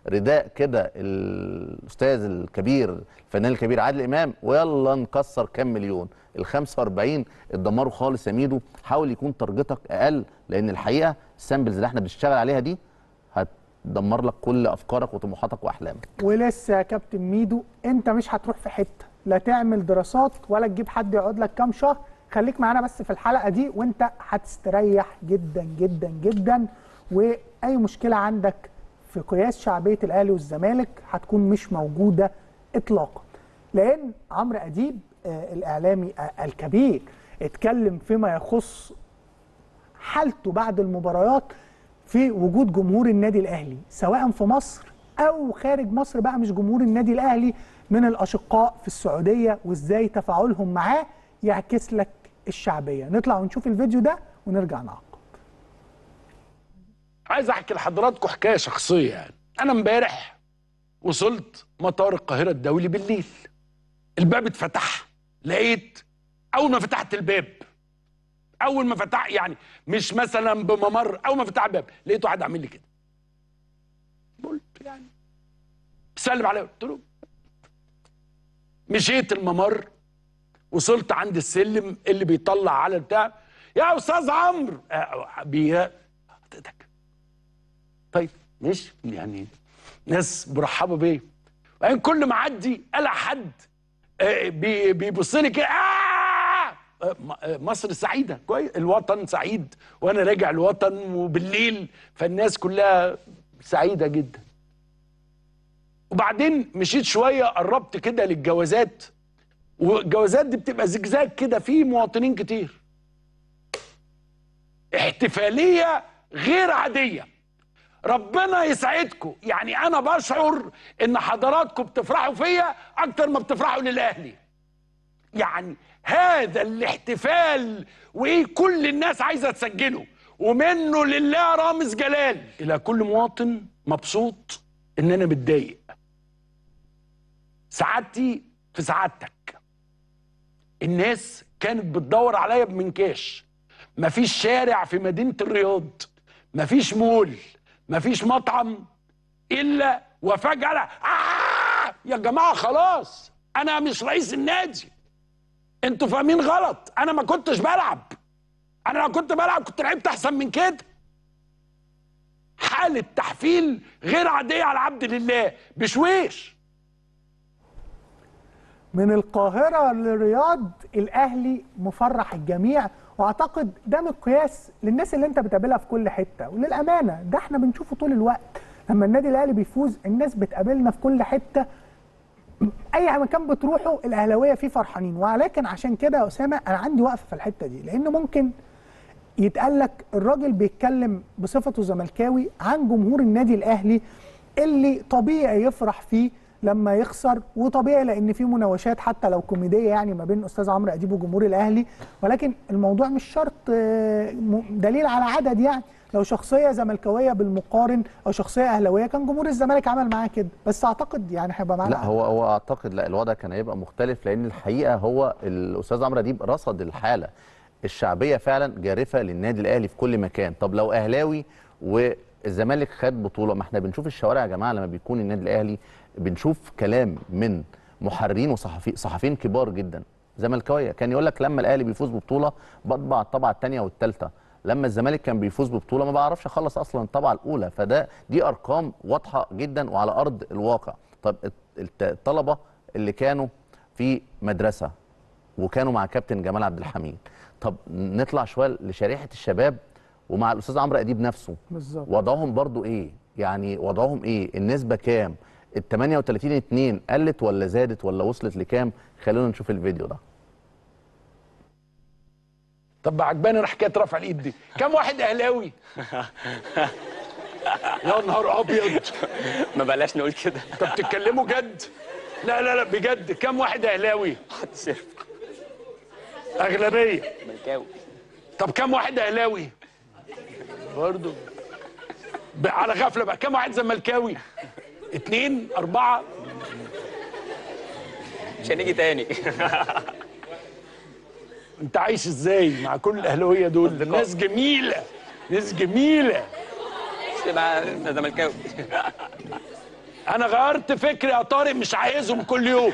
رداء كده الاستاذ الكبير الفنان الكبير عادل امام ويلا نكسر كام مليون ال 45 اتدمروا خالص يا ميدو حاول يكون تارجتك اقل لان الحقيقه السامبلز اللي احنا بنشتغل عليها دي هتدمر لك كل افكارك وطموحاتك واحلامك ولسه يا كابتن ميدو انت مش هتروح في حته لا تعمل دراسات ولا تجيب حد يقعد لك كام شهر خليك معانا بس في الحلقه دي وانت هتستريح جدا جدا جدا واي مشكله عندك في قياس شعبيه الاهلي والزمالك هتكون مش موجوده اطلاقا لان عمرو اديب آه، الاعلامي آه، الكبير اتكلم فيما يخص حالته بعد المباريات في وجود جمهور النادي الاهلي سواء في مصر او خارج مصر بقى مش جمهور النادي الاهلي من الاشقاء في السعوديه وازاي تفاعلهم معاه يعكس لك الشعبيه نطلع ونشوف الفيديو ده ونرجع نعقب عايز احكي لحضراتكم حكايه شخصيه يعني انا امبارح وصلت مطار القاهره الدولي بالليل الباب اتفتح لقيت اول ما فتحت الباب اول ما فتح يعني مش مثلا بممر اول ما فتح الباب لقيت واحد عامل لي كده قلت يعني سلم عليا قلت له مشيت الممر وصلت عند السلم اللي بيطلع على البتاع يا استاذ عمرو آه، بي حضرتك طيب ماشي يعني ناس مرحبه بيا وبعدين كل ما اعدي الاقي حد آه، بي- بيبص لي كده آه! آه، م- آه، مصر سعيده كويس الوطن سعيد وانا راجع الوطن وبالليل فالناس كلها سعيده جدا وبعدين مشيت شويه قربت كده للجوازات والجوازات دي بتبقى زجزاج كده في مواطنين كتير احتفاليه غير عاديه ربنا يسعدكم يعني انا بشعر ان حضراتكم بتفرحوا فيا اكتر ما بتفرحوا للاهلي يعني هذا الاحتفال وايه كل الناس عايزه تسجله ومنه لله رامز جلال الى كل مواطن مبسوط ان انا متضايق سعادتي في سعادتك الناس كانت بتدور عليا بمنكاش مفيش شارع في مدينه الرياض مفيش مول مفيش مطعم الا وفجاه آه يا جماعه خلاص انا مش رئيس النادي انتوا فاهمين غلط انا ما كنتش بلعب انا لو كنت بلعب كنت لعبت احسن من كده حاله تحفيل غير عاديه على عبد لله بشويش من القاهرة للرياض الأهلي مفرح الجميع وأعتقد ده مقياس للناس اللي أنت بتقابلها في كل حتة وللأمانة ده احنا بنشوفه طول الوقت لما النادي الأهلي بيفوز الناس بتقابلنا في كل حتة أي مكان بتروحه الأهلاوية فيه فرحانين ولكن عشان كده يا أسامة أنا عندي وقفة في الحتة دي لأن ممكن يتقال لك الراجل بيتكلم بصفته زملكاوي عن جمهور النادي الاهلي اللي طبيعي يفرح فيه لما يخسر وطبيعي لان في مناوشات حتى لو كوميديه يعني ما بين استاذ عمرو اديب وجمهور الاهلي ولكن الموضوع مش شرط آه، م- دليل على عدد يعني لو شخصيه زملكاويه بالمقارن او شخصيه اهلاويه كان جمهور الزمالك عمل معاه كده بس اعتقد يعني هيبقى معانا لا هو هو اعتقد لا الوضع كان هيبقى مختلف لان الحقيقه هو الاستاذ عمرو اديب رصد الحاله الشعبيه فعلا جارفه للنادي الاهلي في كل مكان طب لو اهلاوي والزمالك خد بطوله ما احنا بنشوف الشوارع يا جماعه لما بيكون النادي الاهلي بنشوف كلام من محررين وصحفي صحفيين كبار جدا زملكاويه كان يقول لك لما الاهلي بيفوز ببطوله بطبع الطبعه الثانيه والثالثه لما الزمالك كان بيفوز ببطوله ما بعرفش اخلص اصلا الطبعه الاولى فده دي ارقام واضحه جدا وعلى ارض الواقع طب الت- الطلبه اللي كانوا في مدرسه وكانوا مع كابتن جمال عبد الحميد طب نطلع شويه لشريحه الشباب ومع الاستاذ عمرو اديب نفسه بالظبط وضعهم برضو ايه يعني وضعهم ايه النسبه كام ال 38 2 قلت ولا زادت ولا وصلت لكام خلونا نشوف الفيديو ده طب عجباني انا حكايه رفع الايد دي كم واحد اهلاوي يا نهار ابيض ما بلاش نقول كده انت بتتكلموا جد لا لا لا بجد كم واحد اهلاوي اغلبيه ملكاوي طب كم واحد اهلاوي برضه ب- على غفله بقى كم واحد زملكاوي اتنين اربعه مش هنيجي تاني انت عايش ازاي مع كل الاهلاويه دول ناس جميله ناس جميله مع زملكاوي انا غيرت فكري يا طارق مش عايزهم كل يوم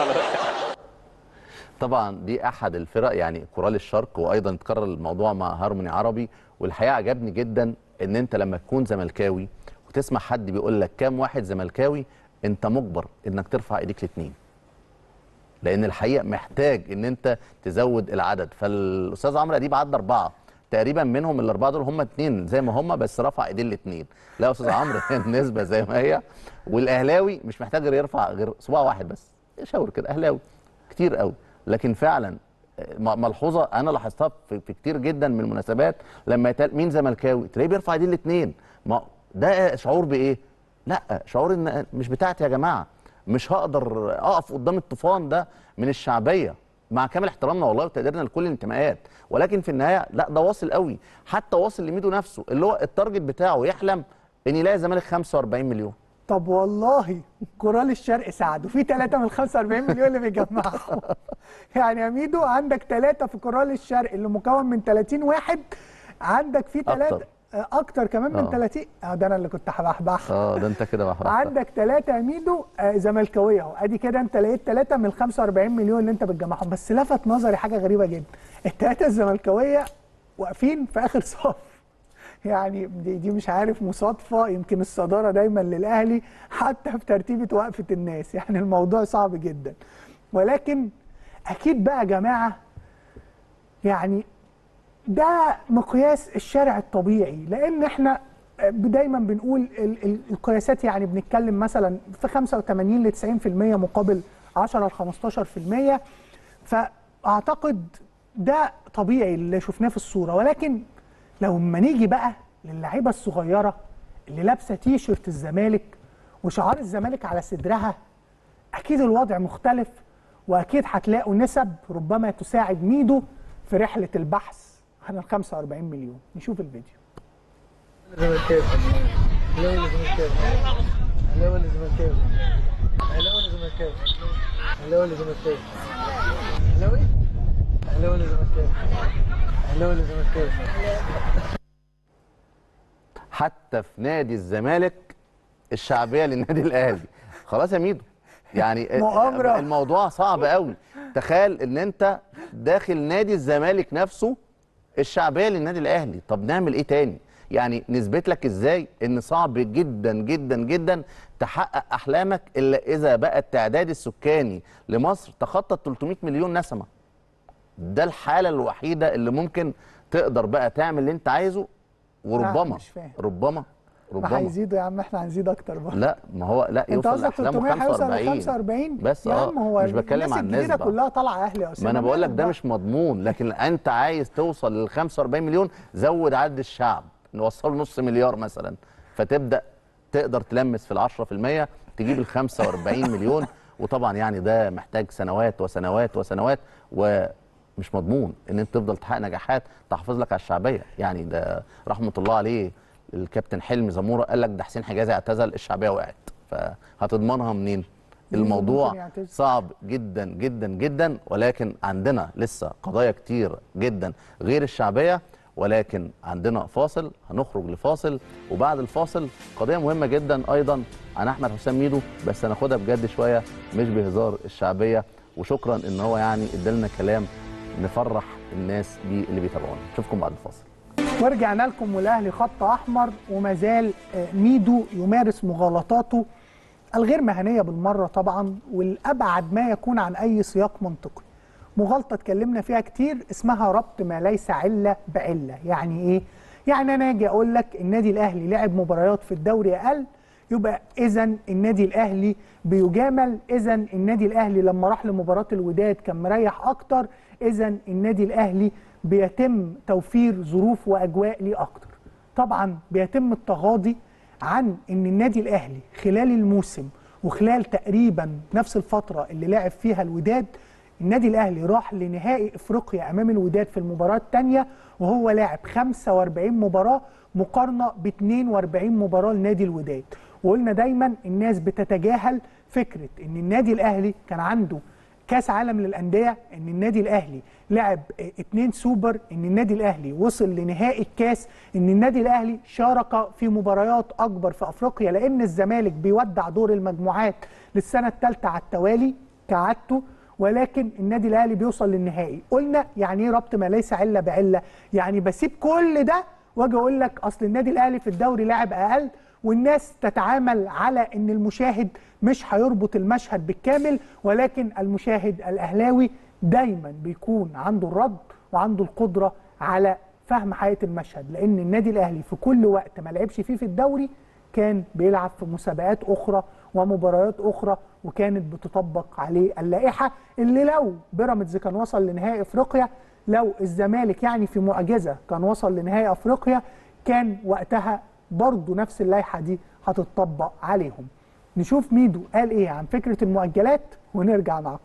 طبعا دي احد الفرق يعني كورال الشرق وايضا اتكرر الموضوع مع هارموني عربي والحقيقه عجبني جدا ان انت لما تكون زملكاوي وتسمع حد بيقول لك كام واحد زملكاوي انت مجبر انك ترفع ايديك الاثنين لان الحقيقه محتاج ان انت تزود العدد فالاستاذ عمرو اديب عدى اربعه تقريبا منهم الاربعه دول هم اثنين زي ما هم بس رفع ايدين الاثنين لا يا استاذ عمرو النسبه زي ما هي والاهلاوي مش محتاج غير يرفع غير صباع واحد بس شاور كده اهلاوي كتير قوي لكن فعلا م- ملحوظه انا لاحظتها في في كتير جدا من المناسبات لما يتقال مين زملكاوي تلاقيه بيرفع ايدين الاثنين ما ده شعور بايه لا شعور ان مش بتاعتي يا جماعه مش هقدر اقف قدام الطوفان ده من الشعبيه مع كامل احترامنا والله وتقديرنا لكل الانتماءات ولكن في النهايه لا ده واصل قوي حتى واصل لميدو نفسه اللي هو التارجت بتاعه يحلم ان يلاقي الزمالك 45 مليون طب والله كورال الشرق ساعده في ثلاثة من ال 45 مليون اللي بيجمعهم يعني يا ميدو عندك ثلاثة في كورال الشرق اللي مكون من 30 واحد عندك في ثلاثة أكتر. اكتر كمان من آه. 30 اه ده انا اللي كنت هبحبحها اه ده انت كده بقى عندك ثلاثة يا ميدو آه، زملكاويه اهو ادي كده انت لقيت ثلاثة من ال 45 مليون اللي انت بتجمعهم بس لفت نظري حاجة غريبة جدا الثلاثة الزملكاويه واقفين في اخر صف يعني دي, دي مش عارف مصادفة يمكن الصدارة دايما للأهلي حتى في ترتيبة وقفة الناس يعني الموضوع صعب جدا ولكن أكيد بقى يا جماعة يعني ده مقياس الشارع الطبيعي لأن احنا دايما بنقول ال- ال- القياسات يعني بنتكلم مثلا في 85 ل 90% مقابل 10 ل 15% فاعتقد ده طبيعي اللي شفناه في الصوره ولكن لو اما نيجي بقى للعيبه الصغيره اللي لابسه تي شيرت الزمالك وشعار الزمالك على صدرها اكيد الوضع مختلف واكيد هتلاقوا نسب ربما تساعد ميدو في رحله البحث عن ال 45 مليون نشوف الفيديو زملكاوي اهلاوي ولا زملكاوي اهلاوي ولا زملكاوي اهلاوي ولا زملكاوي اهلاوي ولا زملكاوي اهلاوي اهلاوي ولا زملكاوي اهلاوي ولا زملكاوي حتى في نادي الزمالك الشعبيه للنادي الاهلي خلاص يا ميدو يعني مؤامرة. الموضوع صعب قوي تخيل ان انت داخل نادي الزمالك نفسه الشعبيه للنادي الاهلي طب نعمل ايه تاني يعني نثبت لك ازاي ان صعب جدا جدا جدا تحقق احلامك الا اذا بقى التعداد السكاني لمصر تخطى 300 مليون نسمه ده الحاله الوحيده اللي ممكن تقدر بقى تعمل اللي انت عايزه وربما مش فاهم. ربما ما ربما هيزيدوا يا عم احنا هنزيد اكتر بقى لا ما هو لا انت يوصل قصدك لاحلامه 300 هيوصل ل 45 45 بس يا اه عم هو مش بتكلم الناس عن الجديده النسبه كلها طالعه اهلي يا ما اسامه انا بقول لك مالك ده بقى؟ مش مضمون لكن انت عايز توصل لل 45 مليون زود عدد الشعب نوصله نص مليار مثلا فتبدا تقدر تلمس في ال 10% تجيب ال 45 مليون وطبعا يعني ده محتاج سنوات وسنوات وسنوات ومش مضمون ان انت تفضل تحقق نجاحات تحافظ لك على الشعبيه يعني ده رحمه الله عليه الكابتن حلمي زموره قال لك ده حسين حجازي اعتزل الشعبيه وقعت فهتضمنها منين؟ مين اللي الموضوع ممكن يعتزل؟ صعب جدا جدا جدا ولكن عندنا لسه قضايا كتير جدا غير الشعبيه ولكن عندنا فاصل هنخرج لفاصل وبعد الفاصل قضيه مهمه جدا ايضا عن احمد حسام ميدو بس هناخدها بجد شويه مش بهزار الشعبيه وشكرا ان هو يعني ادالنا كلام نفرح الناس بيه اللي بيتابعونا نشوفكم بعد الفاصل ورجعنا لكم والاهلي خط احمر وما زال آه، ميدو يمارس مغالطاته الغير مهنيه بالمره طبعا والابعد ما يكون عن اي سياق منطقي. مغالطه اتكلمنا فيها كتير اسمها ربط ما ليس عله بعله، يعني ايه؟ يعني انا اجي اقول لك النادي الاهلي لعب مباريات في الدوري اقل يبقى اذا النادي الاهلي بيجامل اذا النادي الاهلي لما راح لمباراه الوداد كان مريح اكتر اذا النادي الاهلي بيتم توفير ظروف واجواء ليه اكتر طبعا بيتم التغاضي عن ان النادي الاهلي خلال الموسم وخلال تقريبا نفس الفتره اللي لعب فيها الوداد النادي الاهلي راح لنهائي افريقيا امام الوداد في المباراه الثانيه وهو لاعب 45 مباراه مقارنه ب 42 مباراه لنادي الوداد وقلنا دايما الناس بتتجاهل فكره ان النادي الاهلي كان عنده كاس عالم للانديه ان النادي الاهلي لعب آه، اتنين سوبر ان النادي الاهلي وصل لنهائي الكاس ان النادي الاهلي شارك في مباريات اكبر في افريقيا لان الزمالك بيودع دور المجموعات للسنه الثالثه على التوالي كعادته ولكن النادي الاهلي بيوصل للنهائي قلنا يعني ايه ربط ما ليس عله بعله يعني بسيب كل ده واجي اقول لك اصل النادي الاهلي في الدوري لعب اقل والناس تتعامل على ان المشاهد مش هيربط المشهد بالكامل ولكن المشاهد الاهلاوي دايما بيكون عنده الرد وعنده القدره على فهم حقيقه المشهد لان النادي الاهلي في كل وقت ما لعبش فيه في الدوري كان بيلعب في مسابقات اخرى ومباريات اخرى وكانت بتطبق عليه اللائحه اللي لو بيراميدز كان وصل لنهائي افريقيا لو الزمالك يعني في معجزه كان وصل لنهائي افريقيا كان وقتها برضه نفس اللائحه دي هتطبق عليهم نشوف ميدو قال ايه عن فكره المؤجلات ونرجع نعقب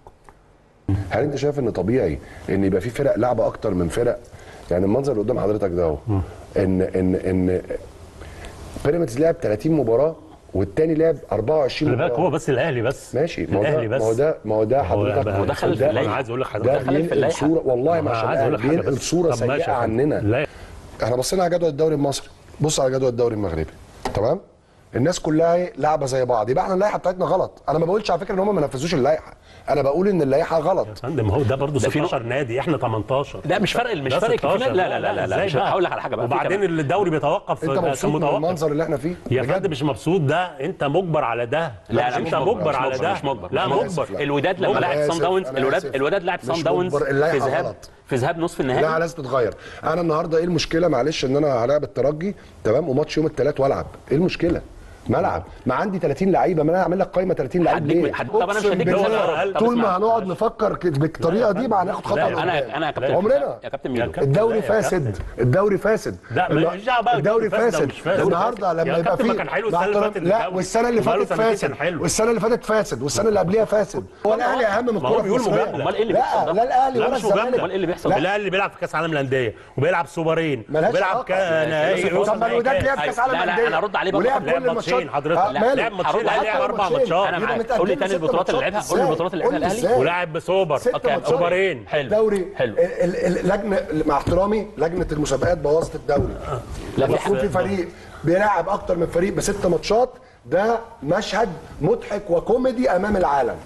هل انت شايف ان طبيعي ان يبقى في فرق لعبه اكتر من فرق يعني المنظر اللي قدام حضرتك ده اهو ان ان ان بيراميدز لعب 30 مباراه والتاني لعب 24 خلي بالك مباراه هو بس الاهلي بس ماشي ما هو ده الاهلي بس ما هو ده ما هو ده هو حضرتك هو دخل في اللائحة. أنا عايز أقول لك حضرتك ده دخل في بينقل اللائحة. صوره والله ما أنا عشان عايز أقول لك حاجة بينقل بس. صوره طب ماشي سيئه يا فندم. عننا احنا بصينا على جدول الدوري المصري بص على جدول الدوري المغربي تمام الناس كلها إيه؟ لعبه زي بعض يبقى احنا اللائحه بتاعتنا غلط انا ما بقولش على فكره ان هم ما نفذوش اللائحه انا بقول ان اللائحه غلط يا فندم هو ده برضه ده في 16 نادي احنا 18 لا مش فرق مش ده فرق 16. كتير لا لا لا لا, لا إزاي مش بقى؟ هقول لك على حاجه بقى في وبعدين كمان. الدوري بيتوقف انت كان مبسوط من متوقف. المنظر اللي احنا فيه يا فندم مش مبسوط ده انت مجبر على ده لا لا انت مش مجبر على ده مش مجبر لا مش مجبر الوداد لما مجبر. لعب أنا سان آسف، داونز أنا الوداد آسف. الوداد لعب مش سان داونز مجبر، اللائحة في ذهاب غلط. في ذهاب نصف لا النهائي لازم تتغير انا النهارده ايه المشكله معلش ان انا هلاعب الترجي تمام وماتش يوم الثلاث والعب ايه المشكله ملعب ما عندي 30 لعيبه ما انا اعمل لك قائمه 30 لعيب هديك- ليه هد- طب أنا مش أقسم هديك بالله، دول. طب طول اسمع. ما هنقعد نفكر كده بالطريقه دي ما هناخد خطوه لا، لقدام. انا انا يا كابتن عمرنا يا كابتن ميدو الدوري لا يا فاسد الدوري فاسد لا، الل- ماليش دعوة بقى الدوري الدوري فاسد أو فاسد مش فاسد. النهارده يا لما يبقى كابتن ما في كان حلو مع السنة اللي احترام- فاتت لا الدوري. والسنه اللي وبقاله فاتت سنتين فاسد كان حلو. والسنه اللي فاتت فاسد والسنه اللي قبلها فاسد هو الاهلي اهم من ما هو الكوره بيقول المصريه مجامله امال ايه اللي لا بيحصل ده؟ لا الاهلي لا ولا مش مجامله الزمالك امال ايه اللي بيحصل لا. ده؟ الاهلي بيلعب في كاس عالم الانديه وبيلعب سوبرين ملهاش وبيلعب علاقة. كا- نهائي طب وصل ما الوداد نهائي لعب كاس. كاس عالم لا، لا، الانديه أنا أرد عليه بقى ولعب بقى. لعب كل ماتشين الماتشات حضرتك آه، لا، ماله؟ لعب ماتشين هرد لا عليك لعب اربع ماتشين. ماتشات أنا يبقى معاك. متأهلين قول لي تاني ست البطولات اللي ماتشات. لعبها قول لي إزاي؟ البطولات اللي قول لعبها لي الاهلي إزاي؟ ولعب بسوبر ست أوكي، ماتشات. سوبرين حلو الدوري حلو ال- ال- اللجنه مع احترامي لجنه المسابقات بوظت الدوري لا، في المفروض حاجة- في فريق بيلاعب اكتر من فريق بست ماتشات ده مشهد مضحك وكوميدي امام العالم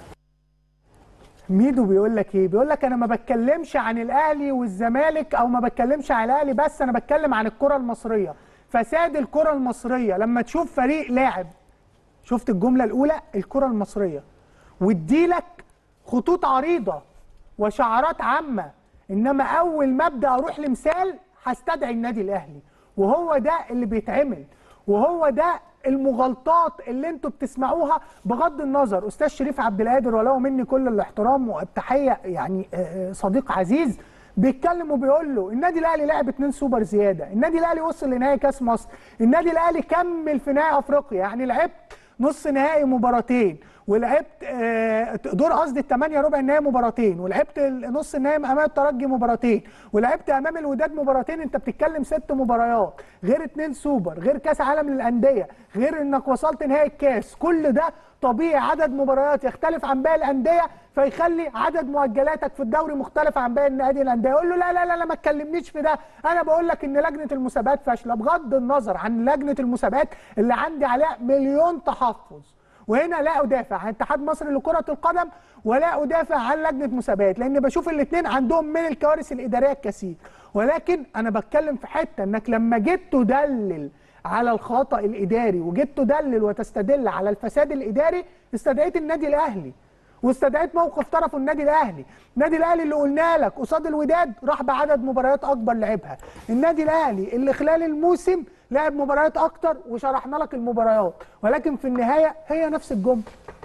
ميدو بيقول لك ايه بيقول لك انا ما بتكلمش عن الاهلي والزمالك او ما بتكلمش عن الاهلي بس انا بتكلم عن الكره المصريه فساد الكره المصريه لما تشوف فريق لاعب شفت الجمله الاولى الكره المصريه واديلك خطوط عريضه وشعارات عامه انما اول ما ابدا اروح لمثال هستدعي النادي الاهلي وهو ده اللي بيتعمل وهو ده المغالطات اللي انتوا بتسمعوها بغض النظر استاذ شريف عبد القادر ولو مني كل الاحترام والتحيه يعني آه، آه، صديق عزيز بيتكلم وبيقول له النادي الاهلي لعب اتنين سوبر زياده النادي الاهلي وصل لنهائي كاس مصر النادي الاهلي كمل في نهائي افريقيا يعني لعبت نص نهائي مباراتين ولعبت آه، دور قصدي الثمانيه ربع النهائي مباراتين ولعبت نص النهائي امام الترجي مباراتين ولعبت امام الوداد مباراتين انت بتتكلم ست مباريات غير اتنين سوبر غير كاس عالم للانديه غير انك وصلت نهائي الكاس كل ده طبيعي عدد مباريات يختلف عن باقي الانديه فيخلي عدد مؤجلاتك في الدوري مختلف عن باقي النادي الانديه يقول له لا لا لا لا ما تكلمنيش في ده انا بقول لك ان لجنه المسابقات فاشله بغض النظر عن لجنه المسابقات اللي عندي عليها مليون تحفظ وهنا لا ادافع عن اتحاد مصر لكره القدم ولا ادافع عن لجنه مسابقات لان بشوف الاثنين عندهم من الكوارث الاداريه الكثير ولكن انا بتكلم في حته انك لما جيت تدلل على الخطا الاداري وجيت تدلل وتستدل على الفساد الاداري استدعيت النادي الاهلي واستدعيت موقف طرفه النادي الاهلي النادي الاهلي اللي قلنا لك قصاد الوداد راح بعدد مباريات اكبر لعبها النادي الاهلي اللي خلال الموسم لعب مباريات اكتر وشرحنا لك المباريات ولكن في النهايه هي نفس الجمله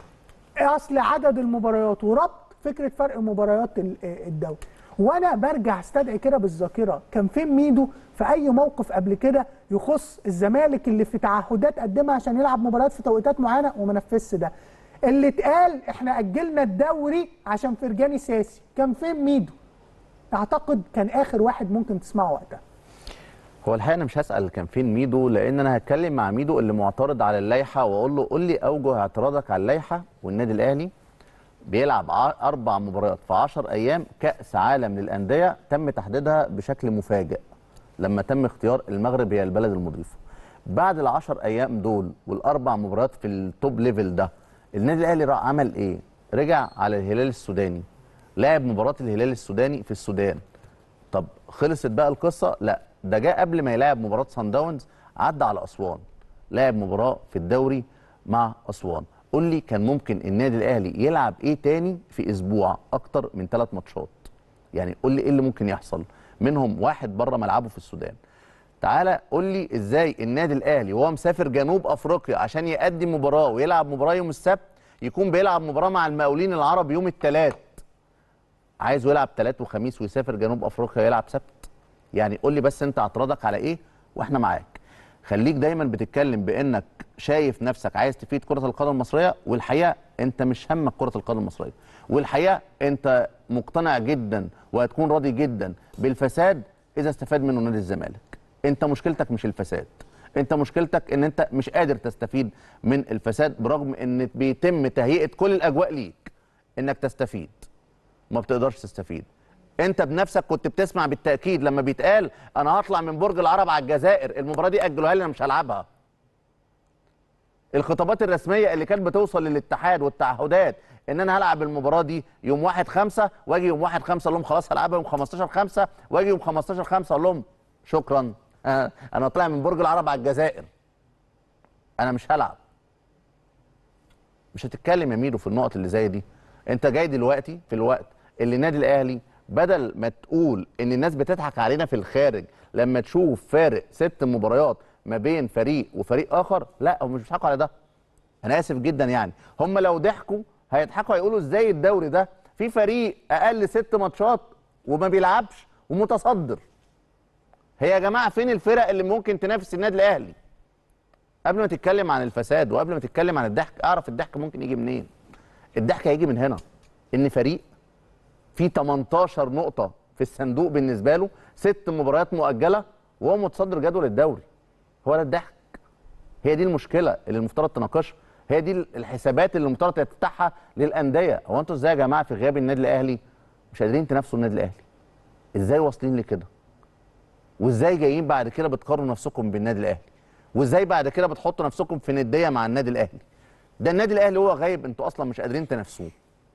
اصل عدد المباريات وربط فكره فرق مباريات ال- الدوري وانا برجع استدعي كده بالذاكره كان فين ميدو في اي موقف قبل كده يخص الزمالك اللي في تعهدات قدمها عشان يلعب مباريات في توقيتات معينه وما نفذش ده اللي اتقال احنا اجلنا الدوري عشان فرجاني ساسي كان فين ميدو اعتقد كان اخر واحد ممكن تسمعه وقتها هو الحقيقه انا مش هسال كان فين ميدو لان انا هتكلم مع ميدو اللي معترض على اللائحه واقول له قول لي اوجه اعتراضك على اللائحه والنادي الاهلي بيلعب ع- اربع مباريات في 10 ايام كاس عالم للانديه تم تحديدها بشكل مفاجئ لما تم اختيار المغرب هي البلد المضيفه بعد العشر ايام دول والاربع مباريات في التوب ليفل ده النادي الاهلي راح عمل ايه رجع على الهلال السوداني لعب مباراه الهلال السوداني في السودان طب خلصت بقى القصه لا ده جاء قبل ما يلعب مباراه سان داونز عدى على اسوان لعب مباراه في الدوري مع اسوان قول لي كان ممكن النادي الاهلي يلعب ايه تاني في اسبوع اكتر من ثلاث ماتشات يعني قول لي ايه اللي ممكن يحصل منهم واحد بره ملعبه في السودان تعالى قول لي ازاي النادي الاهلي وهو مسافر جنوب افريقيا عشان يقدم مباراه ويلعب مباراه يوم السبت يكون بيلعب مباراه مع المقاولين العرب يوم الثلاث عايزه يلعب ثلاث وخميس ويسافر جنوب افريقيا يلعب سبت يعني قول لي بس انت اعتراضك على ايه واحنا معاك خليك دايما بتتكلم بانك شايف نفسك عايز تفيد كره القدم المصريه والحقيقه انت مش همك كره القدم المصريه والحقيقه انت مقتنع جدا وهتكون راضي جدا بالفساد اذا استفاد منه نادي الزمالك انت مشكلتك مش الفساد انت مشكلتك ان انت مش قادر تستفيد من الفساد برغم ان بيتم تهيئه كل الاجواء ليك انك تستفيد ما بتقدرش تستفيد انت بنفسك كنت بتسمع بالتاكيد لما بيتقال انا هطلع من برج العرب على الجزائر المباراه دي اجلوها لي انا مش هلعبها الخطابات الرسميه اللي كانت بتوصل للاتحاد والتعهدات ان انا هلعب المباراه دي يوم 1 5 واجي يوم 1 5 اقول لهم خلاص هلعبها يوم 15 5 واجي يوم 15 5 اقول لهم شكرا آه انا طالع من برج العرب على الجزائر انا مش هلعب مش هتتكلم يا ميدو في النقط اللي زي دي انت جاي دلوقتي في الوقت اللي النادي الاهلي بدل ما تقول ان الناس بتضحك علينا في الخارج لما تشوف فارق ست مباريات ما بين فريق وفريق اخر لا هم مش بيضحكوا على ده انا اسف جدا يعني هم لو ضحكوا هيضحكوا هيقولوا ازاي الدوري ده في فريق اقل ست ماتشات وما بيلعبش ومتصدر هي يا جماعه فين الفرق اللي ممكن تنافس النادي الاهلي قبل ما تتكلم عن الفساد وقبل ما تتكلم عن الضحك اعرف الضحك ممكن يجي منين الضحك هيجي من هنا ان فريق فيه 18 نقطه في الصندوق بالنسبه له ست مباريات مؤجله وهو متصدر جدول الدوري هو ده الضحك هي دي المشكله اللي المفترض تناقشها هي دي الحسابات اللي المفترض تفتحها للانديه هو انتوا ازاي يا جماعه في غياب النادي الاهلي مش قادرين تنافسوا النادي الاهلي ازاي واصلين لكده وازاي جايين بعد كده بتقارنوا نفسكم بالنادي الاهلي وازاي بعد كده بتحطوا نفسكم في نديه مع النادي الاهلي ده النادي الاهلي هو غايب انتوا اصلا مش قادرين تنافسوه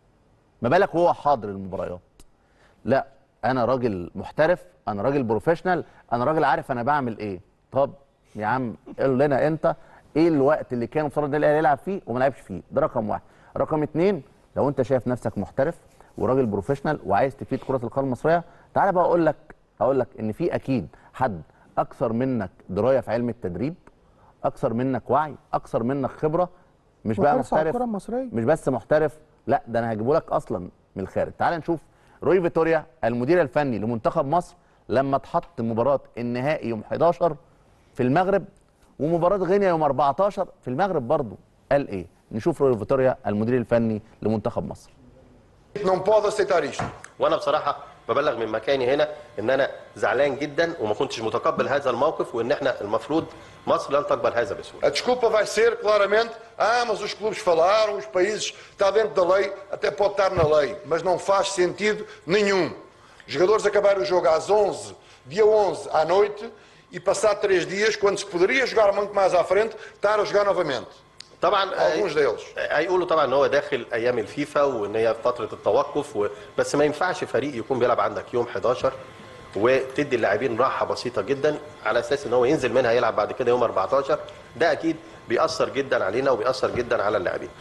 ما بالك وهو حاضر المباريات لا انا راجل محترف انا راجل بروفيشنال انا راجل عارف انا بعمل ايه طب يا عم قول لنا انت ايه الوقت اللي كان المفترض النادي الاهلي يلعب فيه وما لعبش فيه ده رقم واحد رقم اتنين لو انت شايف نفسك محترف وراجل بروفيشنال وعايز تفيد كره القدم المصريه تعالى بقى اقول لك هقول لك ان في اكيد حد اكثر منك درايه في علم التدريب اكثر منك وعي اكثر منك خبره مش بقى وحرص على محترف الكرة المصرية. مش بس محترف لا ده انا هجيبه لك اصلا من الخارج تعال نشوف روي فيتوريا المدير الفني لمنتخب مصر لما اتحط مباراه النهائي يوم 11 في المغرب ومباراه غينيا يوم 14 في المغرب برضه قال ايه نشوف روي فيتوريا المدير الفني لمنتخب مصر Não pode aceitar isto. وانا بصراحه ببلغ من مكاني هنا ان انا زعلان جدا وما كنتش متقبل هذا الموقف وان احنا المفروض مصر لن تقبل هذا بسهوله. A desculpa vai ser claramente, ah, mas os clubes falaram, os países, está dentro da lei, até pode estar na lei, mas não faz sentido nenhum. Os jogadores acabaram o jogo às 11, dia 11 à noite, e passado três dias, quando se poderia jogar muito mais à frente, estar a jogar novamente. طبعا Alguns deles. هيقولوا طبعا ان هو داخل ايام الفيفا وان هي فتره التوقف و... بس ما ينفعش فريق يكون بيلعب عندك يوم 11 وتدي اللاعبين راحه بسيطه جدا على اساس ان هو ينزل منها يلعب بعد كده يوم 14 ده اكيد بيأثر جدا علينا وبيأثر جدا على اللاعبين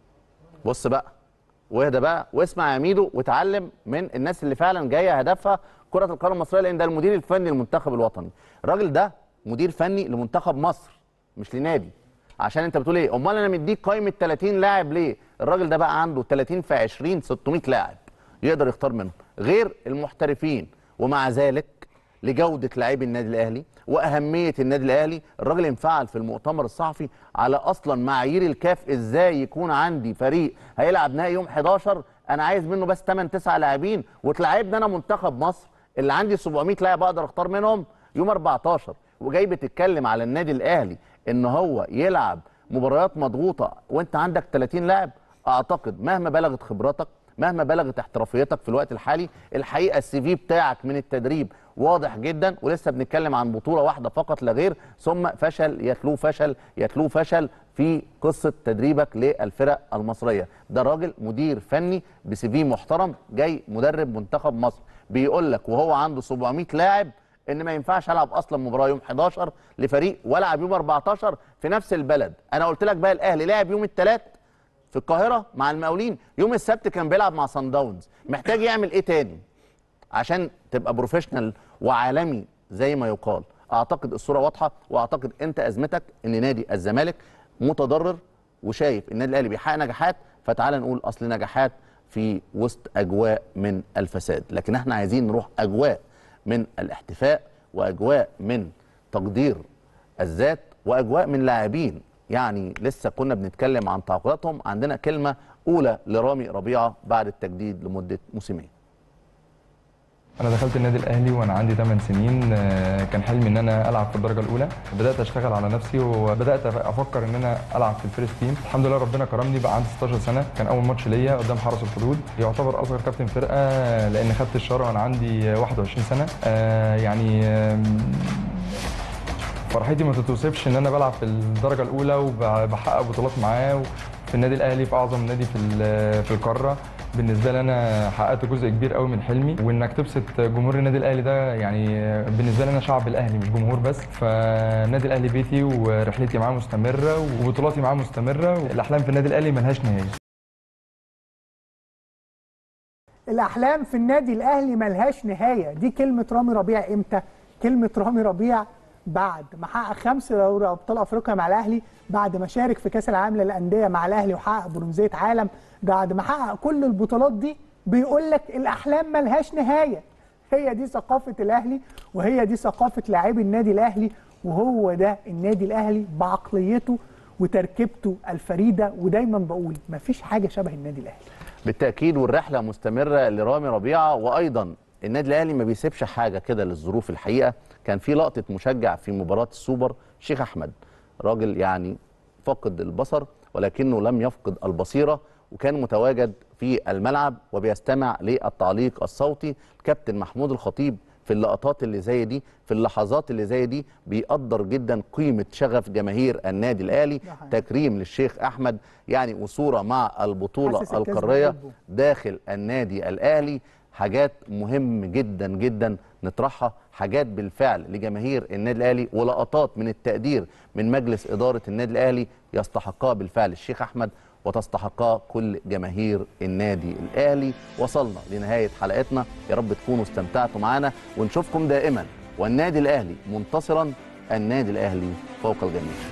بص بقى واهدى بقى واسمع يا ميدو وتعلم من الناس اللي فعلا جايه هدفها كره القدم المصريه لان ده المدير الفني للمنتخب الوطني الراجل ده مدير فني لمنتخب مصر مش لنادي عشان انت بتقول ايه امال انا مديك قائمه 30 لاعب ليه الراجل ده بقى عنده 30 في 20 600 لاعب يقدر يختار منهم غير المحترفين ومع ذلك لجوده لاعبي النادي الاهلي واهميه النادي الاهلي الراجل انفعل في المؤتمر الصحفي على اصلا معايير الكاف ازاي يكون عندي فريق هيلعب نهائي يوم 11 انا عايز منه بس 8 9 لاعبين وتلعبني انا منتخب مصر اللي عندي 700 لاعب اقدر اختار منهم يوم 14 وجاي بتتكلم على النادي الاهلي ان هو يلعب مباريات مضغوطه وانت عندك 30 لاعب اعتقد مهما بلغت خبراتك مهما بلغت احترافيتك في الوقت الحالي الحقيقه السي في بتاعك من التدريب واضح جدا ولسه بنتكلم عن بطوله واحده فقط لا غير ثم فشل يتلوه فشل يتلوه فشل في قصه تدريبك للفرق المصريه ده راجل مدير فني بسي في محترم جاي مدرب منتخب مصر بيقول لك وهو عنده 700 لاعب ان ما ينفعش العب اصلا مباراه يوم 11 لفريق والعب يوم 14 في نفس البلد انا قلت لك بقى الاهلي لعب يوم الثلاث في القاهره مع المقاولين يوم السبت كان بيلعب مع سان داونز محتاج يعمل ايه تاني عشان تبقى بروفيشنال وعالمي زي ما يقال اعتقد الصوره واضحه واعتقد انت ازمتك ان نادي الزمالك متضرر وشايف النادي الاهلي بيحقق نجاحات فتعال نقول اصل نجاحات في وسط اجواء من الفساد لكن احنا عايزين نروح اجواء من الاحتفاء واجواء من تقدير الذات واجواء من لاعبين يعني لسه كنا بنتكلم عن تعاقداتهم عندنا كلمه اولى لرامي ربيعه بعد التجديد لمده موسمين انا دخلت النادي الاهلي وانا عندي 8 سنين آه، كان حلمي ان انا العب في الدرجه الاولى بدات اشتغل على نفسي وبدات افكر ان انا العب في الفيرست تيم الحمد لله ربنا كرمني بقى عندي 16 سنه كان اول ماتش ليا قدام حرس الحدود يعتبر اصغر كابتن فرقه لان خدت الشاره وانا عندي 21 سنه آه، يعني آم، فرحتي ما تتوصفش ان انا بلعب في الدرجه الاولى وبحقق بطولات معاه في النادي الاهلي في اعظم نادي في ال- في القاره بالنسبه لي انا حققت جزء كبير قوي من حلمي وانك تبسط جمهور النادي الاهلي ده يعني بالنسبه لي انا شعب الاهلي مش جمهور بس فالنادي الاهلي بيتي ورحلتي معاه مستمره وبطولاتي معاه مستمره الاحلام في النادي الاهلي ملهاش نهايه الاحلام في النادي الاهلي ملهاش نهايه دي كلمه رامي ربيع امتى كلمه رامي ربيع بعد ما حقق خمس دوري ابطال افريقيا مع الاهلي بعد ما شارك في كاس العالم للانديه مع الاهلي وحقق برونزيه عالم بعد ما حقق كل البطولات دي بيقول لك الاحلام ملهاش نهايه هي دي ثقافه الاهلي وهي دي ثقافه لاعبي النادي الاهلي وهو ده النادي الاهلي بعقليته وتركيبته الفريده ودايما بقول مفيش حاجه شبه النادي الاهلي بالتاكيد والرحله مستمره لرامي ربيعه وايضا النادي الاهلي ما بيسيبش حاجه كده للظروف الحقيقه كان في لقطه مشجع في مباراه السوبر شيخ احمد راجل يعني فقد البصر ولكنه لم يفقد البصيره وكان متواجد في الملعب وبيستمع للتعليق الصوتي الكابتن محمود الخطيب في اللقطات اللي زي دي في اللحظات اللي زي دي بيقدر جدا قيمه شغف جماهير النادي الاهلي تكريم للشيخ احمد يعني وصوره مع البطوله حاسس الكاس القاريه بقلبه. داخل النادي الاهلي حاجات مهم جدا جدا نطرحها حاجات بالفعل لجماهير النادي الاهلي ولقطات من التقدير من مجلس اداره النادي الاهلي يستحقها بالفعل الشيخ احمد وتستحقها كل جماهير النادي الاهلي وصلنا لنهايه حلقتنا يا رب تكونوا استمتعتوا معنا ونشوفكم دائما والنادي الاهلي منتصرا النادي الاهلي فوق الجميع